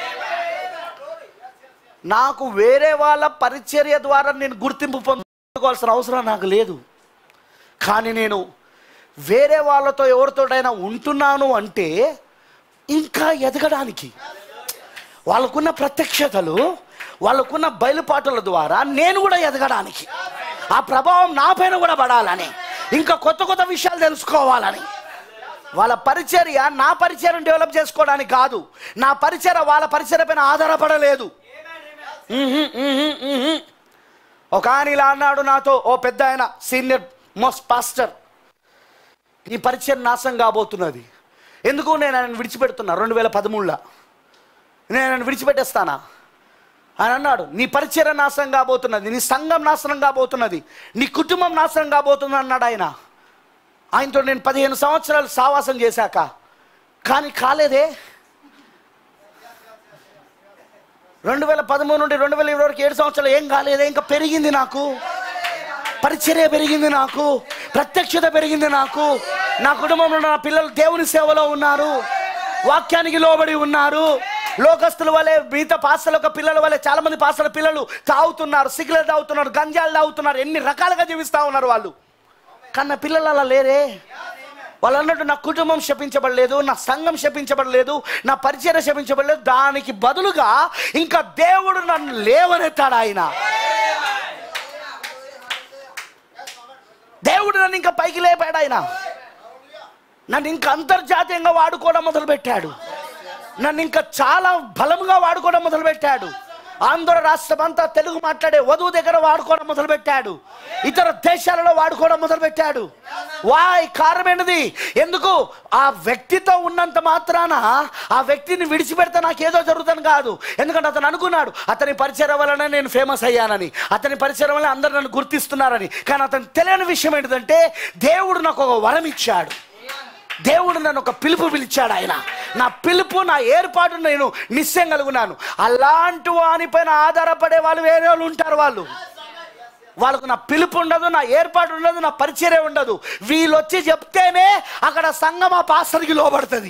నాకు వేరే వాళ్ళ పరిచర్య ద్వారా నేను గుర్తింపు పొందుకోవాల్సిన అవసరం నాకు లేదు కానీ నేను వేరే వాళ్ళతో ఎవరితోటైనా ఉంటున్నాను అంటే ఇంకా ఎదగడానికి వాళ్ళకున్న ప్రత్యక్షతలు వాళ్ళకున్న బయలుపాటుల ద్వారా నేను కూడా ఎదగడానికి ఆ ప్రభావం నా పైన కూడా పడాలని ఇంకా కొత్త కొత్త విషయాలు తెలుసుకోవాలని వాళ్ళ పరిచర్య నా పరిచయం డెవలప్ చేసుకోవడానికి కాదు నా పరిచయ వాళ్ళ పరిచయ పైన ఆధారపడలేదు మ్మ్హ్, మ్మ్హ్, మ్మ్హ్. ఒక ఆయన ఇలా అన్నాడు నాతో ఓ పెద్ద ఆయన సీనియర్ మోస్ట్ పాస్టర్ నీ పరిచయం నాశనం కాబోతున్నది ఎందుకు నేను ఆయన విడిచిపెడుతున్నా రెండు వేల పదమూడులో నేను ఆయన విడిచిపెట్టేస్తానా అని అన్నాడు నీ పరిచయం నాశనం కాబోతున్నది నీ సంఘం నాశనం కాబోతున్నది నీ కుటుంబం నాశనం కాబోతుంది అన్నాడు ఆయన ఆయనతో నేను పదిహేను సంవత్సరాలు సావాసం చేశాక కానీ కాలేదే రెండు వేల పదమూడు నుండి రెండు వేల ఇరవై వరకు ఏడు సంవత్సరాలు ఏం కాలేదే ఇంకా పెరిగింది నాకు పరిచర్య పెరిగింది నాకు ప్రత్యక్షత పెరిగింది నాకు నా కుటుంబంలో నా పిల్లలు దేవుని సేవలో ఉన్నారు వాక్యానికి లోబడి ఉన్నారు లోకస్తుల వలె మిగతా పాస్టల యొక్క పిల్లల వలె చాలా మంది పాస్టల పిల్లలు తాగుతున్నారు సిగరెట్ తాగుతున్నారు గంజాలు తాగుతున్నారు ఎన్ని రకాలుగా జీవిస్తూ ఉన్నారు వాళ్ళు కానీ నా పిల్లలు అలా లేరే వాళ్ళు అన్నట్టు నా కుటుంబం శపించబడలేదు నా సంఘం శపించబడలేదు నా పరిచయం శపించబడలేదు దానికి బదులుగా ఇంకా దేవుడు నన్ను లేవనెత్తాడు ఆయన దేవుడు నన్ను ఇంకా పైకి లేపాడు ఆయన నన్ను ఇంకా అంతర్జాతీయంగా వాడుకోవడం మొదలుపెట్టాడు నన్ను ఇంకా చాలా బలంగా వాడుకోవడం మొదలుపెట్టాడు ఆంధ్ర రాష్ట్రం అంతా తెలుగు మాట్లాడే వధువు దగ్గర వాడుకోవడం మొదలుపెట్టాడు ఇతర దేశాలలో వాడుకోవడం మొదలుపెట్టాడు వాయ్ కారణమైనది ఎందుకు ఆ వ్యక్తితో ఉన్నంత మాత్రాన ఆ వ్యక్తిని విడిచిపెడితే నాకేదో జరుగుతుంది కాదు ఎందుకంటే అతను అనుకున్నాడు అతని పరిచయం వలన నేను ఫేమస్ అయ్యానని అతని పరిచయం వల్ల అందరు నన్ను గుర్తిస్తున్నారని కానీ అతను తెలియని విషయం ఏంటంటే దేవుడు నాకు ఒక వరం ఇచ్చాడు దేవుడు నన్ను ఒక పిలుపు పిలిచాడు ఆయన నా పిలుపు నా ఏర్పాటు నేను నిశ్చయం కలుగున్నాను అలాంటి వానిపైన ఆధారపడే వాళ్ళు వేరే వాళ్ళు ఉంటారు వాళ్ళు వాళ్ళకు నా పిలుపు ఉండదు నా ఏర్పాటు ఉండదు నా పరిచయం ఉండదు వీళ్ళు వచ్చి చెప్తేనే అక్కడ సంఘం ఆ పాస్టర్కి లోబడుతుంది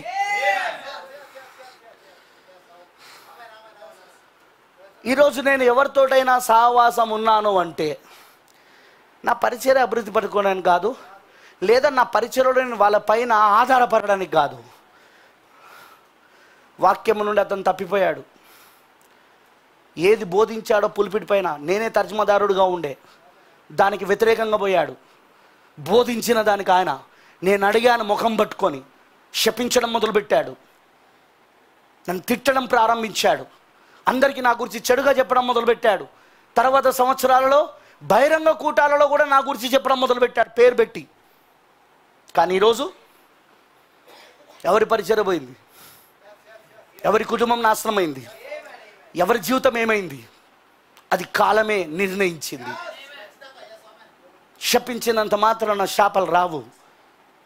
ఈరోజు నేను ఎవరితోటైనా సహవాసం ఉన్నాను అంటే నా పరిచయం అభివృద్ధి పడుకోవడానికి కాదు లేదా నా పరిచయంలో నేను వాళ్ళ పైన ఆధారపడడానికి కాదు వాక్యము నుండి అతను తప్పిపోయాడు ఏది బోధించాడో పులిపిటి పైన నేనే తర్జుమదారుడుగా ఉండే దానికి వ్యతిరేకంగా పోయాడు బోధించిన దానికి ఆయన నేను అడిగాను ముఖం పట్టుకొని శపించడం మొదలుపెట్టాడు నన్ను తిట్టడం ప్రారంభించాడు అందరికీ నా గురించి చెడుగా చెప్పడం మొదలుపెట్టాడు తర్వాత సంవత్సరాలలో బహిరంగ కూటాలలో కూడా నా గురించి చెప్పడం మొదలుపెట్టాడు పేరు పెట్టి కానీ ఈరోజు ఎవరి పరిచయం పోయింది ఎవరి కుటుంబం నాశనమైంది ఎవరి జీవితం ఏమైంది అది కాలమే నిర్ణయించింది శపించినంత మాత్రాన శాపలు రావు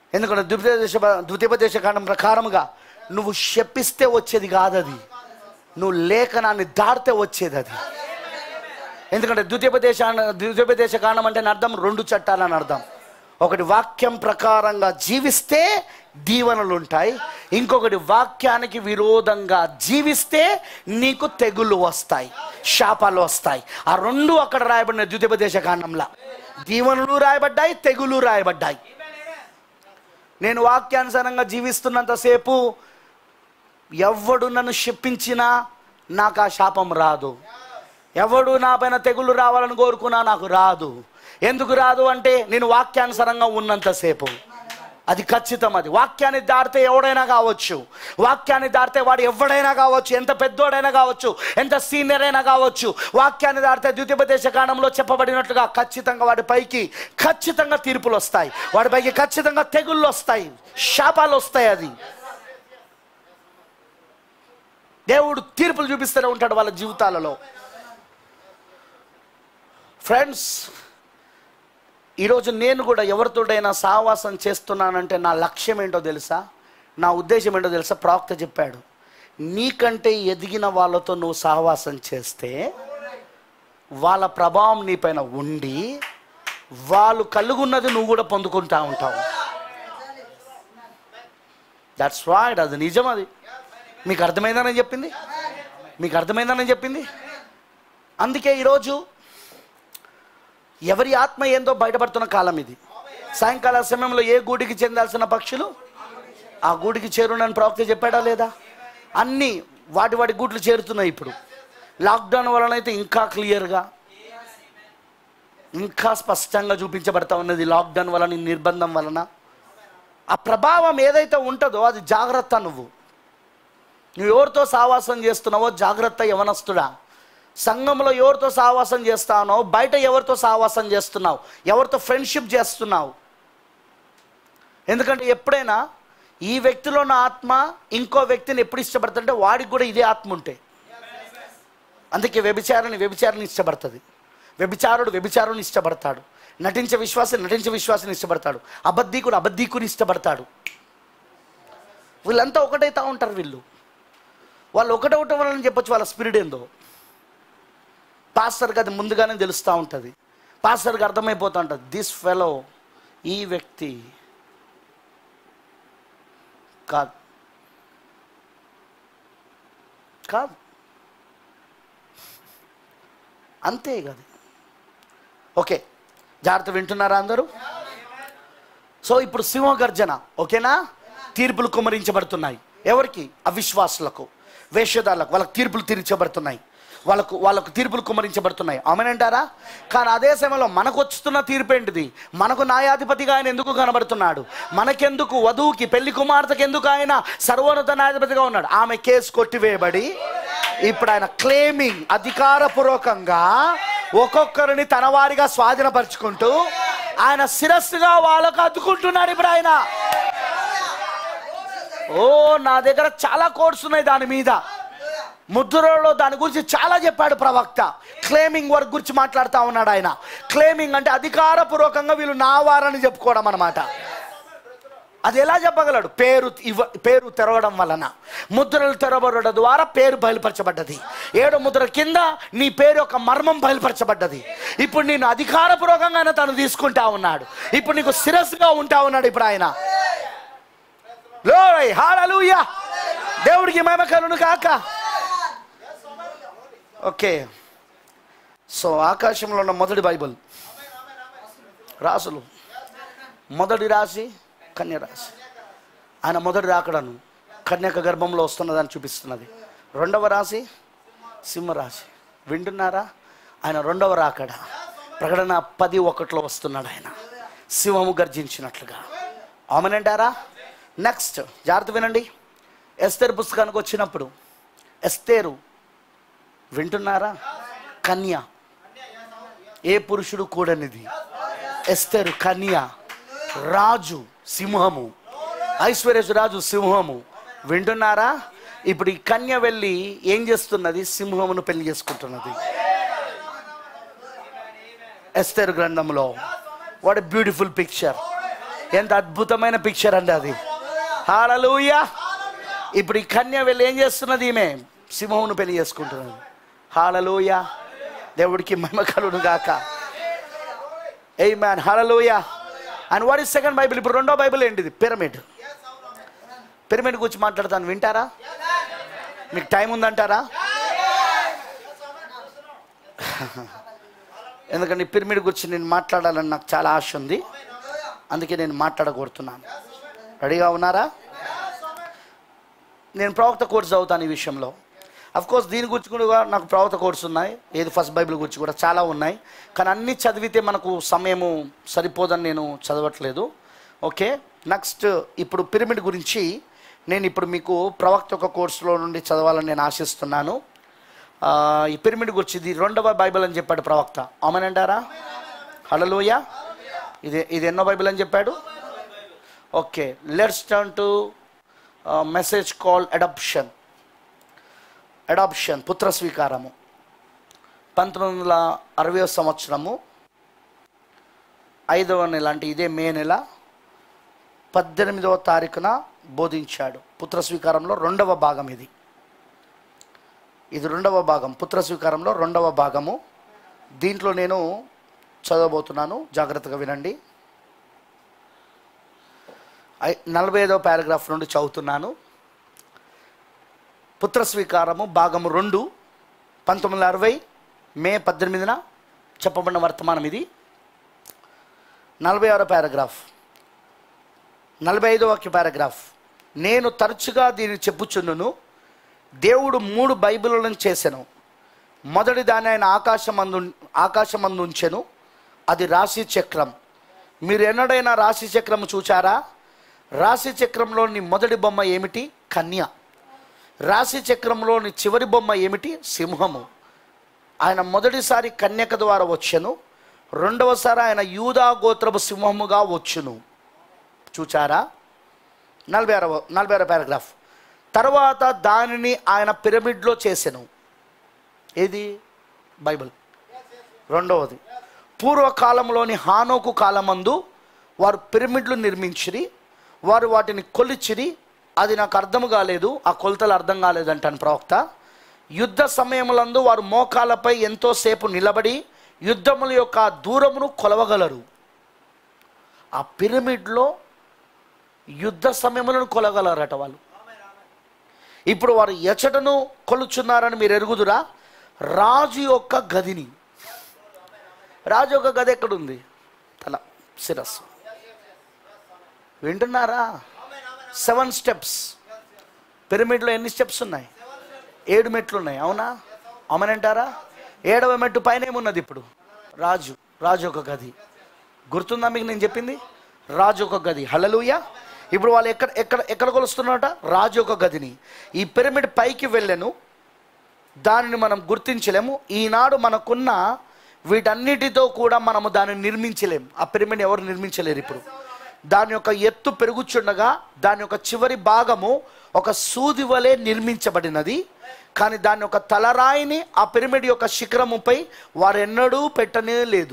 ఎందుకంటే ద్వితీయోపదేశ ద్వితీయోపదేశ కాండం ప్రకారముగా నువ్వు శపిస్తే వచ్చేది కాదు అది నువ్వు లేఖనాన్ని దాటితే వచ్చేది అది ఎందుకంటే ద్వితీయోపదేశ ద్వితీయోపదేశ కాండం అంటే అర్థం రెండు చట్టాలని అర్థం ఒకటి వాక్యం ప్రకారంగా జీవిస్తే దీవెనలు ఉంటాయి ఇంకొకటి వాక్యానికి విరోధంగా జీవిస్తే నీకు తెగులు వస్తాయి శాపాలు వస్తాయి ఆ రెండు అక్కడ రాయబడిన ద్వితీయోపదేశ కాండంలో దీవెనలు రాయబడ్డాయి తెగులు రాయబడ్డాయి నేను వాక్యానుసారంగా జీవిస్తున్నంతసేపు ఎవడు నన్ను శప్పించినా నాకు ఆ శాపం రాదు ఎవడు నా పైన తెగులు రావాలని కోరుకున్నా నాకు రాదు ఎందుకు రాదు అంటే నేను వాక్యానుసారంగా ఉన్నంతసేపు అది ఖచ్చితం అది వాక్యాన్ని దాటితే ఎవడైనా కావచ్చు వాక్యాన్ని దాటితే వాడు ఎవడైనా కావచ్చు ఎంత పెద్దోడైనా కావచ్చు ఎంత సీనియర్ అయినా కావచ్చు వాక్యాన్ని దాటితే ద్వితీయోపదేశ కాలంలో చెప్పబడినట్లుగా ఖచ్చితంగా వాడి పైకి ఖచ్చితంగా తీర్పులు వస్తాయి వాడి పైకి ఖచ్చితంగా తెగుళ్ళు వస్తాయి శాపాలు వస్తాయి అది దేవుడు తీర్పులు చూపిస్తూనే ఉంటాడు వాళ్ళ జీవితాలలో ఫ్రెండ్స్ ఈరోజు నేను కూడా ఎవరితోడైనా సావాసం చేస్తున్నానంటే నా లక్ష్యం ఏంటో తెలుసా నా ఉద్దేశం ఏంటో తెలుసా ప్రవక్త చెప్పాడు నీకంటే ఎదిగిన వాళ్ళతో నువ్వు సహవాసం చేస్తే వాళ్ళ ప్రభావం నీపైన ఉండి వాళ్ళు కలుగున్నది నువ్వు కూడా పొందుకుంటా ఉంటావు దట్స్ రైట్ అది నిజం అది మీకు అర్థమైందని చెప్పింది మీకు అర్థమైందని చెప్పింది అందుకే ఈరోజు ఎవరి ఆత్మ ఏందో బయటపడుతున్న కాలం ఇది సాయంకాల సమయంలో ఏ గూడికి చెందాల్సిన పక్షులు ఆ గూడికి చేరునని ప్రవక్త చెప్పాడా లేదా అన్నీ వాటి వాటి గూట్లు చేరుతున్నాయి ఇప్పుడు లాక్డౌన్ వలన అయితే ఇంకా క్లియర్గా ఇంకా స్పష్టంగా చూపించబడతా ఉన్నది లాక్డౌన్ వలన ఈ నిర్బంధం వలన ఆ ప్రభావం ఏదైతే ఉంటుందో అది జాగ్రత్త నువ్వు నువ్వు ఎవరితో సావాసం చేస్తున్నావో జాగ్రత్త యవనస్తుడా సంఘంలో ఎవరితో సావాసం చేస్తానో బయట ఎవరితో సావాసం చేస్తున్నావు ఎవరితో ఫ్రెండ్షిప్ చేస్తున్నావు ఎందుకంటే ఎప్పుడైనా ఈ వ్యక్తిలో ఉన్న ఆత్మ ఇంకో వ్యక్తిని ఎప్పుడు ఇష్టపడుతుంటే వాడికి కూడా ఇదే ఆత్మ ఉంటే అందుకే వ్యభిచారాన్ని వ్యభిచారాన్ని ఇష్టపడుతుంది వ్యభిచారుడు వ్యభిచారుని ఇష్టపడతాడు నటించే విశ్వాసం నటించే విశ్వాసాన్ని ఇష్టపడతాడు అబద్ధీకుడు అబద్ధీకుని ఇష్టపడతాడు వీళ్ళంతా ఒకటైతా ఉంటారు వీళ్ళు వాళ్ళు ఒకటవటం వలన చెప్పొచ్చు వాళ్ళ స్పిరిట్ ఏందో పాస్టర్కి అది ముందుగానే తెలుస్తూ ఉంటుంది పాస్టర్కి అర్థమైపోతూ ఉంటుంది దిస్ ఫెలో ఈ వ్యక్తి కాదు కాదు అంతే కదా ఓకే జాగ్రత్త వింటున్నారా అందరూ సో ఇప్పుడు సింహగర్జన ఓకేనా తీర్పులు కుమరించబడుతున్నాయి ఎవరికి అవిశ్వాసులకు వేషధారులకు వాళ్ళకి తీర్పులు తీర్చబడుతున్నాయి వాళ్ళకు వాళ్ళకు తీర్పులు కుమరించబడుతున్నాయి ఆమెనంటారా కానీ అదే సమయంలో మనకు వచ్చుతున్న తీర్పు ఏంటిది మనకు న్యాయాధిపతిగా ఆయన ఎందుకు కనబడుతున్నాడు మనకెందుకు వధువుకి పెళ్లి కుమార్తెకి ఎందుకు ఆయన సర్వోన్నత న్యాయాధిపతిగా ఉన్నాడు ఆమె కేసు కొట్టివేయబడి ఇప్పుడు ఆయన క్లెయిమింగ్ అధికారపూర్వకంగా ఒక్కొక్కరిని తన వారిగా స్వాధీనపరుచుకుంటూ ఆయన శిరస్సుగా వాళ్ళకు అద్దుకుంటున్నాడు ఇప్పుడు ఆయన ఓ నా దగ్గర చాలా కోర్స్ ఉన్నాయి దాని మీద ముద్రలో దాని గురించి చాలా చెప్పాడు ప్రవక్త క్లెయిమింగ్ వర్క్ గురించి మాట్లాడుతూ ఉన్నాడు ఆయన క్లెయిమింగ్ అంటే అధికారపూర్వకంగా వీళ్ళు నా వారని చెప్పుకోవడం అనమాట అది ఎలా చెప్పగలడు పేరు ఇవ్వ పేరు తెరవడం వలన ముద్రలు తెరవడం ద్వారా పేరు బయలుపరచబడ్డది ఏడు ముద్ర కింద నీ పేరు యొక్క మర్మం బయలుపరచబడ్డది ఇప్పుడు నేను అధికారపూర్వకంగానే తను తీసుకుంటా ఉన్నాడు ఇప్పుడు నీకు శిరస్సుగా ఉంటా ఉన్నాడు ఇప్పుడు ఆయన లోయ్ హాలూయా దేవుడికి మహిమ కలును కాక ఓకే సో ఆకాశంలో ఉన్న మొదటి బైబిల్ రాసులు మొదటి రాశి కన్య రాశి ఆయన మొదటి రాకడను కన్యక గర్భంలో వస్తున్నదని చూపిస్తున్నది రెండవ రాశి సింహరాశి వింటున్నారా ఆయన రెండవ రాకడ ప్రకటన పది ఒకటిలో వస్తున్నాడు ఆయన సింహము గర్జించినట్లుగా ఆమెనంటారా నెక్స్ట్ జాగ్రత్త వినండి ఎస్తేరు పుస్తకానికి వచ్చినప్పుడు ఎస్తేరు వింటున్నారా కన్య ఏ పురుషుడు కూడనిది ఎస్తేరు కన్య రాజు సింహము ఐశ్వర్యసు రాజు సింహము వింటున్నారా ఇప్పుడు ఈ కన్య వెళ్ళి ఏం చేస్తున్నది సింహమును పెళ్లి చేసుకుంటున్నది ఎస్తేరు గ్రంథంలో వాట్ ఎ బ్యూటిఫుల్ పిక్చర్ ఎంత అద్భుతమైన పిక్చర్ అండి అది హాలలుయా ఇప్పుడు ఈ కన్య వెళ్ళి ఏం చేస్తున్నది ఈమె సింహమును పెళ్లి చేసుకుంటున్నది హాలలోయ దేవుడికి మహిమ కలును గాక ఏ మ్యాన్ హాలలోయ and what is second Bible ఇప్పుడు రెండో బైబిల్ ఏంటిది పిరమిడ్ పిరమిడ్ గురించి మాట్లాడతాను వింటారా మీకు టైం ఉందంటారా ఎందుకంటే ఈ పిరమిడ్ గురించి నేను మాట్లాడాలని నాకు చాలా ఆశ ఉంది అందుకే నేను మాట్లాడకూడుతున్నాను రెడీగా ఉన్నారా నేను ప్రవక్త కోర్స్ చదువుతాను ఈ విషయంలో అఫ్ కోర్స్ దీని గురించి కూడా నాకు ప్రవక్త కోర్స్ ఉన్నాయి ఏది ఫస్ట్ బైబిల్ గురించి కూడా చాలా ఉన్నాయి కానీ అన్ని చదివితే మనకు సమయము సరిపోదని నేను చదవట్లేదు ఓకే నెక్స్ట్ ఇప్పుడు పిరమిడ్ గురించి నేను ఇప్పుడు మీకు ప్రవక్త ఒక కోర్సులో నుండి చదవాలని నేను ఆశిస్తున్నాను ఆ, ఈ పిరమిడ్ గురించి ఇది రెండవ బైబిల్ అని చెప్పాడు ప్రవక్త అవునంటారా హలలోయ ఇది ఇది ఎన్నో బైబిల్ అని చెప్పాడు okay let's turn to message call adoption adoption పుత్ర స్వీకారము పంతొమ్మిది వందల అరవై సంవత్సరము ఐదవ నెల అంటే ఇదే మే నెల పద్దెనిమిదవ తారీఖున బోధించాడు పుత్ర స్వీకారంలో రెండవ భాగం ఇది ఇది రెండవ భాగం పుత్ర స్వీకారంలో రెండవ భాగము దీంట్లో నేను చదవబోతున్నాను జాగ్రత్తగా వినండి ఐ- నలభై ఐదవ పారాగ్రాఫ్ నుండి చదువుతున్నాను పుత్ర స్వీకారము భాగము రెండు పంతొమ్మిది వందల అరవై మే పద్దెనిమిదిన చెప్పబడిన వర్తమానం ఇది నలభై ఆరో పారాగ్రాఫ్ నలభై ఐదో వాక్య పారాగ్రాఫ్ నేను తరచుగా దీన్ని చెప్పుచున్నును దేవుడు మూడు బైబిళ్ళను చేసెను మొదటి దాని ఆయన ఆకాశమందు ఆకాశమందు ఉంచెను అది రాశి చక్రం మీరు ఎన్నడైనా రాశి చక్రం చూచారా రాశి చక్రంలోని మొదటి బొమ్మ ఏమిటి కన్య రాశి చక్రంలోని చివరి బొమ్మ ఏమిటి సింహము ఆయన మొదటిసారి కన్యక ద్వారా వచ్చెను రెండవసారి ఆయన యూదా గోత్రపు సింహముగా వచ్చును చూచారా నలభై ఆరవ నలభై ఆరో పారాగ్రాఫ్ తర్వాత దానిని ఆయన పిరమిడ్లో చేసెను ఏది బైబిల్ రెండవది పూర్వకాలంలోని హానోకు కాలమందు వారు పిరమిడ్లు నిర్మించిరి వారు వాటిని కొలిచిరి అది నాకు అర్థం కాలేదు ఆ కొలతలు అర్థం కాలేదు అంటాను ప్రవక్త యుద్ధ సమయములందు వారు మోకాలపై ఎంతోసేపు నిలబడి యుద్ధముల యొక్క దూరమును కొలవగలరు ఆ పిరమిడ్లో యుద్ధ సమయములను కొలగలరట వాళ్ళు ఇప్పుడు వారు ఎచటను కొలుచున్నారని మీరు ఎరుగుదురా రాజు యొక్క గదిని రాజు యొక్క గది ఎక్కడుంది తల శిరస్సు వింటున్నారా సెవెన్ స్టెప్స్ పిరమిడ్లో ఎన్ని స్టెప్స్ ఉన్నాయి ఏడు మెట్లు ఉన్నాయి అవునా అవునంటారా ఏడవ మెట్టు పైన ఏమున్నది ఇప్పుడు రాజు రాజు ఒక గది గుర్తుందా మీకు నేను చెప్పింది రాజు ఒక గది హలలుయ ఇప్పుడు వాళ్ళు ఎక్కడ ఎక్కడ ఎక్కడ కొలుస్తున్నారట రాజు ఒక గదిని ఈ పిరమిడ్ పైకి వెళ్ళాను దానిని మనం గుర్తించలేము ఈనాడు మనకున్న వీటన్నిటితో కూడా మనము దాన్ని నిర్మించలేము ఆ పిరమిడ్ ఎవరు నిర్మించలేరు ఇప్పుడు దాని యొక్క ఎత్తు పెరుగుచుండగా దాని యొక్క చివరి భాగము ఒక సూది వలె నిర్మించబడినది కానీ దాని యొక్క తలరాయిని ఆ పిరమిడ్ యొక్క శిఖరముపై వారు ఎన్నడూ పెట్టనే లేదు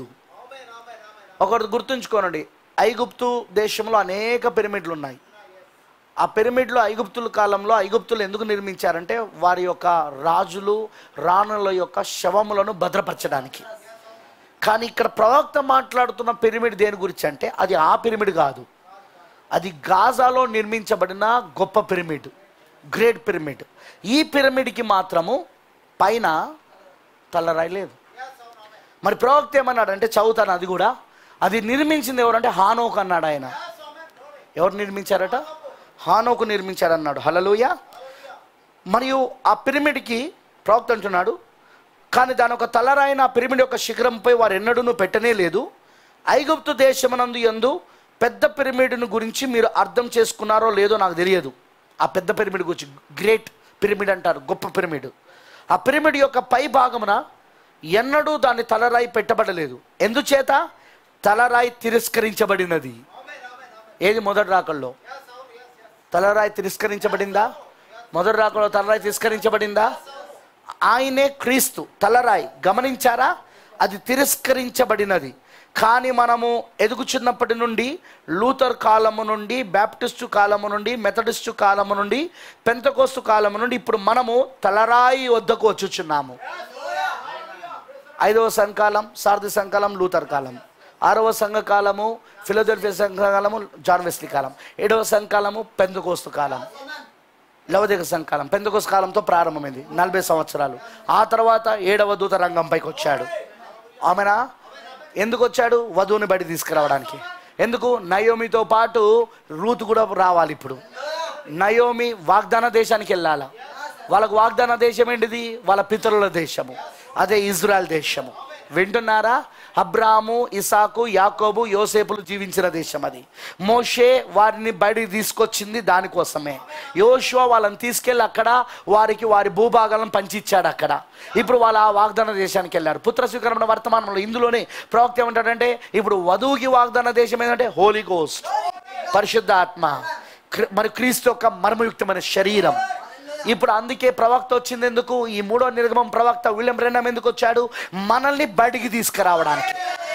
ఒకటి గుర్తుంచుకోనండి ఐగుప్తు దేశంలో అనేక పిరమిడ్లు ఉన్నాయి ఆ పిరమిడ్లు ఐగుప్తుల కాలంలో ఐగుప్తులు ఎందుకు నిర్మించారంటే వారి యొక్క రాజులు రాణుల యొక్క శవములను భద్రపరచడానికి కానీ ఇక్కడ ప్రవక్త మాట్లాడుతున్న పిరమిడ్ దేని గురించి అంటే అది ఆ పిరమిడ్ కాదు అది గాజాలో నిర్మించబడిన గొప్ప పిరమిడ్ గ్రేట్ పిరమిడ్ ఈ పిరమిడ్కి మాత్రము పైన తలరాయి లేదు మరి ప్రవక్త ఏమన్నాడంటే చదువుతాను అది కూడా అది నిర్మించింది ఎవరంటే హానోక్ అన్నాడు ఆయన ఎవరు నిర్మించారట హానోకు నిర్మించారన్నాడు హలలుయ మరియు ఆ పిరమిడ్కి ప్రవక్త అంటున్నాడు కానీ దాని ఒక తలరాయిన ఆ పిరమిడ్ యొక్క శిఖరంపై వారు ఎన్నడూ పెట్టనే లేదు ఐగుప్తు దేశమునందు ఎందు పెద్ద పిరమిడ్ను గురించి మీరు అర్థం చేసుకున్నారో లేదో నాకు తెలియదు ఆ పెద్ద పిరమిడ్ గురించి గ్రేట్ పిరమిడ్ అంటారు గొప్ప పిరమిడ్ ఆ పిరమిడ్ యొక్క పై భాగమున ఎన్నడూ దాని తలరాయి పెట్టబడలేదు ఎందుచేత తలరాయి తిరస్కరించబడినది ఏది మొదటి రాకల్లో తలరాయి తిరస్కరించబడిందా మొదటి రాకలో తలరాయి తిరస్కరించబడిందా ఆయనే క్రీస్తు తలరాయి గమనించారా అది తిరస్కరించబడినది కానీ మనము ఎదుగుచున్నప్పటి నుండి లూథర్ కాలము నుండి బ్యాప్టిస్టు కాలము నుండి మెథడిస్టు కాలము నుండి పెంతకోస్తు కాలము నుండి ఇప్పుడు మనము తలరాయి వద్దకు వచ్చుచున్నాము ఐదవ సంకాలం సారథి సంకాలం లూథర్ కాలం ఆరవ సంఘకాలము ఫిలోదెల్ఫియా సంఘకాలము జాన్ వెస్లీ కాలం ఏడవ సంకాలము పెంతకోస్తు కాలం లవదిక సంకాలం పెంతకోస్తు కాలంతో ప్రారంభమైంది నలభై సంవత్సరాలు ఆ తర్వాత ఏడవ దూత రంగంపైకి వచ్చాడు ఆమెనా ఎందుకు వచ్చాడు వధువుని బయట తీసుకురావడానికి ఎందుకు నయోమితో పాటు రూతు కూడా రావాలి ఇప్పుడు నయోమి వాగ్దాన దేశానికి వెళ్ళాల వాళ్ళకు వాగ్దాన దేశం ఏంటిది వాళ్ళ పితరుల దేశము అదే ఇజ్రాయెల్ దేశము వింటున్నారా అబ్రాము ఇసాకు యాకోబు యోసేపులు జీవించిన దేశం అది మోషే వారిని బయటికి తీసుకొచ్చింది దానికోసమే యోషువ వాళ్ళని తీసుకెళ్ళి అక్కడ వారికి వారి భూభాగాలను పంచిచ్చాడు అక్కడ ఇప్పుడు వాళ్ళు ఆ వాగ్దాన దేశానికి వెళ్ళారు పుత్ర స్వీకరణ వర్తమానంలో ఇందులోనే ప్రవక్త ఏమంటాడంటే ఇప్పుడు వధువుకి వాగ్దాన దేశం ఏంటంటే హోలీ గోస్ట్ పరిశుద్ధ ఆత్మ క్రి- మరి క్రీస్తు యొక్క మర్మయుక్తమైన శరీరం ఇప్పుడు అందుకే ప్రవక్త వచ్చింది ఎందుకు ఈ మూడో నిర్గమం ప్రవక్త విలియం బ్రెన్నం ఎందుకు వచ్చాడు మనల్ని బయటికి తీసుకురావడానికి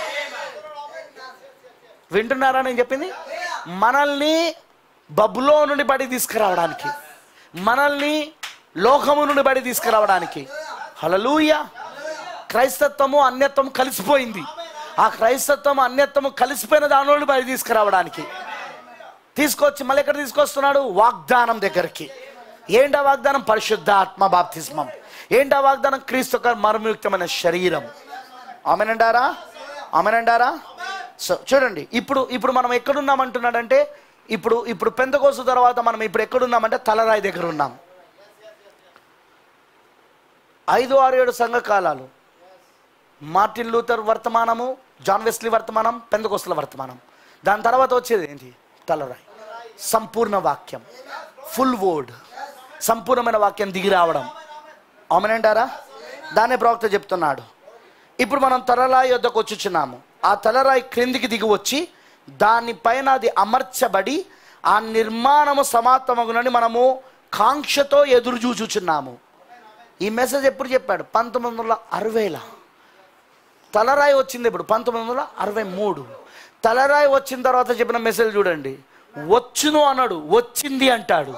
వింటున్నారా నేను చెప్పింది మనల్ని బబులో నుండి బయటికి తీసుకురావడానికి మనల్ని లోకము నుండి బయటికి తీసుకురావడానికి హలలుయ క్రైస్తత్వము అన్యత్వం కలిసిపోయింది ఆ క్రైస్తత్వం అన్యత్వము కలిసిపోయిన దాని నుండి బయట తీసుకురావడానికి తీసుకొచ్చి మళ్ళీ ఎక్కడ తీసుకొస్తున్నాడు వాగ్దానం దగ్గరికి ఏంటా వాగ్దానం పరిశుద్ధ ఆత్మ బాప్తిస్మం ఏంటా వాగ్దానం క్రీస్తు యొక్క మర్మయుక్తమైన శరీరం ఆమెనంటారా ఆమెనంటారా సో చూడండి ఇప్పుడు ఇప్పుడు మనం ఎక్కడున్నామంటున్నాడంటే ఇప్పుడు ఇప్పుడు పెంతకోసు తర్వాత మనం ఇప్పుడు ఎక్కడున్నామంటే తలరాయి దగ్గర ఉన్నాం ఐదు ఆరు ఏడు సంఘకాలాలు మార్టిన్ లూథర్ వర్తమానము జాన్ వెస్లీ వర్తమానం పెందకోస్తుల వర్తమానం దాని తర్వాత వచ్చేది ఏంటి తలరాయి సంపూర్ణ వాక్యం ఫుల్ వర్డ్ సంపూర్ణమైన వాక్యం దిగి రావడం అవునంటారా దానే ప్రవక్త చెప్తున్నాడు ఇప్పుడు మనం తలరాయి వద్దకు వచ్చుచున్నాము ఆ తలరాయి క్రిందికి దిగి వచ్చి దానిపైన అది అమర్చబడి ఆ నిర్మాణము సమాప్తమగునని మనము కాంక్షతో ఎదురు చూచుచున్నాము ఈ మెసేజ్ ఎప్పుడు చెప్పాడు పంతొమ్మిది వందల అరవైలో తలరాయి వచ్చింది ఇప్పుడు పంతొమ్మిది వందల అరవై మూడు తలరాయి వచ్చిన తర్వాత చెప్పిన మెసేజ్ చూడండి వచ్చును అన్నాడు వచ్చింది అంటాడు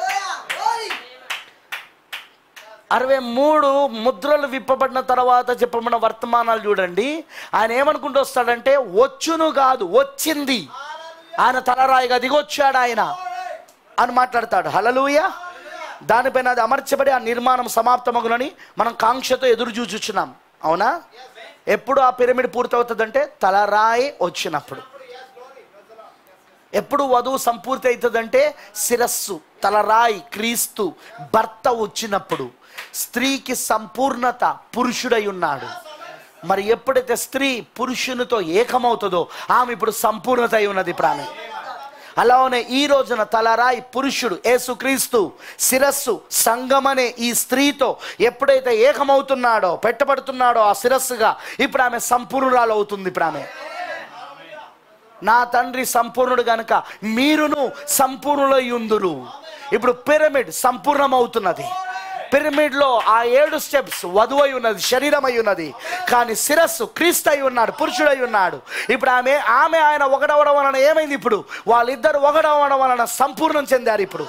అరవై మూడు ముద్రలు విప్పబడిన తర్వాత చెప్పబడిన వర్తమానాలు చూడండి ఆయన ఏమనుకుంటూ వస్తాడంటే వచ్చును కాదు వచ్చింది ఆయన తలరాయిగా దిగొచ్చాడు ఆయన అని మాట్లాడతాడు హలలుయ దానిపైన అది అమర్చబడి ఆ నిర్మాణం సమాప్తమగునని మనం కాంక్షతో ఎదురు చూచుచున్నాం అవునా ఎప్పుడు ఆ పిరమిడ్ పూర్తవుతుందంటే తలరాయి వచ్చినప్పుడు ఎప్పుడు వధువు సంపూర్తి అవుతుందంటే శిరస్సు తలరాయి క్రీస్తు భర్త వచ్చినప్పుడు స్త్రీకి సంపూర్ణత పురుషుడై ఉన్నాడు మరి ఎప్పుడైతే స్త్రీ పురుషునితో ఏకమవుతుందో ఆమె ఇప్పుడు సంపూర్ణత అయి ఉన్నది ప్రాణం అలానే ఈ రోజున తలరాయి పురుషుడు యేసుక్రీస్తు శిరస్సు సంగమనే ఈ స్త్రీతో ఎప్పుడైతే ఏకమవుతున్నాడో పెట్టబడుతున్నాడో ఆ శిరస్సుగా ఇప్పుడు ఆమె సంపూర్ణురాలు అవుతుంది ఇప్పుడు ఆమె నా తండ్రి సంపూర్ణుడు గనుక మీరును సంపూర్ణులై ఉందురు ఇప్పుడు పిరమిడ్ సంపూర్ణమవుతున్నది పిరమిడ్లో ఆ ఏడు స్టెప్స్ వధువై ఉన్నది శరీరం అయి ఉన్నది కానీ శిరస్సు క్రీస్తు అయి ఉన్నాడు పురుషుడై ఉన్నాడు ఇప్పుడు ఆమె ఆమె ఆయన ఒకడవడం వలన ఏమైంది ఇప్పుడు వాళ్ళిద్దరు ఒకడవడం వలన సంపూర్ణం చెందారు ఇప్పుడు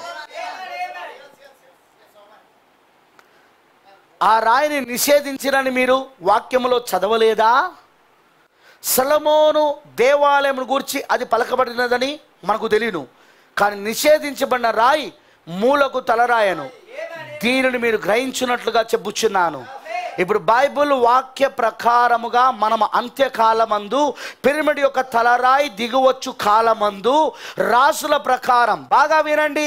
ఆ రాయిని నిషేధించిరని మీరు వాక్యములో చదవలేదా సలమోను దేవాలయం గురించి అది పలకబడినదని మనకు తెలియను కానీ నిషేధించబడిన రాయి మూలకు తలరాయను దీనిని మీరు గ్రహించినట్లుగా చెప్పుచున్నాను ఇప్పుడు బైబిల్ వాక్య ప్రకారముగా మనం అంత్యకాలమందు పిరమిడ్ యొక్క తలరాయి దిగువచ్చు కాలమందు రాసుల ప్రకారం బాగా వినండి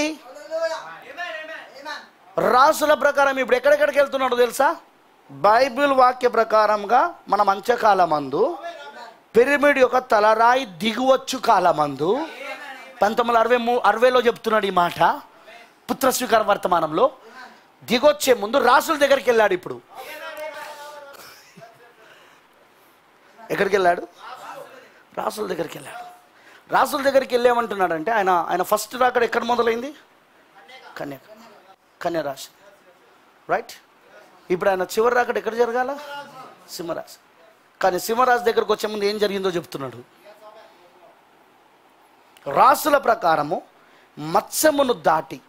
రాసుల ప్రకారం ఇప్పుడు ఎక్కడెక్కడికి వెళ్తున్నాడో తెలుసా బైబిల్ వాక్య ప్రకారంగా మనం అంత్యకాలమందు పిరమిడ్ యొక్క తలరాయి దిగువచ్చు కాలమందు పంతొమ్మిది వందల అరవై మూ అరవైలో చెప్తున్నాడు ఈ మాట పుత్ర స్వీకార వర్తమానంలో దిగొచ్చే ముందు రాసుల దగ్గరికి వెళ్ళాడు ఇప్పుడు ఎక్కడికి వెళ్ళాడు రాసుల దగ్గరికి వెళ్ళాడు రాసుల దగ్గరికి వెళ్ళేమంటున్నాడంటే ఆయన ఆయన ఫస్ట్ రాకడ ఎక్కడ మొదలైంది కన్యా కన్యా రాశి రైట్ ఇప్పుడు ఆయన చివరి రాకడ ఎక్కడ జరగాల సింహరాశి కానీ సింహరాశి దగ్గరకు వచ్చే ముందు ఏం జరిగిందో చెప్తున్నాడు రాసుల ప్రకారము మత్స్యమును దాటి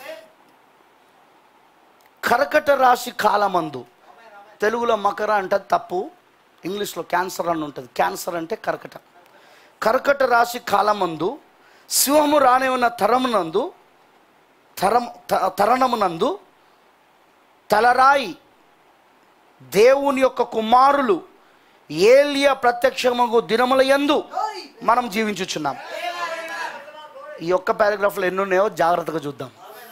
కర్కట రాశి కాలమందు తెలుగులో మకర అంటే తప్పు ఇంగ్లీష్లో క్యాన్సర్ అని ఉంటుంది క్యాన్సర్ అంటే కర్కట కర్కట రాశి కాలమందు సింహము రానే ఉన్న తరమునందు తరం త- తరణమునందు తలరాయి దేవుని యొక్క కుమారులు ఏలియా ప్రత్యక్షమగు దినముల యందు మనం జీవించుచున్నాం ఈ ఒక్క పారాగ్రాఫ్లో ఎన్ని ఉన్నాయో జాగ్రత్తగా చూద్దాం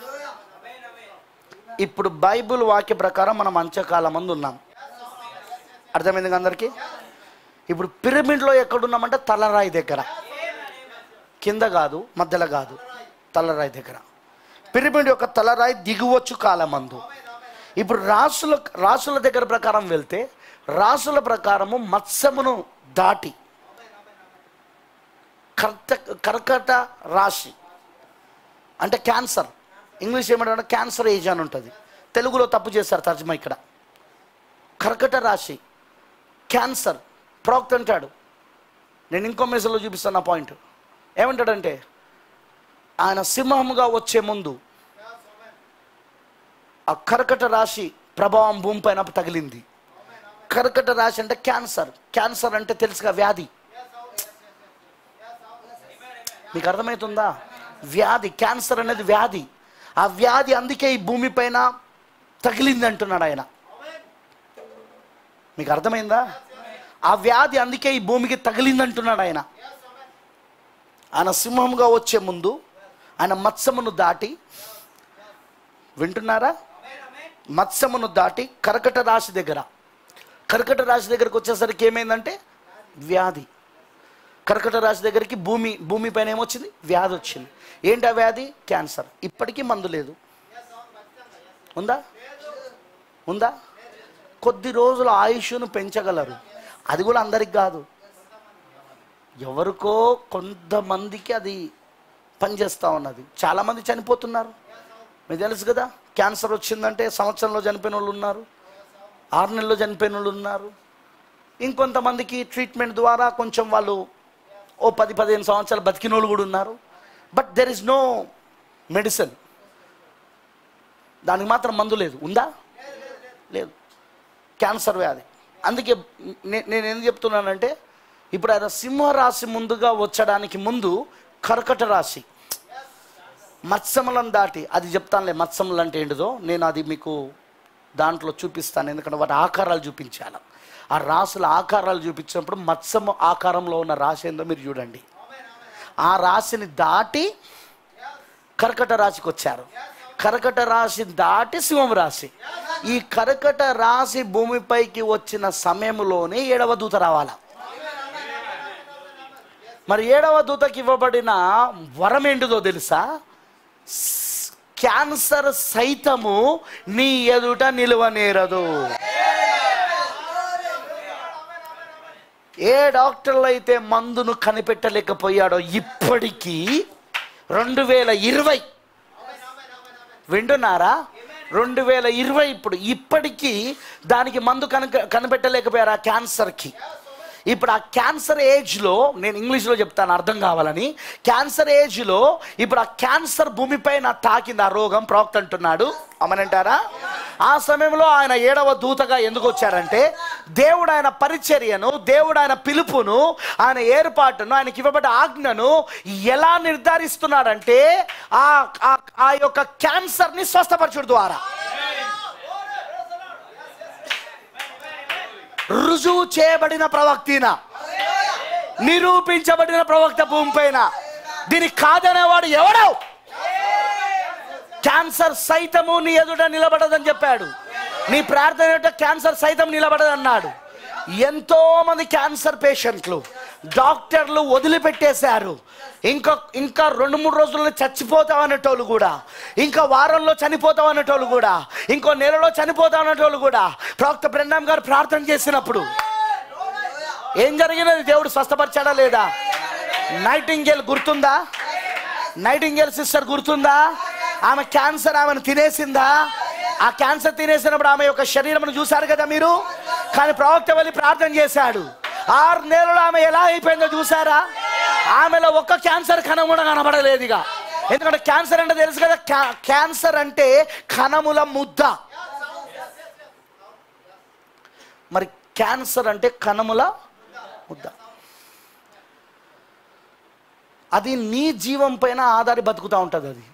ఇప్పుడు బైబిల్ వాక్య ప్రకారం మనం అంత్యకాలం మంది ఉన్నాం అర్థమైంది కదా అందరికీ ఇప్పుడు పిరమిడ్లో ఎక్కడున్నామంటే తలరాయి దగ్గర కింద కాదు మధ్యలో కాదు తలరాయి దగ్గర పిరమిడ్ యొక్క తలరాయి దిగువచ్చు కాలమందు ఇప్పుడు రాసుల రాసుల దగ్గర ప్రకారం వెళ్తే రాసుల ప్రకారము మత్స్యమును దాటి కర్త కర్కట రాశి అంటే క్యాన్సర్ ఇంగ్లీష్ ఏమంటారంటే క్యాన్సర్ ఏజ్ అని ఉంటుంది తెలుగులో తప్పు చేస్తారు తర్జుమా ఇక్కడ కర్కట రాశి క్యాన్సర్ ప్రోక్ట్ అంటాడు నేను ఇంకో మెసేజ్లో చూపిస్తాను ఆ పాయింట్ ఏమంటాడంటే ఆయన సింహముగా వచ్చే ముందు ఆ కర్కట రాశి ప్రభావం భూమి పైన తగిలింది కర్కట రాశి అంటే క్యాన్సర్ క్యాన్సర్ అంటే తెలుసుగా వ్యాధి మీకు అర్థమవుతుందా వ్యాధి క్యాన్సర్ అనేది వ్యాధి ఆ వ్యాధి అందుకే ఈ భూమి పైన తగిలింది అంటున్నాడు ఆయన మీకు అర్థమైందా ఆ వ్యాధి అందుకే ఈ భూమికి తగిలింది అంటున్నాడు ఆయన ఆయన సింహంగా వచ్చే ముందు ఆయన మత్స్యమును దాటి వింటున్నారా మత్స్యమును దాటి కర్కట రాశి దగ్గర కర్కట రాశి దగ్గరకు వచ్చేసరికి ఏమైందంటే వ్యాధి కర్కట రాశి దగ్గరికి భూమి భూమి పైన ఏమొచ్చింది వ్యాధి వచ్చింది ఏంటి ఆ వ్యాధి క్యాన్సర్ ఇప్పటికీ మందు లేదు ఉందా ఉందా కొద్ది రోజుల ఆయుష్ను పెంచగలరు అది కూడా అందరికి కాదు ఎవరికో కొంతమందికి అది పనిచేస్తూ ఉన్నది చాలామంది చనిపోతున్నారు మీకు తెలుసు కదా క్యాన్సర్ వచ్చిందంటే సంవత్సరంలో చనిపోయిన వాళ్ళు ఉన్నారు ఆరు నెలల్లో చనిపోయిన వాళ్ళు ఉన్నారు ఇంకొంతమందికి ట్రీట్మెంట్ ద్వారా కొంచెం వాళ్ళు ఓ పది పదిహేను సంవత్సరాలు బతికిన వాళ్ళు కూడా ఉన్నారు but there is no medicine దానికి మాత్రం మందు లేదు ఉందా లేదు క్యాన్సర్ వ్యాధి అందుకే నే- నేను ఏం చెప్తున్నానంటే ఇప్పుడు ఆయన సింహరాశి ముందుగా వచ్చడానికి ముందు కర్కట రాశి మత్స్యములను దాటి అది చెప్తానులే మత్స్యములు అంటే ఏంటిదో నేను అది మీకు దాంట్లో చూపిస్తాను ఎందుకంటే వాటి ఆకారాలు చూపించాలి ఆ రాసుల ఆకారాలు చూపించినప్పుడు మత్స్యము ఆకారంలో ఉన్న రాశి ఏందో మీరు చూడండి ఆ రాశిని దాటి కర్కట రాశికి వచ్చారు కర్కట రాశి దాటి సింహం రాశి ఈ కర్కట రాశి భూమిపైకి వచ్చిన సమయంలోనే ఏడవ దూత రావాల మరి ఏడవ దూతకి ఇవ్వబడిన వరం ఏంటిదో తెలుసా స్- క్యాన్సర్ సైతము నీ ఎదుట నిలువనేరదు ఏ డాక్టర్లు అయితే మందును కనిపెట్టలేకపోయాడో ఇప్పటికీ రెండు వేల ఇరవై వింటున్నారా రెండు వేల ఇరవై ఇప్పుడు ఇప్పటికీ దానికి మందు కనుక కనిపెట్టలేకపోయారు ఆ క్యాన్సర్కి ఇప్పుడు ఆ క్యాన్సర్ ఏజ్లో నేను ఇంగ్లీష్లో చెప్తాను అర్థం కావాలని క్యాన్సర్ ఏజ్లో ఇప్పుడు ఆ క్యాన్సర్ భూమిపైన తాకింది ఆ రోగం ప్రవక్త అంటున్నాడు అమనంటారా ఆ సమయంలో ఆయన ఏడవ దూతగా ఎందుకు వచ్చారంటే దేవుడు ఆయన పరిచర్యను దేవుడు ఆయన పిలుపును ఆయన ఏర్పాటును ఆయనకి ఇవ్వబడ్డ ఆజ్ఞను ఎలా నిర్ధారిస్తున్నాడంటే ఆ ఆ- ఆ యొక్క క్యాన్సర్ని స్వస్థపరచుడు ద్వారా రుజువు చేయబడిన ప్రవక్తిన నిరూపించబడిన ప్రవక్త భూమిపైన దీనికి కాదనేవాడు ఎవడవు క్యాన్సర్ సైతము నీ ఎదుట నిలబడదని చెప్పాడు నీ ప్రార్థన ఎదుట క్యాన్సర్ సైతం నిలబడదన్నాడు ఎంతో మంది క్యాన్సర్ పేషెంట్లు డాక్టర్లు వదిలిపెట్టేశారు ఇంకా ఇంకా రెండు మూడు రోజుల్లో చచ్చిపోతాం అనేటోళ్ళు కూడా ఇంకా వారంలో చనిపోతాం అనేటోళ్ళు కూడా ఇంకో నెలలో చనిపోతాం అనేటోళ్ళు కూడా ప్రవక్త బ్రెండాం గారు ప్రార్థన చేసినప్పుడు ఏం జరిగినది దేవుడు స్వస్థపరిచాడా లేదా నైటింగేల్ గుర్తుందా నైటింగేల్ సిస్టర్ గుర్తుందా ఆమె క్యాన్సర్ ఆమెను తినేసిందా ఆ క్యాన్సర్ తినేసినప్పుడు ఆమె యొక్క శరీరం చూశారు కదా మీరు కానీ ప్రవక్త వెళ్ళి ప్రార్థన చేశాడు ఆరు నెలలు ఆమె ఎలా అయిపోయిందో చూసారా ఆమెలో ఒక్క క్యాన్సర్ కణం కూడా కనబడలేదు ఇక ఎందుకంటే క్యాన్సర్ అంటే తెలుసు కదా క్యా- క్యాన్సర్ అంటే కణముల ముద్ద మరి క్యాన్సర్ అంటే కణముల ముద్ద అది నీ జీవం పైన ఆధారి బతుకుతూ ఉంటుంది అది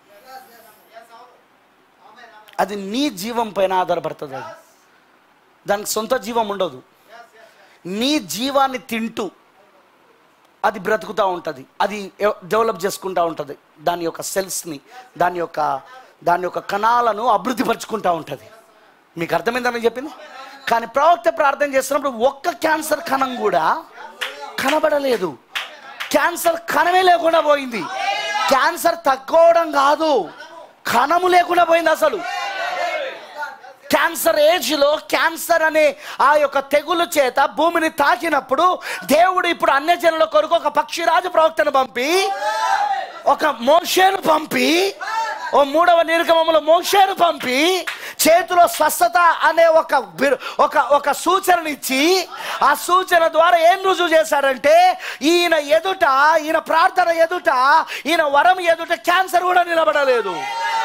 అది నీ జీవం పైన ఆధారపడుతుంది అది దానికి సొంత జీవం ఉండదు నీ జీవాన్ని తింటూ అది బ్రతుకుతూ ఉంటుంది అది ఎ- డెవలప్ చేసుకుంటూ ఉంటుంది దాని యొక్క సెల్స్ని దాని యొక్క దాని యొక్క కణాలను అభివృద్ధి పరుచుకుంటూ ఉంటుంది మీకు అర్థమైందని చెప్పింది కానీ ప్రవక్త ప్రార్థన చేస్తున్నప్పుడు ఒక్క క్యాన్సర్ కణం కూడా కనబడలేదు క్యాన్సర్ కణమే లేకుండా పోయింది క్యాన్సర్ తగ్గవడం కాదు కణము లేకుండా పోయింది అసలు క్యాన్సర్ ఏజ్లో క్యాన్సర్ అనే ఆ యొక్క తెగులు చేత భూమిని తాకినప్పుడు దేవుడు ఇప్పుడు అన్యజనుల కొరకు ఒక పక్షిరాజు ప్రవక్తను పంపి ఒక మోషేను పంపి ఓ మూడవ నిర్గమంలో మోషేను పంపి చేతిలో స్వస్థత అనే ఒక బిర్- ఒక ఒక సూచననిచ్చి ఆ సూచన ద్వారా ఏం రుజువు చేశారంటే ఈయన ఎదుట ఈయన ప్రార్థన ఎదుట ఈయన వరం ఎదుట క్యాన్సర్ కూడా నిలబడలేదు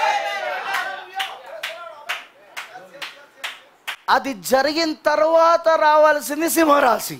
అది జరిగిన తర్వాత రావాల్సింది సింహరాశి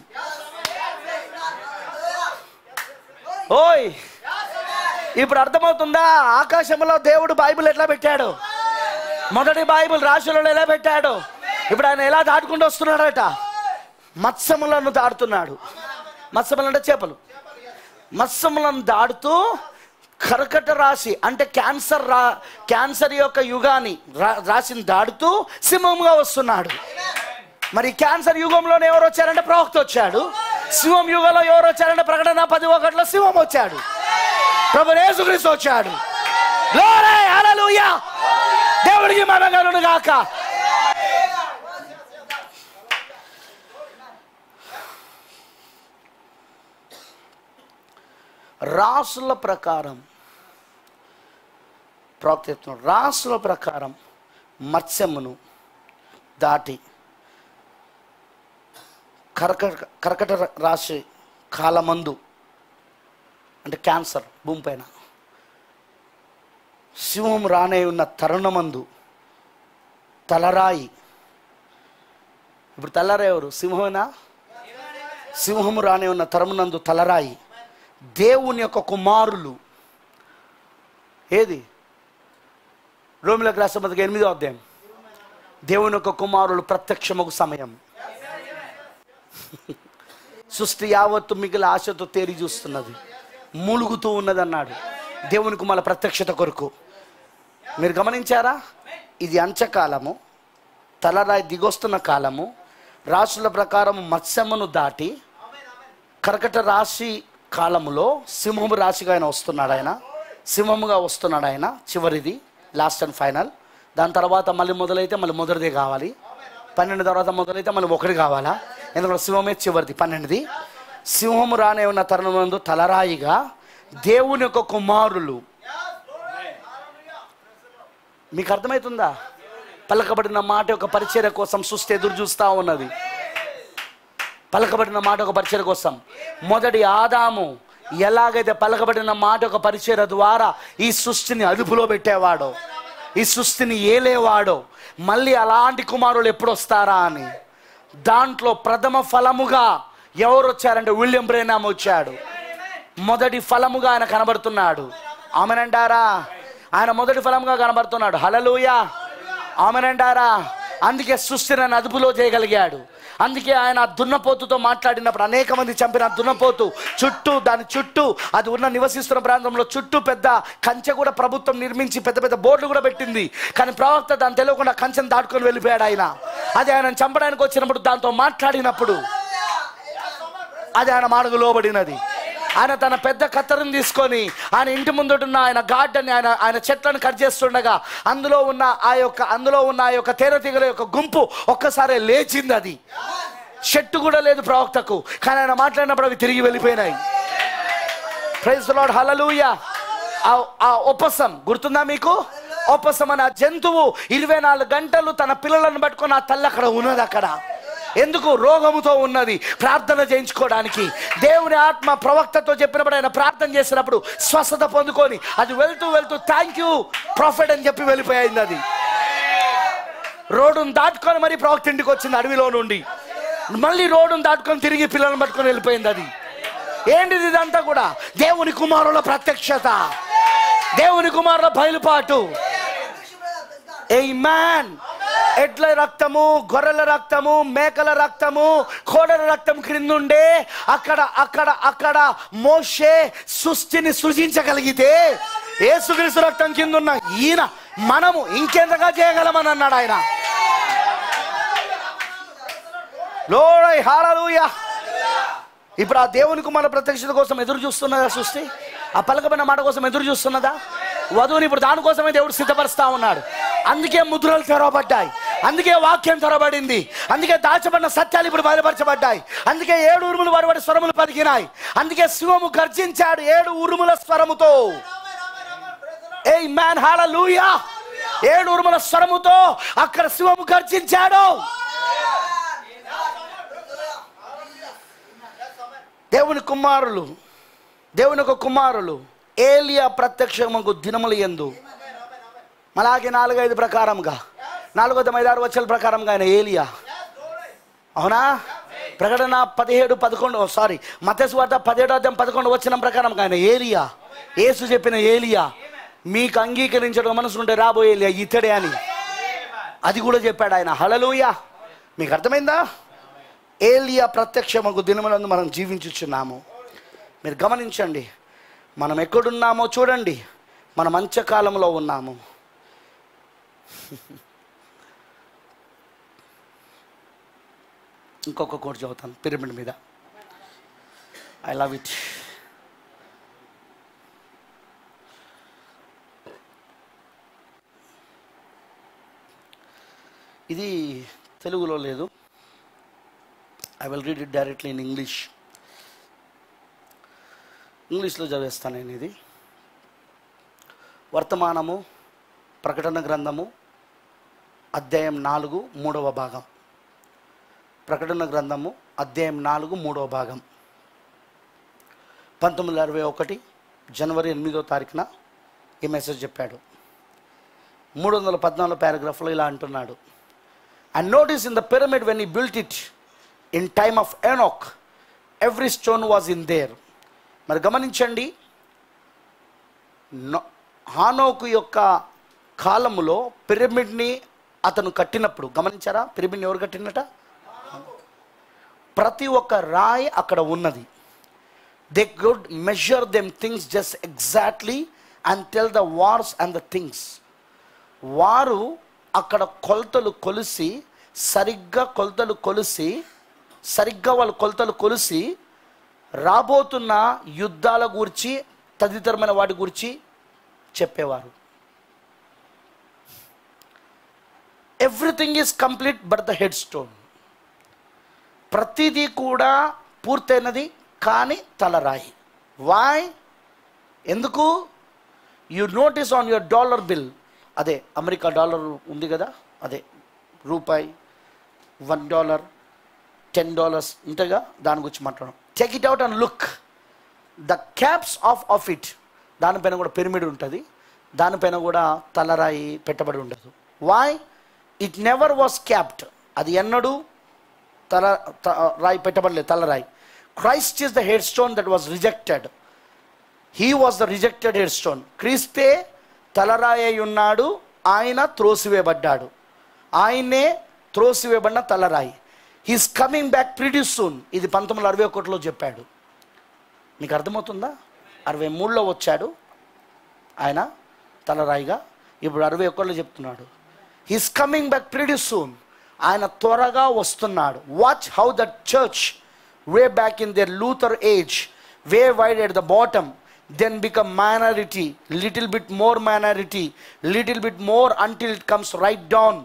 ఓయ్ ఇప్పుడు అర్థమవుతుందా ఆకాశంలో దేవుడు బైబిల్ ఎట్లా పెట్టాడు మొదటి బైబిల్ రాశులలో ఎలా పెట్టాడు ఇప్పుడు ఆయన ఎలా దాటుకుంటూ వస్తున్నాడట మత్స్యములను దాడుతున్నాడు మత్స్యములు అంటే చేపలు మత్స్యములను దాడుతూ కర్కట రాశి అంటే క్యాన్సర్ రా క్యాన్సర్ యొక్క యుగాన్ని రా- రాశిని దాడుతూ సింహంగా వస్తున్నాడు మరి క్యాన్సర్ యుగంలోనే ఎవరు వచ్చారంటే ప్రవక్త వచ్చాడు సింహం యుగంలో ఎవరు వచ్చారంటే ప్రకటన పది ఒకటిలో సింహం వచ్చాడు ప్రభు యేసుక్రీస్తు వచ్చాడు Glory, hallelujah. దేవుడికి మనగలను గాక రాసుల ప్రకారం ప్రవక్త చెప్తున్నాడు రాసుల ప్రకారం మత్స్యమును దాటి కర్కట కర్కట రాశి కాలమందు అంటే క్యాన్సర్ భూమి పైన సింహం రానే ఉన్న తరుణమందు తలరాయి ఇప్పుడు తలరాయి ఎవరు సింహమేనా సింహము రానే ఉన్న తరమునందు తలరాయి దేవుని యొక్క కుమారులు ఏది రోమిలకు రాష్ట్ర మొదటి ఎనిమిదో అధ్యాయం దేవుని యొక్క కుమారులు ప్రత్యక్షమగు సమయం సృష్టి యావత్తు మిగిలిన ఆశతో తేరి చూస్తున్నది మూలుగుతూ ఉన్నది అన్నాడు దేవుని కుమార ప్రత్యక్షత కొరకు మీరు గమనించారా ఇది అంచకాలము తలరాయి దిగొస్తున్న కాలము రాశుల ప్రకారం మత్స్యమును దాటి కర్కట రాశి కాలములో సింహము రాశిగా ఆయన వస్తున్నాడు ఆయన సింహముగా వస్తున్నాడు ఆయన చివరిది లాస్ట్ అండ్ ఫైనల్ దాని తర్వాత మళ్ళీ మొదలైతే మళ్ళీ మొదటిదే కావాలి పన్నెండు తర్వాత మొదలైతే మళ్ళీ ఒకటి కావాలా ఎందుకంటే సింహమే చివరిది పన్నెండుది సింహము రానే ఉన్న తరుణమందు తలరాయిగా దేవుని యొక్క కుమారులు మీకు అర్థమవుతుందా పలకబడిన మాట యొక్క పరిచర్య కోసం సృష్టి ఎదురు చూస్తూ ఉన్నది పలకబడిన మాట ఒక పరిచయ కోసం మొదటి ఆదాము ఎలాగైతే పలకబడిన మాట ఒక పరిచయ ద్వారా ఈ సృష్టిని అదుపులో పెట్టేవాడో ఈ సృష్టిని ఏలేవాడో మళ్ళీ అలాంటి కుమారులు ఎప్పుడు వస్తారా అని దాంట్లో ప్రథమ ఫలముగా ఎవరు వచ్చారంటే విలియం బ్రేనామ్ వచ్చాడు మొదటి ఫలముగా ఆయన కనబడుతున్నాడు ఆమెనంటారా ఆయన మొదటి ఫలముగా కనబడుతున్నాడు హలలుయ ఆమెనంటారా అందుకే సృష్టిని ఆయన అదుపులో చేయగలిగాడు అందుకే ఆయన ఆ దున్నపోతుతో మాట్లాడినప్పుడు అనేక మంది చంపిన ఆ దున్నపోతు చుట్టూ దాని చుట్టూ అది ఉన్న నివసిస్తున్న ప్రాంతంలో చుట్టూ పెద్ద కంచె కూడా ప్రభుత్వం నిర్మించి పెద్ద పెద్ద బోర్డులు కూడా పెట్టింది కానీ ప్రవక్త దాన్ని తెలియకుండా కంచెను దాటుకొని వెళ్ళిపోయాడు ఆయన అది ఆయన చంపడానికి వచ్చినప్పుడు దాంతో మాట్లాడినప్పుడు అది ఆయన మాటకు లోబడినది ఆయన తన పెద్ద కత్తెరను తీసుకొని ఆయన ఇంటి ముందున్న ఆయన గార్డెన్ ఆయన ఆయన చెట్లను కట్ చేస్తుండగా అందులో ఉన్న ఆ యొక్క అందులో ఉన్న ఆ యొక్క తేనెతీగల యొక్క గుంపు ఒక్కసారి లేచింది అది చెట్టు కూడా లేదు ప్రవక్తకు కానీ ఆయన మాట్లాడినప్పుడు అవి తిరిగి వెళ్ళిపోయినాయి ప్రైజ్ లార్డ్ హల్లెలూయ ఆ- ఆ ఉపసం గుర్తుందా మీకు ఉపసం అనే ఆ జంతువు ఇరవై నాలుగు గంటలు తన పిల్లలను పట్టుకొని ఆ తల్లి అక్కడ ఉన్నది అక్కడ ఎందుకు రోగముతో ఉన్నది ప్రార్థన చేయించుకోవడానికి దేవుని ఆత్మ ప్రవక్తతో చెప్పినప్పుడు ఆయన ప్రార్థన చేసినప్పుడు స్వస్థత పొందుకొని అది వెళ్తూ వెళ్తూ థ్యాంక్ యూ ప్రాఫిట్ అని చెప్పి వెళ్ళిపోయింది అది రోడ్డును దాటుకొని మరి ప్రవక్త ఇంటికి వచ్చింది అడవిలో నుండి మళ్ళీ రోడ్డును దాటుకొని తిరిగి పిల్లలను పట్టుకొని వెళ్ళిపోయింది అది ఏంటిది ఇదంతా కూడా దేవుని కుమారుల ప్రత్యక్షత దేవుని కుమారుల బయలుపాటు ఏ మ్యాన్ ఎడ్ల రక్తము గొర్రెల రక్తము మేకల రక్తము కోడల రక్తం క్రిందుండే అక్కడ అక్కడ అక్కడ మోషే సృష్టిని సృజించగలిగితే ఏసుక్రీస్తు రక్తం కింద ఉన్న ఈయన మనము ఇంకెంతగా చేయగలమని అన్నాడు ఆయన లోడై హాలూయా ఇప్పుడు ఆ దేవుని కుమార ప్రత్యక్షత కోసం ఎదురు చూస్తున్నదా సృష్టి ఆ పలకమైన మాట కోసం ఎదురు చూస్తున్నదా వధువుని ఇప్పుడు దానికోసమే దేవుడు సిద్ధపరుస్తా ఉన్నాడు అందుకే ముద్రలు తెరవబడ్డాయి అందుకే వాక్యం తెరవబడింది అందుకే దాచబడిన సత్యాలు ఇప్పుడు బయలుపరచబడ్డాయి అందుకే ఏడు ఉరుములు వారి స్వరములు పలికినాయి అందుకే శివము గర్జించాడు ఏడు ఉరుముల స్వరముతో ఏ మ్యాన్ హాలూయా ఏడు ఉరుముల స్వరముతో అక్కడ శివము గర్జించాడు దేవుని కుమారులు దేవుని యొక్క కుమారులు ఏలియా ప్రత్యక్షముకు దినములు ఎందు అలాగే నాలుగైదు ప్రకారంగా నాలుగో ఐదారు వచ్చల ప్రకారంగా ఆయన ఏలియా అవునా ప్రకటన పదిహేడు పదకొండు సారీ మతస్వార్త పదిహేడు అధ్యాయం పదకొండు వచ్చిన ప్రకారం ఆయన ఏలియా యేసు చెప్పిన ఏలియా మీకు అంగీకరించడం మనసు ఉంటే రాబోయే ఏలియా ఇతడే అని అది కూడా చెప్పాడు ఆయన హలలుయ మీకు అర్థమైందా ఏలియా ప్రత్యక్షమగు దినములందు మనం జీవించుచున్నాము మీరు గమనించండి మనం ఎక్కడున్నామో చూడండి మనం అంత్యకాలంలో ఉన్నాము ఇంకొక కోట్ చదువుతాను పిరమిడ్ మీద ఐ లవ్ ఇట్ ఇది తెలుగులో లేదు I will read it directly in English ఇంగ్లీష్లో చదివేస్తాను నేను ఇది వర్తమానము ప్రకటన గ్రంథము అధ్యాయం నాలుగు మూడవ భాగం ప్రకటన గ్రంథము అధ్యాయం నాలుగు మూడవ భాగం పంతొమ్మిది వందల అరవై ఒకటి జనవరి ఎనిమిదో తారీఖున ఈ మెసేజ్ చెప్పాడు మూడు వందల పద్నాలుగు పారాగ్రాఫ్లో ఇలా అంటున్నాడు and notice in the pyramid when he built it in time of Enoch every stone was in there మరి గమనించండి నో- హానోకు యొక్క కాలములో పిరమిడ్ని అతను కట్టినప్పుడు గమనించారా పిరమిడ్ని ఎవరు కట్టినట ప్రతి ఒక్క రాయి అక్కడ ఉన్నది they could measure them things just exactly and tell the wars and the things వారు అక్కడ కొలతలు కొలిసి సరిగ్గా కొలతలు కొలిసి సరిగ్గా వాళ్ళు కొలతలు కొలిసి రాబోతున్న యుద్ధాల గురించి తదితరమైన వాటి గురించి చెప్పేవారు everything is complete but the head stone ప్రతిదీ కూడా పూర్తయినది కానీ తలరాయి వాయ్ ఎందుకు you notice on your dollar bill అదే అమెరికా డాలర్ ఉంది కదా అదే రూపాయి వన్ డాలర్ టెన్ డాలర్స్ ఉంటుందిగా దాని గురించి మాట్లాడడం check it out and look the caps of of it దానిపైన కూడా పిరమిడ్ ఉంటుంది దానిపైన కూడా తలరాయి పెట్టబడి ఉండదు వాయ్ ఇట్ నెవర్ వాస్ క్యాప్ట్ అది ఎన్నడూ తల త- రాయి పెట్టబడలేదు తలరాయి Christ is the head stone that was rejected he was the rejected head stone క్రీస్తే తలరాయి అయి ఉన్నాడు ఆయన త్రోసివేయబడ్డాడు ఆయనే త్రోసివేయబడిన తలరాయి he's coming back pretty soon ఇది పంతొమ్మిది వందల అరవై ఒకటిలో చెప్పాడు మీకు అర్థమవుతుందా అరవై మూడులో వచ్చాడు ఆయన తలరాయిగా ఇప్పుడు అరవై ఒకటిలో చెప్తున్నాడు he's coming back pretty soon ఆయన త్వరగా వస్తున్నాడు watch how the church way back in the Luther age way wide at the bottom then become minority little bit more minority little bit more until it comes right down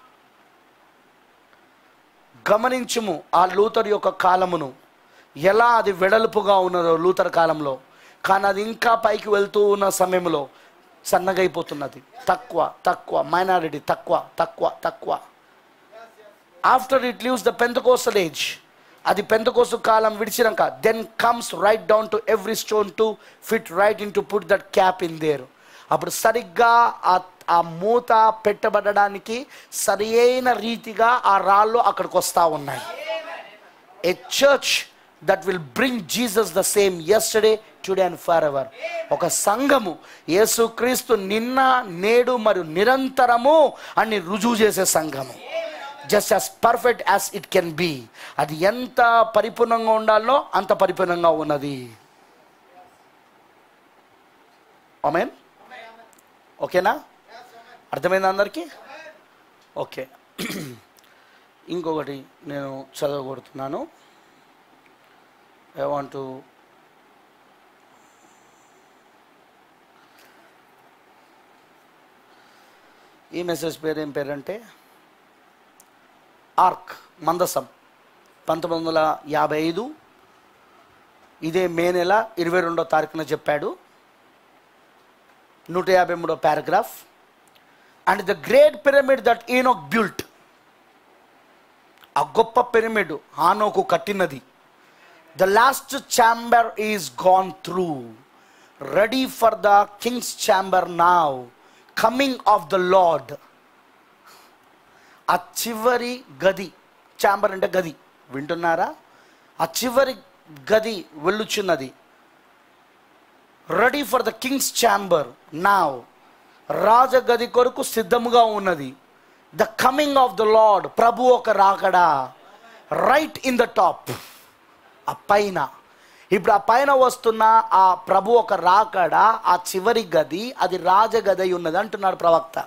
గమనించుము ఆ Luther యొక్క కాలమును ఎలా అది వెడల్పుగా ఉన్నదో Luther కాలంలో కానీ అది ఇంకా పైకి వెళ్తూ ఉన్న సమయంలో సన్నగైపోతున్నది తక్కువ తక్కువ మైనారిటీ తక్కువ తక్కువ తక్కువ after it leaves the Pentecostal age అది పెంతకోసు కాలం విడిచినాక then comes right down to every stone to fit right in to put that cap in there అప్పుడు సరిగ్గా ఆ ఆ మూత పెట్టబడడానికి సరి అయిన రీతిగా ఆ రాళ్ళు అక్కడికి వస్తూ ఉన్నాయి a church that will bring Jesus the same yesterday today and for ever ఒక సంఘము యేసుక్రీస్తు నిన్న నేడు మరియు నిరంతరము అని రుజువు చేసే సంఘము just as perfect as it can be అది ఎంత పరిపూర్ణంగా ఉండాలో అంత పరిపూర్ణంగా ఉన్నది ఆమెన్ ఓకేనా అర్థమైందా అందరికీ ఓకే ఇంకొకటి నేను చదవగొడుతున్నాను ఐ వాంట్ టు ఈ మెసేజ్ పేరు ఏం పేరంటే ఆర్క్ మందసం పంతొమ్మిది వందల యాభై ఐదు ఇదే మే నెల ఇరవై రెండో తారీఖున చెప్పాడు నూట యాభై మూడో paragraph and the great pyramid that Enoch built ఆ గొప్ప పిరమిడ్ హానోకు కట్టినది the last chamber is gone through ready for the king's chamber now coming of the Lord ఆ చివరి గది ఛాంబర్ అంటే గది వింటున్నారా ఆ చివరి గది వెళ్ళుచున్నది ready for the king's chamber now రాజగది కొరకు సిద్ధముగా ఉన్నది the coming of the Lord ప్రభు ఒక రాకడా రైట్ ఇన్ ద టాప్ ఆ పైన ఇప్పుడు ఆ పైన వస్తున్న ఆ ప్రభు ఒక రాకడా ఆ చివరి గది అది రాజగది అయి ఉన్నది అంటున్నాడు ప్రవక్త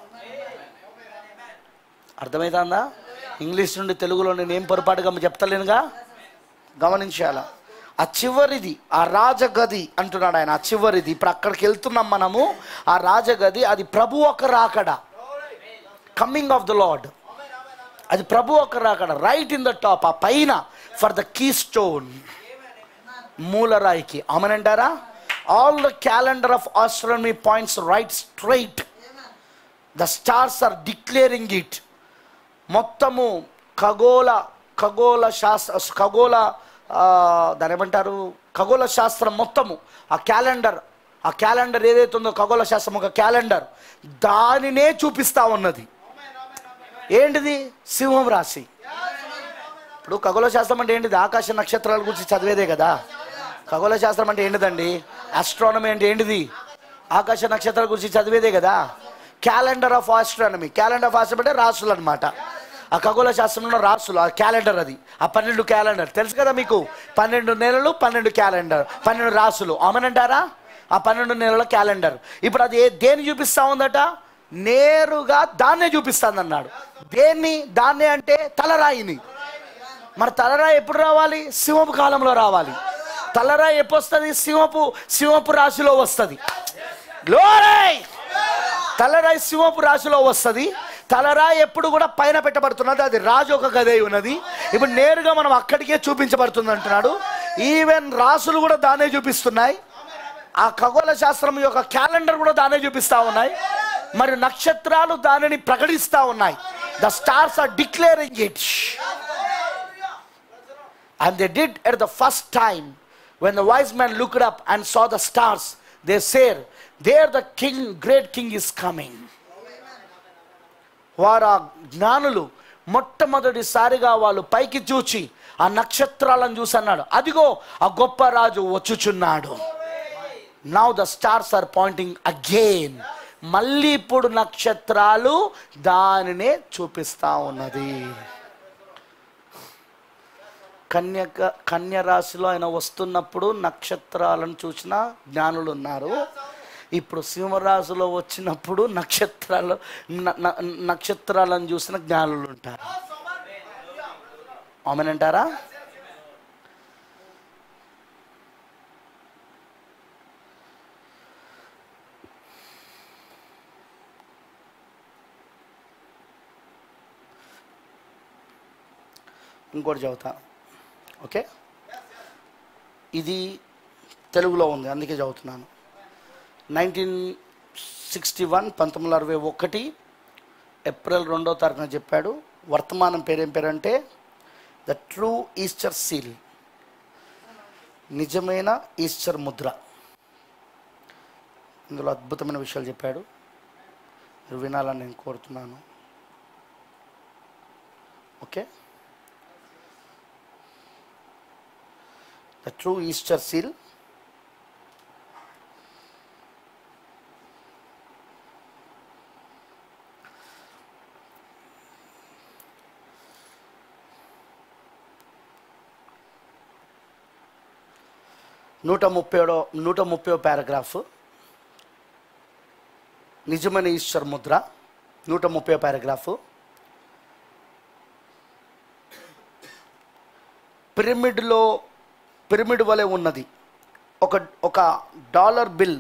అర్థమవుతుందా ఇంగ్లీష్ నుండి తెలుగులో నేను ఏం పొరపాటుగా చెప్తలేనుగా గమనించాల ఆ చివరిది ఆ రాజగది అంటున్నాడు ఆయన ఆ చివరిది ఇప్పుడు అక్కడికి వెళ్తున్నాం మనము ఆ రాజగది అది ప్రభు ఒక రాకడ కమ్మింగ్ ఆఫ్ ద లార్డ్ అది ప్రభు ఒక రాకడ రైట్ ఇన్ ద టాప్ ఆ పైన ఫర్ ద కీ స్టోన్ మూలరాయికి అమనంటారా all the calendar of astronomy points right straight the stars are declaring it మొత్తము ఖగోళ ఖగోళ శాస్త్ర ఖగోళ ఆ, దాని ఏమంటారు ఖగోళ శాస్త్రం మొత్తము ఆ క్యాలెండర్ ఆ క్యాలెండర్ ఏదైతే ఉందో ఖగోళ శాస్త్రం ఒక క్యాలెండర్ దానినే చూపిస్తా ఉన్నది ఏంటిది సింహం రాశి ఇప్పుడు ఖగోళ శాస్త్రం అంటే ఏంటిది ఆకాశ నక్షత్రాల గురించి చదివేదే కదా ఖగోళ శాస్త్రం అంటే ఏంటిదండి ఆస్ట్రానమీ అంటే ఏంటిది ఆకాశ నక్షత్రాల గురించి చదివేదే కదా calendar of astronomy calendar of astronomy అంటే రాసులు అనమాట ఆ ఖగోళ శాస్త్రంలో రాసులు ఆ క్యాలెండర్ అది ఆ పన్నెండు క్యాలెండర్ తెలుసు కదా మీకు పన్నెండు నెలలు పన్నెండు క్యాలెండర్ పన్నెండు రాసులు అమనంటారా ఆ పన్నెండు నెలల క్యాలెండర్ ఇప్పుడు అది ఏ దేని చూపిస్తా ఉందట నేరుగా దాన్నే చూపిస్తుంది అన్నాడు దేన్ని దాన్నే అంటే తలరాయిని మరి తలరాయి ఎప్పుడు రావాలి సింహపు కాలంలో రావాలి తలరాయి ఎప్పుడు వస్తుంది సింహపు సింహపు రాశిలో వస్తుంది గ్లోరీ తలరాయి సింహపు రాశిలో వస్తుంది తలరాయి ఎప్పుడు కూడా పైన పెట్టబడుతున్నది అది రాజు ఒక గది అయి ఉన్నది ఇప్పుడు నేరుగా మనం అక్కడికే చూపించబడుతుంది అంటున్నాడు ఈవెన్ రాసులు కూడా దానే చూపిస్తున్నాయి ఆ ఖగోళ శాస్త్రం యొక్క క్యాలెండర్ కూడా దానే చూపిస్తా ఉన్నాయి మరి నక్షత్రాలు దానిని ప్రకటిస్తా ఉన్నాయి the stars are declaring it And they did at the first time when the wise men looked up and saw the stars, they said, There the king, great king is coming. వారు ఆ జ్ఞానులు మొట్టమొదటిసారిగా వాళ్ళు పైకి చూచి ఆ నక్షత్రాలను చూసి అన్నాడు అదిగో ఆ గొప్ప రాజు వచ్చుచున్నాడు now the stars are pointing again మళ్ళీ ఇప్పుడు నక్షత్రాలు దానినే చూపిస్తా ఉన్నది కన్యక కన్య రాశిలో ఆయన వస్తున్నప్పుడు నక్షత్రాలను చూసిన జ్ఞానులు ఉన్నారు ఇప్పుడు సింహరాశిలో వచ్చినప్పుడు నక్షత్రాలు న- న- నక్షత్రాలను చూసిన జ్ఞానులు ఉంటారు ఆమెనంటారా ఇంకోటి చదువుతాను ఓకే ఇది తెలుగులో ఉంది అందుకే చదువుతున్నాను నైన్టీన్ సిక్స్టీ వన్ పంతొమ్మిది వందల అరవై ఒకటి ఏప్రిల్ రెండో తారీఖున చెప్పాడు వర్తమానం పేరేం పేరు అంటే ద ట్రూ ఈస్టర్ సీల్ నిజమైన ఈస్టర్ ముద్ర ఇందులో అద్భుతమైన విషయాలు చెప్పాడు మీరు వినాలని నేను కోరుతున్నాను okay the true Easter seal నూట ముప్పైడో నూట ముప్పై పారాగ్రాఫ్ నిజమైన ఈశ్వర్ ముద్ర నూట ముప్పై పారాగ్రాఫ్ పిరమిడ్లో పిరమిడ్ వలె ఉన్నది ఒక ఒక డాలర్ బిల్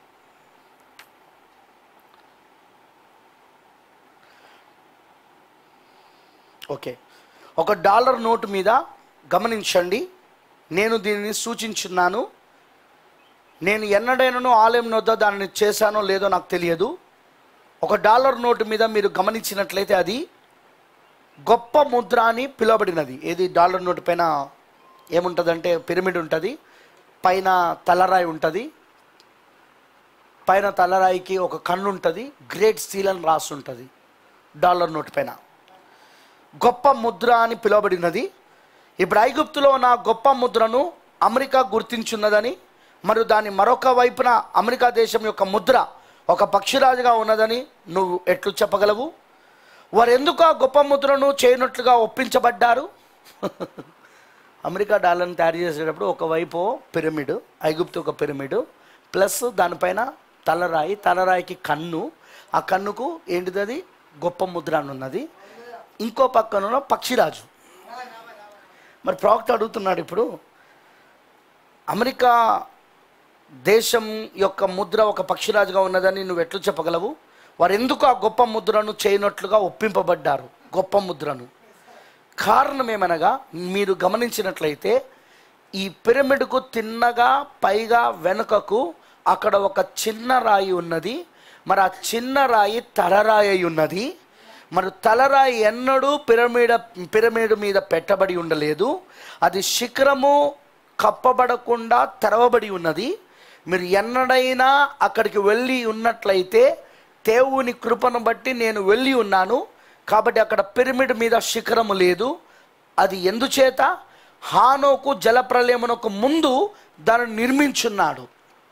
ఓకే ఒక డాలర్ నోటు మీద గమనించండి నేను దీనిని సూచించున్నాను నేను ఎన్నడైనాను ఆలయం వద్ద దానిని చేశానో లేదో నాకు తెలియదు ఒక డాలర్ నోటు మీద మీరు గమనించినట్లయితే అది గొప్ప ముద్ర అని పిలువబడినది ఏది డాలర్ నోటు పైన ఏముంటుందంటే పిరమిడ్ ఉంటుంది పైన తలరాయి ఉంటుంది పైన తలరాయికి ఒక కన్ను ఉంటుంది గ్రేట్ సీల్ అని రాసి ఉంటుంది డాలర్ నోటు పైన గొప్ప ముద్ర అని పిలువబడినది ఇప్పుడు ఐగుప్తులో ఉన్న గొప్ప ముద్రను అమెరికా గుర్తించున్నదని మరియు దాని మరొక వైపున అమెరికా దేశం యొక్క ముద్ర ఒక పక్షిరాజుగా ఉన్నదని నువ్వు ఎట్లు చెప్పగలవు వారు ఎందుకు ఆ గొప్ప ముద్రను చేయనట్లుగా ఒప్పించబడ్డారు అమెరికా డాలర్ని తయారు చేసేటప్పుడు ఒకవైపు పిరమిడ్ ఐగుప్తు ఒక పిరమిడ్ ప్లస్ దానిపైన తలరాయి తలరాయికి కన్ను ఆ కన్నుకు ఏంటిది అది గొప్ప ముద్ర అని ఉన్నది ఇంకో పక్కన పక్షిరాజు మరి ప్రాక్ట్ అడుగుతున్నాడు ఇప్పుడు అమెరికా దేశం యొక్క ముద్ర ఒక పక్షిరాజుగా ఉన్నదని నువ్వు ఎట్లు చెప్పగలవు వారు ఎందుకు ఆ గొప్ప ముద్రను చేయనట్లుగా ఒప్పింపబడ్డారు గొప్ప ముద్రను కారణం ఏమనగా మీరు గమనించినట్లయితే ఈ పిరమిడ్కు తిన్నగా పైగా వెనుకకు అక్కడ ఒక చిన్న రాయి ఉన్నది మరి ఆ చిన్న రాయి తలరాయి అయి ఉన్నది మరి తలరాయి ఎన్నడూ పిరమిడ్ పిరమిడ్ మీద పెట్టబడి ఉండలేదు అది శిఖరము కప్పబడకుండా తెరవబడి ఉన్నది మీరు ఎన్నడైనా అక్కడికి వెళ్ళి ఉన్నట్లయితే దేవుని కృపను బట్టి నేను వెళ్ళి ఉన్నాను కాబట్టి అక్కడ పిరమిడ్ మీద శిఖరము లేదు అది ఎందుచేత హానోకు జలప్రలయమునకు ముందు దాన్ని నిర్మించున్నాడు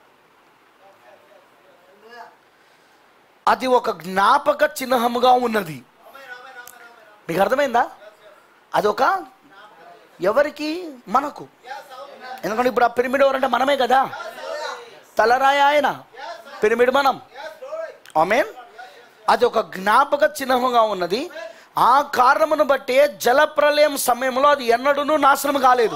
అది ఒక జ్ఞాపక చిహ్నముగా ఉన్నది మీకు అర్థమైందా అదొక ఎవరికి మనకు ఎందుకంటే ఇప్పుడు ఆ పిరమిడ్ ఎవరంటే మనమే కదా తలరాయ ఆయన పిరమిడ్ మనం ఆమెన్ అది ఒక జ్ఞాపక చిహ్నముగా ఉన్నది ఆ కారణమును బట్టి జలప్రలయం సమయంలో అది ఎన్నడూనూ నాశనం కాలేదు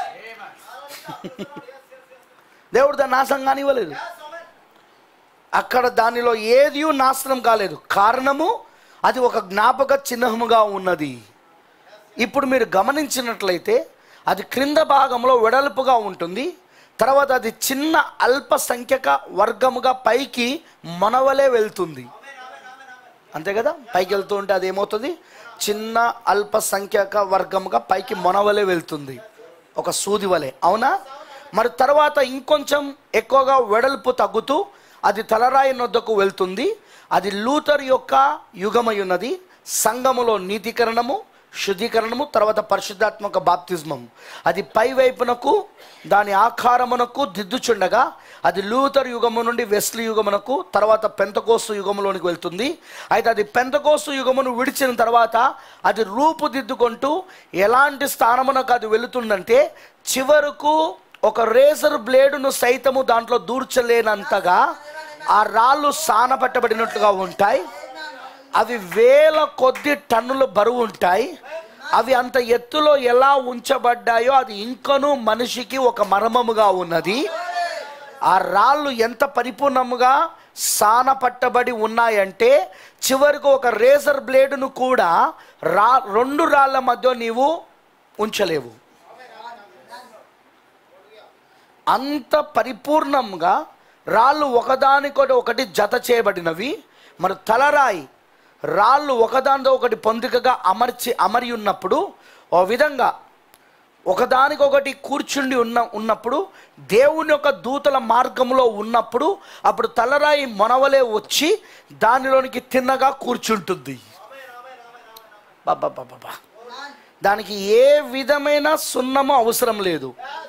దేవుడు దాన్ని నాశనం కానివ్వలేదు అక్కడ దానిలో ఏది నాశనం కాలేదు కారణము అది ఒక జ్ఞాపక చిహ్నముగా ఉన్నది ఇప్పుడు మీరు గమనించినట్లయితే అది క్రింద భాగంలో వెడల్పుగా ఉంటుంది తర్వాత అది చిన్న అల్ప సంఖ్యక వర్గముగా పైకి మనవలే వెళ్తుంది అంతే కదా పైకి వెళ్తూ ఉంటే అది ఏమవుతుంది చిన్న అల్ప సంఖ్యక వర్గముగా పైకి మొనవలే వెళ్తుంది ఒక సూది వలె అవునా మరి తర్వాత ఇంకొంచెం ఎక్కువగా వెడల్పు తగ్గుతూ అది తలరాయి నొద్దకు వెళ్తుంది అది లూథర్ యొక్క యుగమై ఉన్నది సంఘములో నీతీకరణము శుద్ధీకరణము తర్వాత పరిశుద్ధాత్మక బాప్తిజమం అది పై వైపునకు దాని ఆకారమునకు దిద్దుచుండగా అది లూథర్ యుగము నుండి వెస్లీ యుగమునకు తర్వాత పెంతకోస్తు యుగములోనికి వెళ్తుంది అయితే అది పెంతకోస్తు యుగమును విడిచిన తర్వాత అది రూపుదిద్దుకుంటూ ఎలాంటి స్థానమునకు అది వెళుతుందంటే చివరకు ఒక రేజర్ బ్లేడును సైతము దాంట్లో దూర్చలేనంతగా ఆ రాళ్ళు సానపట్టబడినట్లుగా ఉంటాయి అవి వేల కొద్ది టన్నుల బరువు ఉంటాయి అవి అంత ఎత్తులో ఎలా ఉంచబడ్డాయో అది ఇంకనూ మనిషికి ఒక మర్మముగా ఉన్నది ఆ రాళ్ళు ఎంత పరిపూర్ణముగా సానపట్టబడి ఉన్నాయంటే చివరికి ఒక రేజర్ బ్లేడును కూడా రా రెండు రాళ్ళ మధ్య నీవు ఉంచలేవు అంత పరిపూర్ణంగా రాళ్ళు ఒకదానికొకటి ఒకటి జత చేయబడినవి మరి తలరాయి రాళ్ళు ఒకదానితో ఒకటి పొందికగా అమర్చి అమరి ఉన్నప్పుడు ఓ విధంగా ఒకదానికొకటి కూర్చుండి ఉన్న ఉన్నప్పుడు దేవుని యొక్క దూతల మార్గంలో ఉన్నప్పుడు అప్పుడు తలరాయి మొనవలే వచ్చి దానిలోనికి తిన్నగా కూర్చుంటుంది బాబా బాబా దానికి ఏ విధమైన సున్నము అవసరం లేదు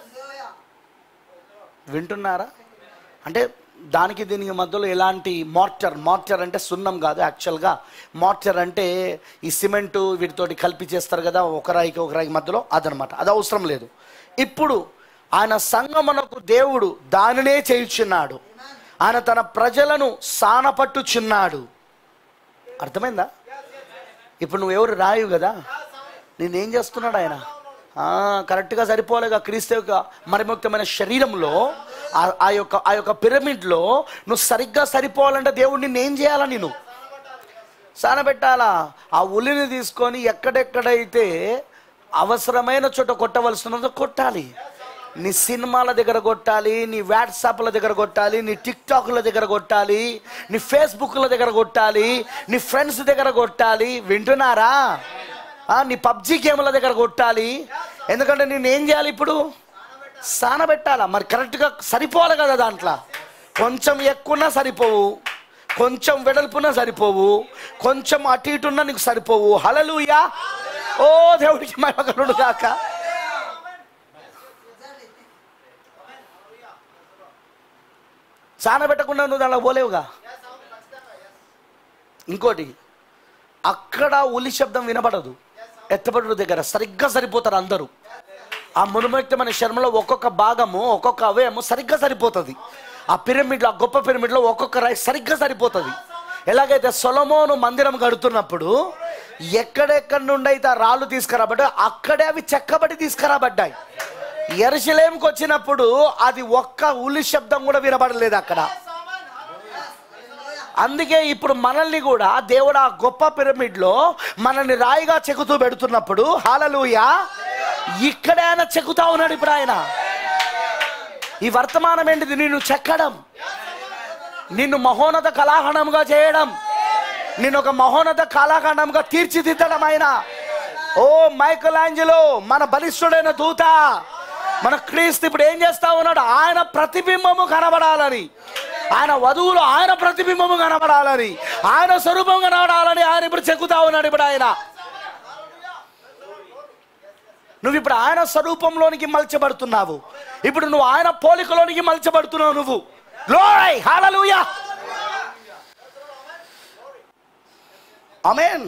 వింటున్నారా అంటే దానికి దీనికి మధ్యలో ఎలాంటి మార్టర్ మార్టర్ అంటే సున్నం కాదు యాక్చువల్గా మార్టర్ అంటే ఈ సిమెంటు వీటితోటి కలిపి చేస్తారు కదా ఒక రాయికి ఒక రాయికి మధ్యలో అదనమాట అది అవసరం లేదు ఇప్పుడు ఆయన సంగమనకు దేవుడు దానినే చేయుచున్నాడు ఆయన తన ప్రజలను సానపట్టుచున్నాడు అర్థమైందా ఇప్పుడు నువ్వు ఎవరు రాయు కదా నేనేం చేస్తున్నాడు ఆయన ఆ, కరెక్ట్గా సరిపోలేగా క్రీస్తు యొక్క మరిముక్తమైన శరీరంలో ఆ- ఆ యొక్క ఆ యొక్క పిరమిడ్లో నువ్వు సరిగ్గా సరిపోవాలంటే దేవుడు నిన్ను ఏం చేయాలా నేను సానబెట్టాలా ఆ ఉలిని తీసుకొని ఎక్కడెక్కడైతే అవసరమైన చోట కొట్టవలసినదో కొట్టాలి నీ సినిమాల దగ్గర కొట్టాలి నీ వాట్సాప్ల దగ్గర కొట్టాలి నీ టిక్టాక్ల దగ్గర కొట్టాలి నీ ఫేస్బుక్ల దగ్గర కొట్టాలి నీ ఫ్రెండ్స్ దగ్గర కొట్టాలి వింటున్నారా ఆ, నీ పబ్జి గేమ్ల దగ్గర కొట్టాలి ఎందుకంటే నేను ఏం చేయాలి ఇప్పుడు సానబెట్టాలా మరి కరెక్ట్గా సరిపోవాలి కదా దాంట్లో కొంచెం ఎక్కువన్నా సరిపోవు కొంచెం వెడల్పున సరిపోవు కొంచెం అటు ఇటున్నా నీకు సరిపోవు హలలుయా ఓ దేవుడికి మరొకరుడు కాక సానబెట్టకుండా నువ్వు దాంట్లో పోలేవుగా ఇంకోటి అక్కడ ఉలి శబ్దం వినపడదు ఎత్తపడు దగ్గర సరిగ్గా సరిపోతారు అందరూ ఆ మునుమక్తమైన శర్మలో ఒక్కొక్క భాగము ఒక్కొక్క అవయము సరిగ్గా సరిపోతుంది ఆ పిరమిడ్లో ఆ గొప్ప పిరమిడ్లో ఒక్కొక్క రాయి సరిగ్గా సరిపోతుంది ఎలాగైతే సొలమోను మందిరం కడుతున్నప్పుడు ఎక్కడెక్కడి నుండి అయితే ఆ రాళ్ళు తీసుకురాబడ్డాయి అక్కడే అవి చెక్కబడి తీసుకురాబడ్డాయి ఎరుసలేంకి వచ్చినప్పుడు అది ఒక్క ఉలి శబ్దం కూడా వినబడలేదు అక్కడ అందుకే ఇప్పుడు మనల్ని కూడా దేవుడు ఆ గొప్ప పిరమిడ్లో మనల్ని రాయిగా చెక్కుతూ పెడుతున్నప్పుడు హాలలుయ ఇక్కడే ఆయన చెక్కుతా ఉన్నాడు ఇప్పుడు ఆయన ఈ వర్తమానం ఏంటిది నిన్ను చెక్కడం నిన్ను మహోన్నత కళాఖండంగా చేయడం నిన్ను ఒక మహోన్నత కళాఖండంగా తీర్చిదిద్దడం ఆయన ఓ మైకల్ ఆంజలో మన బలిష్ఠుడైన దూత మన క్రీస్తు ఇప్పుడు ఏం చేస్తా ఉన్నాడు ఆయన ప్రతిబింబము కనబడాలని ఆయన వధువులు ఆయన ప్రతిబింబము కనబడాలని ఆయన స్వరూపం కనబడాలని ఆయన ఇప్పుడు చెక్కుతా ఉన్నాడు ఇప్పుడు ఆయన నువ్వు ఇప్పుడు ఆయన స్వరూపంలోనికి మలచబడుతున్నావు ఇప్పుడు నువ్వు ఆయన పోలికలోనికి మలచబడుతున్నావు నువ్వు గ్లోరీ హల్లెలూయా ఆమేన్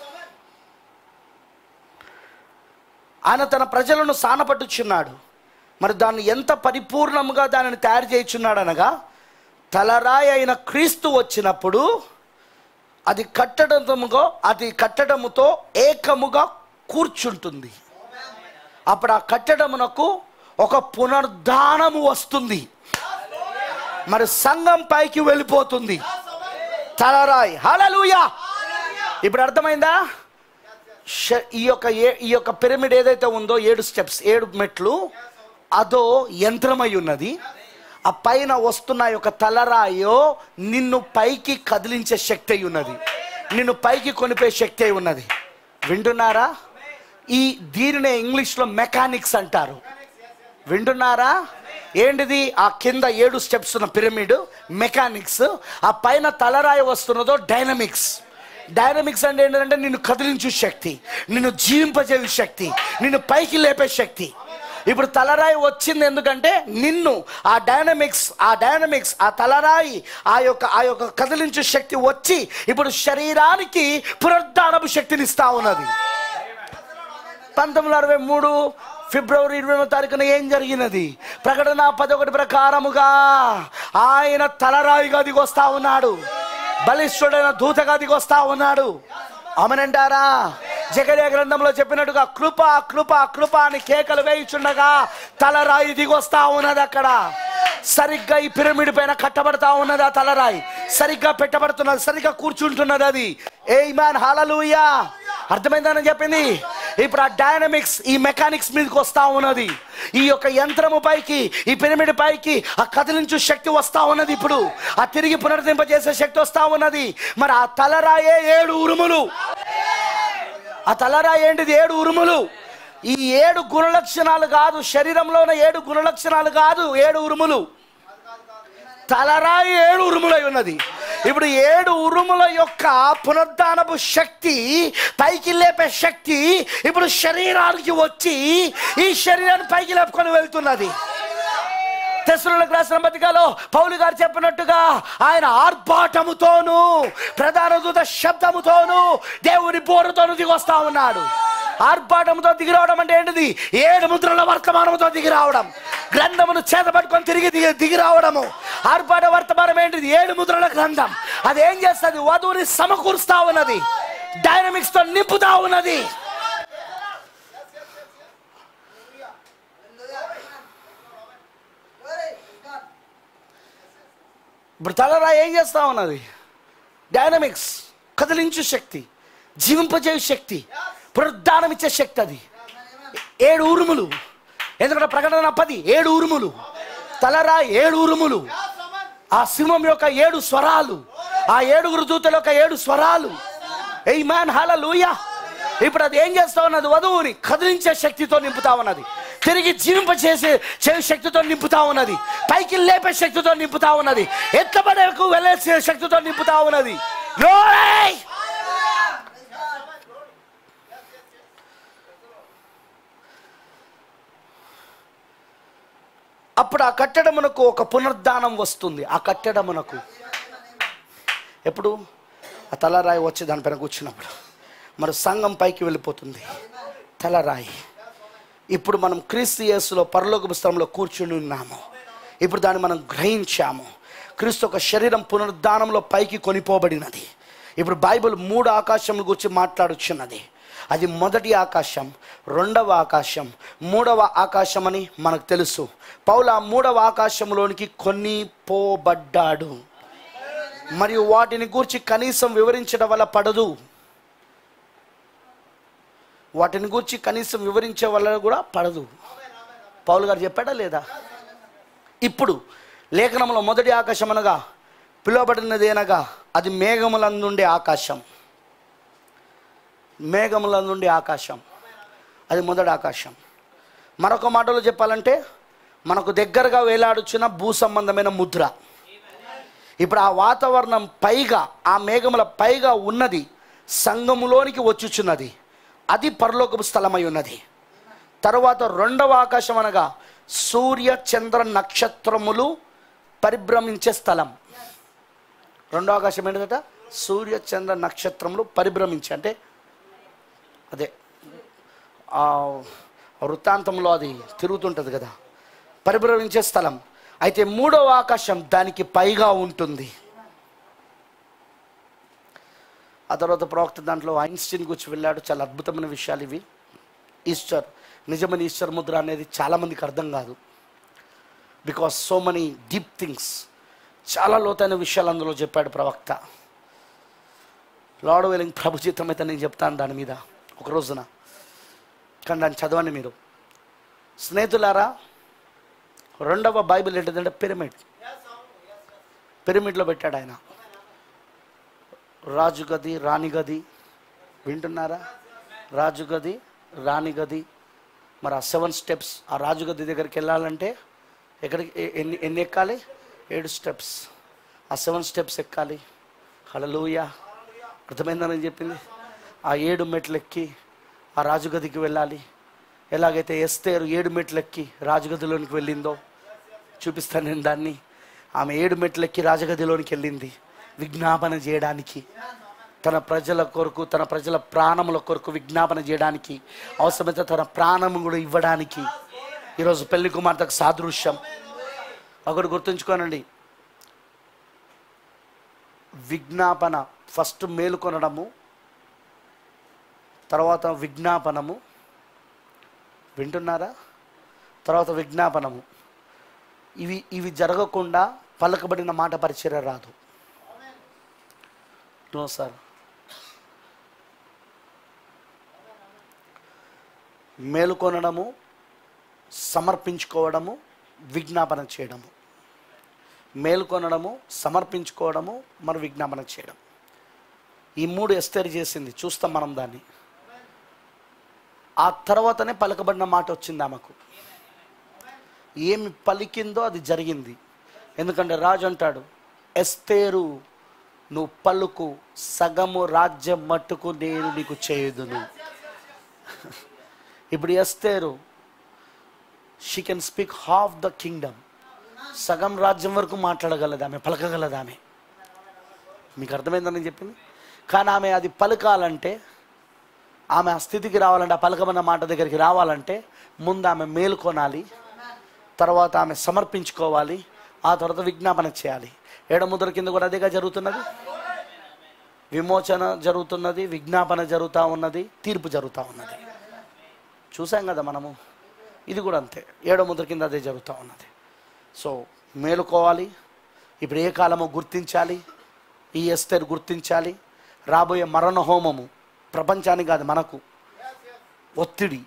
ఆయన తన ప్రజలను సానపట్టుచున్నాడు మరి దాన్ని ఎంత పరిపూర్ణంగా దానిని తయారు చేయుచున్నాడు అనగా తలరాయి అయిన క్రీస్తు వచ్చినప్పుడు అది కట్టడముగా అది కట్టడముతో ఏకముగా కూర్చుంటుంది అప్పుడు ఆ కట్టడమునకు ఒక పునర్ధానము వస్తుంది మరి సంఘం పైకి వెళ్ళిపోతుంది తలరాయి హలలుయా ఇప్పుడు అర్థమైందా ష- ఈ యొక్క ఏ ఈ యొక్క పిరమిడ్ ఏదైతే ఉందో ఏడు స్టెప్స్ ఏడు మెట్లు అదో యంత్రమై ఉన్నది ఆ పైన వస్తున్న యొక్క తలరాయో నిన్ను పైకి కదిలించే శక్తి అయి ఉన్నది నిన్ను పైకి కొనిపే శక్తి అయి ఉన్నది వింటున్నారా ఈ దీనినే ఇంగ్లీష్లో మెకానిక్స్ అంటారు వింటున్నారా ఏంటిది ఆ కింద ఏడు స్టెప్స్ ఉన్న పిరమిడ్ మెకానిక్స్ ఆ పైన తలరాయి వస్తున్నదో డైనమిక్స్ డైనమిక్స్ అంటే ఏంటంటే నిన్ను కదిలించు శక్తి నిన్ను జీవింపజేయు శక్తి నిన్ను పైకి లేపే శక్తి ఇప్పుడు తలరాయి వచ్చింది ఎందుకంటే నిన్ను ఆ డైనమిక్స్ ఆ డైనమిక్స్ ఆ తలరాయి ఆ యొక్క ఆ యొక్క కదిలించు శక్తి వచ్చి ఇప్పుడు శరీరానికి పునరుద్ధానపు శక్తిని ఇస్తా ఉన్నది పంతొమ్మిది వందల అరవై మూడు ఫిబ్రవరి ఇరవై తారీఖున ఏం జరిగినది ప్రకటన పదొకటి ప్రకారముగా ఆయన తలరాయిగా దిగొస్తా ఉన్నాడు బలిష్ఠుడైన దూతగా దిగొస్తా ఉన్నాడు అమనంటారా జగడే గ్రంథంలో చెప్పినట్టుగా కృప కృప కృప అని కేకలు వేయిచుండగా తలరాయి దిగొస్తా ఉన్నది అక్కడ సరిగ్గా ఈ పిరమిడ్ పైన కట్టబడతా ఉన్నది ఆ తలరాయి సరిగ్గా పెట్టబడుతున్నది సరిగ్గా కూర్చుంటున్నది అది ఏ మ్యాన్ హాలలుయా అర్థమైందని చెప్పింది ఇప్పుడు ఆ డైనమిక్స్ ఈ మెకానిక్స్ మీదకి వస్తా ఉన్నది ఈ యొక్క యంత్రము పైకి ఈ పిరమిడ్ పైకి ఆ కదిలించు శక్తి వస్తా ఉన్నది ఇప్పుడు ఆ తిరిగి పునరుద్ధరింపజేసే శక్తి వస్తా ఉన్నది మరి ఆ తలరాయే ఏడు ఉరుములు ఆ తలరాయి ఏంటిది ఏడు ఉరుములు ఈ ఏడు గుణలక్షణాలు కాదు శరీరంలో ఉన్న ఏడు గుణలక్షణాలు కాదు ఏడు ఉరుములు తలరాయి ఏడు ఉరుములై ఉన్నది ఇప్పుడు ఏడు ఉరుముల యొక్క పునరుద్ధానపు శక్తి పైకి లేపే శక్తి ఇప్పుడు శరీరానికి వచ్చి ఈ శరీరాన్ని పైకి లేపుకొని వెళ్తున్నది తెస్సులకు రాసిన పత్రికలో పౌలు గారు చెప్పినట్టుగా ఆయన ఆర్భాటముతోను ప్రధాన దూత శబ్దముతోను దేవుని బోరుతోను దిగొస్తా ఉన్నాడు ఆర్భాటముతో దిగి రావడం అంటే ఏంటిది ఏడు ముద్రల వర్తమానముతో దిగి రావడం గ్రంథమును చేత పట్టుకొని తిరిగి దిగి దిగి రావడము ఆర్భాట వర్తమానం ఏంటిది ఏడు ముద్రల గ్రంథం అది ఏం చేస్తుంది వధువుని సమకూరుస్తా ఉన్నది డైనమిక్స్ తో నింపుతా ఉన్నది ఇప్పుడు తలరా ఏం చేస్తా ఉన్నది డైనమిక్స్ కదిలించు శక్తి జీవింపజేయు శక్తి పునరుద్ధానం ఇచ్చే శక్తి అది ఏడు ఉరుములు ఎందుకంటే ప్రకటన పది ఏడు ఉరుములు తలరా ఏడు ఉరుములు ఆ సింహం యొక్క ఏడు స్వరాలు ఆ ఏడుగురు దూతల యొక్క ఏడు స్వరాలు ఎయ్ మ్యాన్ హల్లెలూయా ఇప్పుడు అది ఏం చేస్తా ఉన్నది వధువుని కదిలించే శక్తితో నింపుతా ఉన్నది తిరిగి జీవింప చేసే చే శక్తితో నింపుతా ఉన్నది పైకి లేపే శక్తితో నింపుతా ఉన్నది ఎత్తబడకు వెళ్ళే శక్తితో నింపుతా ఉన్నది Glory! అప్పుడు ఆ కట్టడమునకు ఒక పునరుద్ధానం వస్తుంది ఆ కట్టడమునకు ఎప్పుడు ఆ తలరాయి వచ్చి దానిపైన కూర్చున్నప్పుడు మరి సంఘం పైకి వెళ్ళిపోతుంది తలరాయి ఇప్పుడు మనం క్రీస్తు యేసులో పరలోక స్థలంలో కూర్చుని ఉన్నాము ఇప్పుడు దాన్ని మనం గ్రహించాము క్రీస్తు ఒక శరీరం పునరుద్ధానంలో పైకి కొనిపోబడినది ఇప్పుడు బైబిల్ మూడు ఆకాశముల గురించి మాట్లాడుచున్నది అది మొదటి ఆకాశం రెండవ ఆకాశం మూడవ ఆకాశం అని మనకు తెలుసు పౌలు ఆ మూడవ ఆకాశంలోనికి కొన్ని పోబడ్డాడు మరియు వాటిని గూర్చి కనీసం వివరించడం వల్ల పడదు వాటిని గూర్చి కనీసం వివరించే వల్ల కూడా పడదు పౌలు గారు చెప్పాడా లేదా ఇప్పుడు లేఖనంలో మొదటి ఆకాశం అనగా పిలువబడినదేనగా అది మేఘములందుండే ఆకాశం మేఘములందుండే ఆకాశం అది మొదటి ఆకాశం మరొక మాటలో చెప్పాలంటే మనకు దగ్గరగా వేలాడుచున్న భూ సంబంధమైన ముద్ర ఇప్పుడు ఆ వాతావరణం పైగా ఆ మేఘముల పైగా ఉన్నది సంఘములోనికి వచ్చుచున్నది అది పరలోకపు స్థలమై ఉన్నది తరువాత రెండవ ఆకాశం అనగా సూర్య చంద్ర నక్షత్రములు పరిభ్రమించే స్థలం రెండవ ఆకాశం ఏంటంట సూర్య చంద్ర నక్షత్రములు పరిభ్రమించే అంటే అదే ఆ వృత్తాంతంలో అది తిరుగుతుంటుంది కదా పరిభ్రమించే స్థలం అయితే మూడవ ఆకాశం దానికి పైగా ఉంటుంది ఆ తర్వాత ప్రవక్త దాంట్లో ఐన్స్టీన్ గురించి వెళ్ళాడు చాలా అద్భుతమైన విషయాలు ఇవి ఈస్టర్ నిజమైన ఈస్టర్ ముద్ర అనేది చాలామందికి అర్థం కాదు because so many deep things చాలా లోతైన విషయాలు అందులో చెప్పాడు ప్రవక్త లార్డ్ వెలింగ్ ప్రభు జీతం అయితే నేను చెప్తాను దాని మీద ఒక రోజున కానీ దాన్ని చదవండి మీరు స్నేహితులారా రెండవ బైబిల్ ఏంటంటే పిరమిడ్ పిరమిడ్లో పెట్టాడు ఆయన రాజు గది రాణి గది వింటున్నారా రాజు గది రాణి గది మరి ఆ సెవెన్ స్టెప్స్ ఆ రాజు గది దగ్గరికి వెళ్ళాలంటే ఎక్కడికి ఎ- ఎన్ని ఎన్ని ఎక్కాలి ఏడు స్టెప్స్ ఆ సెవెన్ స్టెప్స్ ఎక్కాలి హలలుయ అర్థమైందని చెప్పింది ఆ ఏడు మెట్లు ఎక్కి ఆ రాజుగదికి వెళ్ళాలి ఎలాగైతే ఎస్తేరు ఏడు మెట్లు ఎక్కి రాజుగదిలోనికి వెళ్ళిందో చూపిస్తాను నేను దాన్ని ఆమె ఏడు మెట్లు ఎక్కి రాజగదిలోనికి వెళ్ళింది విజ్ఞాపన చేయడానికి తన ప్రజల కొరకు తన ప్రజల ప్రాణముల కొరకు విజ్ఞాపన చేయడానికి అవసరమైతే తన ప్రాణము కూడా ఇవ్వడానికి ఈరోజు పెళ్లి కుమార్తెకు సాదృశ్యం ఒకటి గుర్తుంచుకోనండి విజ్ఞాపన ఫస్ట్ మేలుకొనడము తర్వాత విజ్ఞాపనము వింటున్నారా తర్వాత విజ్ఞాపనము ఇవి ఇవి జరగకుండా పలకబడిన మాట పరిచర్య రాదు నో సార్ మేలుకొనడము సమర్పించుకోవడము విజ్ఞాపన చేయడము మేలుకొనడము సమర్పించుకోవడము మరి విజ్ఞాపన చేయడం ఈ మూడు ఎస్తేరు చేసింది చూస్తాం మనం దాన్ని ఆ తర్వాతనే పలకబడిన మాట వచ్చింది ఆమెకు ఏమి పలికిందో అది జరిగింది ఎందుకంటే రాజు అంటాడు ఎస్తేరు నువ్వు పలుకు సగము రాజ్యం మట్టుకు నేను నీకు చేయుదును ఇప్పుడు ఎస్తేరు she can speak half the kingdom సగం రాజ్యం వరకు మాట్లాడగలదు ఆమె పలకగలదు ఆమె మీకు అర్థమైందని చెప్పింది కానీ ఆమె అది పలకాలంటే ఆమె ఆ స్థితికి రావాలంటే ఆ పలకమన్న మాట దగ్గరికి రావాలంటే ముందు ఆమె మేలుకొనాలి తర్వాత ఆమె సమర్పించుకోవాలి ఆ తర్వాత విజ్ఞాపన చేయాలి ఏడముద్ర కింద కూడా అదేగా జరుగుతున్నది విమోచన జరుగుతున్నది విజ్ఞాపన జరుగుతూ ఉన్నది తీర్పు జరుగుతూ ఉన్నది చూసాం కదా మనము ఇది కూడా అంతే ఏడో ముద్ర కింద అదే జరుగుతూ ఉన్నది సో మేలుకోవాలి ఇప్పుడు ఏ కాలమో గుర్తించాలి ఈ ఎస్తేరు గుర్తించాలి రాబోయే మరణ హోమము ప్రపంచానికి కాదు మనకు ఒత్తిడి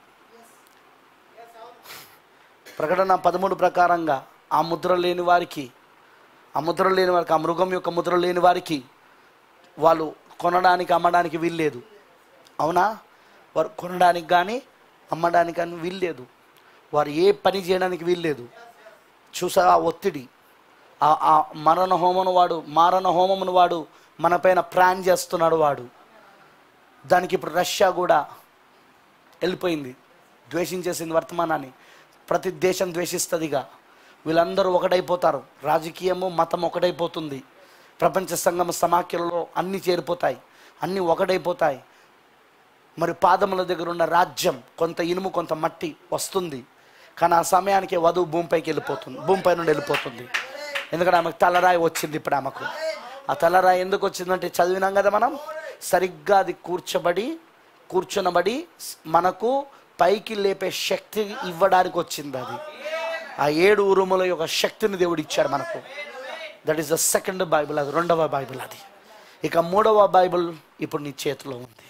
ప్రకటన పదమూడు ప్రకారంగా ఆ ముద్ర లేని వారికి ఆ ముద్ర లేని వారికి ఆ మృగం యొక్క ముద్ర లేని వారికి వాళ్ళు కొనడానికి అమ్మడానికి వీల్లేదు అవునా వారు కొనడానికి కానీ అమ్మడానికి కానీ వీల్లేదు వారు ఏ పని చేయడానికి వీల్లేదు చూసా ఆ ఒత్తిడి ఆ ఆ మరణ హోమను వాడు మారణ హోమమును వాడు మన పైన ప్లాన్ చేస్తున్నాడు వాడు దానికి ఇప్పుడు రష్యా కూడా వెళ్ళిపోయింది ద్వేషించేసింది వర్తమానాన్ని ప్రతి దేశం ద్వేషిస్తుందిగా వీళ్ళందరూ ఒకటైపోతారు రాజకీయము మతం ఒకటైపోతుంది ప్రపంచ సంగమ సమాఖ్యలలో అన్నీ చేరిపోతాయి అన్నీ ఒకటైపోతాయి మరి పాదముల దగ్గర ఉన్న రాజ్యం కొంత ఇనుము కొంత మట్టి వస్తుంది కానీ ఆ సమయానికి వధువు భూమిపైకి వెళ్ళిపోతుంది భూమిపై నుండి వెళ్ళిపోతుంది ఎందుకంటే ఆమెకు తలరాయి వచ్చింది ఇప్పుడు ఆమెకు ఆ తలరాయి ఎందుకు వచ్చిందంటే చదివినాం కదా మనం సరిగ్గా అది కూర్చోబడి కూర్చునబడి మనకు పైకి లేపే శక్తి ఇవ్వడానికి వచ్చింది అది ఆ ఏడు ఉరుముల యొక్క శక్తిని దేవుడు ఇచ్చాడు మనకు that is the second Bible అది రెండవ బైబిల్ అది ఇక మూడవ బైబిల్ ఇప్పుడు నీ చేతిలో ఉంది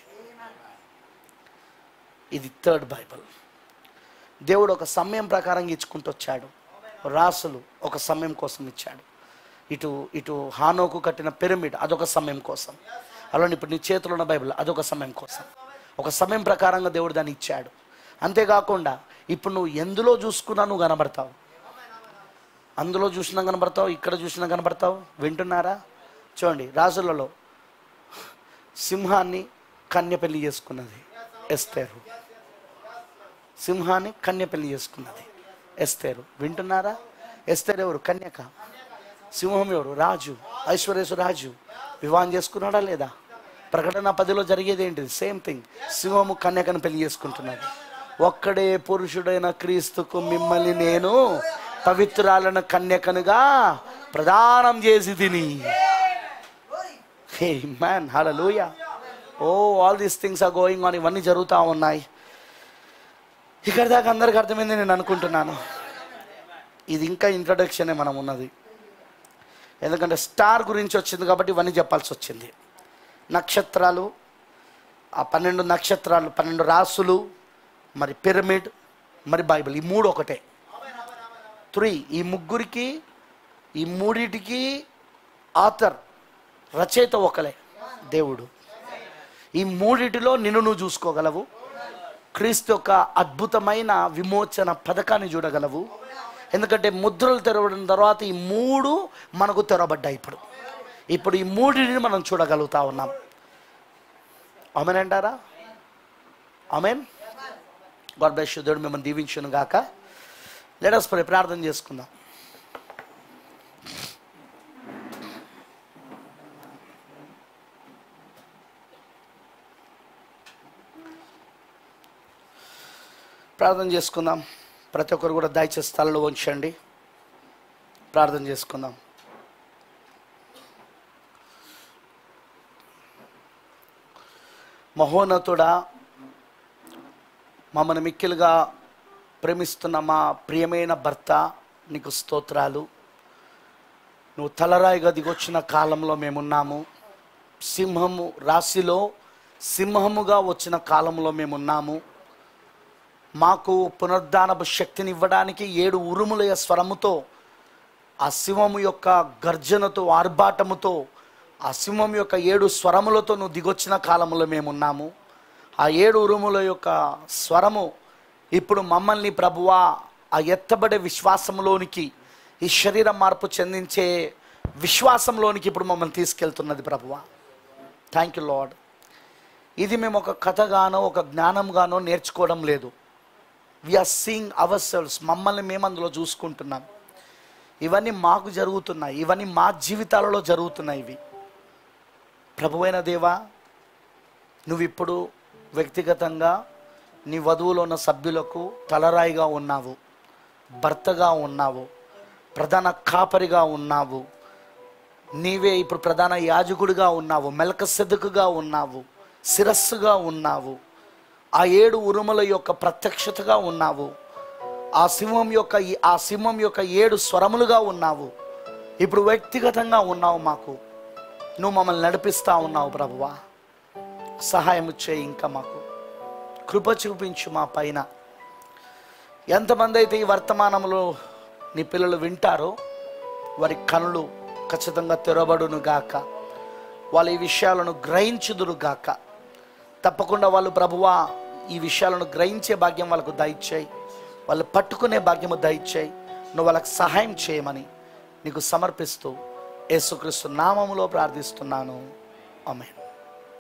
ఇది థర్డ్ బైబిల్ దేవుడు ఒక సమయం ప్రకారం ఇచ్చుకుంటూ వచ్చాడు రాసులు ఒక సమయం కోసం ఇచ్చాడు ఇటు ఇటు హానోకు కట్టిన పిరమిడ్ అదొక సమయం కోసం అలానే ఇప్పుడు నీ చేతిలో ఉన్న బైబిల్ అదొక సమయం కోసం ఒక సమయం ప్రకారంగా దేవుడు దాన్ని ఇచ్చాడు అంతేకాకుండా ఇప్పుడు నువ్వు ఎందులో చూసుకున్నా నువ్వు కనబడతావు అందులో చూసినా కనబడతావు ఇక్కడ చూసినా కనబడతావు వింటున్నారా చూడండి రాజులలో సింహాన్ని కన్య పెళ్లి చేసుకున్నది ఎస్తేరు సింహాన్ని కన్య పెళ్లి చేసుకున్నది ఎస్తేరు వింటున్నారా ఎస్తేరు ఎవరు కన్యక సింహం ఎవరు రాజు ఐశ్వర్యేశ్వర రాజు వివాహం చేసుకున్నాడా లేదా ప్రకటన పదిలో జరిగేది ఏంటిది సేమ్ థింగ్ సింహము కన్యకను పెళ్లి చేసుకుంటున్నది ఒక్కడే పురుషుడైన క్రీస్తుకు మిమ్మల్ని నేను పవిత్రాలను కన్యకనుగా ప్రదానం చేసి తిని hey man hallelujah oh all these things are going on ఇవన్నీ జరుగుతూ ఉన్నాయి ఇక్కడ దాకా అందరికి అర్థమైంది నేను అనుకుంటున్నాను ఇది ఇంకా ఇంట్రడక్షనే మనం ఉన్నది ఎందుకంటే స్టార్ గురించి వచ్చింది కాబట్టి ఇవన్నీ చెప్పాల్సి వచ్చింది నక్షత్రాలు ఆ పన్నెండు నక్షత్రాలు పన్నెండు రాసులు మరి పిరమిడ్ మరి బైబిల్ ఈ మూడు ఒకటే త్రీ ఈ ముగ్గురికి ఈ మూడిటికి ఆథర్ రచయిత ఒకలే దేవుడు ఈ మూడిటిలో నిన్ను నువ్వు చూసుకోగలవు క్రీస్తు యొక్క అద్భుతమైన విమోచన పథకాన్ని చూడగలవు ఎందుకంటే ముద్రలు తెరవడం తర్వాత ఈ మూడు మనకు తెరవబడ్డాయి ఇప్పుడు ఇప్పుడు ఈ మూడిని మనం చూడగలుగుతా ఉన్నాం ఆమెన్ అంటారా ఆమెన్ గాడ్ బ్లెస్ యు దేవుడు మిమ్మల్ని దీవించును గాక లెటస్ ప్రే ప్రార్థన చేసుకుందాం ప్రార్థన చేసుకుందాం ప్రతి ఒక్కరు కూడా దయచేసి స్థలంలో ఉంచండి ప్రార్థన చేసుకుందాం మహోన్నతుడా మమ్మల్ని మిక్కిలుగా ప్రేమిస్తున్న మా ప్రియమైన భర్త నీకు స్తోత్రాలు నువ్వు తలరాయిగా దిగొచ్చిన కాలంలో మేమున్నాము సింహము రాశిలో సింహముగా వచ్చిన కాలంలో మేమున్నాము మాకు పునరుద్ధానపు శక్తిని ఇవ్వడానికి ఏడు ఉరుముల స్వరముతో ఆ సింహము యొక్క గర్జనతో ఆర్భాటముతో ఆ సింహం యొక్క ఏడు స్వరములతో నువ్వు దిగొచ్చిన కాలంలో మేమున్నాము ఆ ఏడు ఉరుముల యొక్క స్వరము ఇప్పుడు మమ్మల్ని ప్రభువా ఆ ఎత్తబడే విశ్వాసంలోనికి ఈ శరీర మార్పు చెందించే విశ్వాసంలోనికి ఇప్పుడు మమ్మల్ని తీసుకెళ్తున్నది ప్రభువా థ్యాంక్ యూ లాడ్ ఇది మేము ఒక కథగానో ఒక జ్ఞానంగానో నేర్చుకోవడం లేదు వీఆర్ సీయింగ్ అవర్ సెల్స్ మమ్మల్ని మేము అందులో చూసుకుంటున్నాం ఇవన్నీ మాకు జరుగుతున్నాయి ఇవన్నీ మా జీవితాలలో జరుగుతున్నాయి ఇవి ప్రభువైన దేవా నువ్వు ఇప్పుడు వ్యక్తిగతంగా నీ వధువులో ఉన్న సభ్యులకు తలరాయిగా ఉన్నావు భర్తగా ఉన్నావు ప్రధాన కాపరిగా ఉన్నావు నీవే ఇప్పుడు ప్రధాన యాజకుడిగా ఉన్నావు మెలక సెదుకుగా ఉన్నావు శిరస్సుగా ఉన్నావు ఆ ఏడు ఉరుముల యొక్క ప్రత్యక్షతగా ఉన్నావు ఆ సింహం యొక్క ఈ- ఆ సింహం యొక్క ఏడు స్వరములుగా ఉన్నావు ఇప్పుడు వ్యక్తిగతంగా ఉన్నావు మాకు నువ్వు మమ్మల్ని నడిపిస్తా ఉన్నావు ప్రభువా సహాయం చేయి ఇంకా మాకు కృప చూపించు మా పైన ఎంతమంది అయితే ఈ వర్తమానంలో నీ పిల్లలు వింటారో వారి కనులు ఖచ్చితంగా తెరబడును గాక వాళ్ళు ఈ విషయాలను గ్రహించుదురు గాక తప్పకుండా వాళ్ళు ప్రభువా ఈ విషయాలను గ్రహించే భాగ్యం వాళ్ళకు దయచేయి వాళ్ళు పట్టుకునే భాగ్యము దయచేయి నువ్వు వాళ్ళకి సహాయం చేయమని నీకు సమర్పిస్తూ యేసుక్రీస్తు నామములో ప్రార్థిస్తున్నాను ఆమె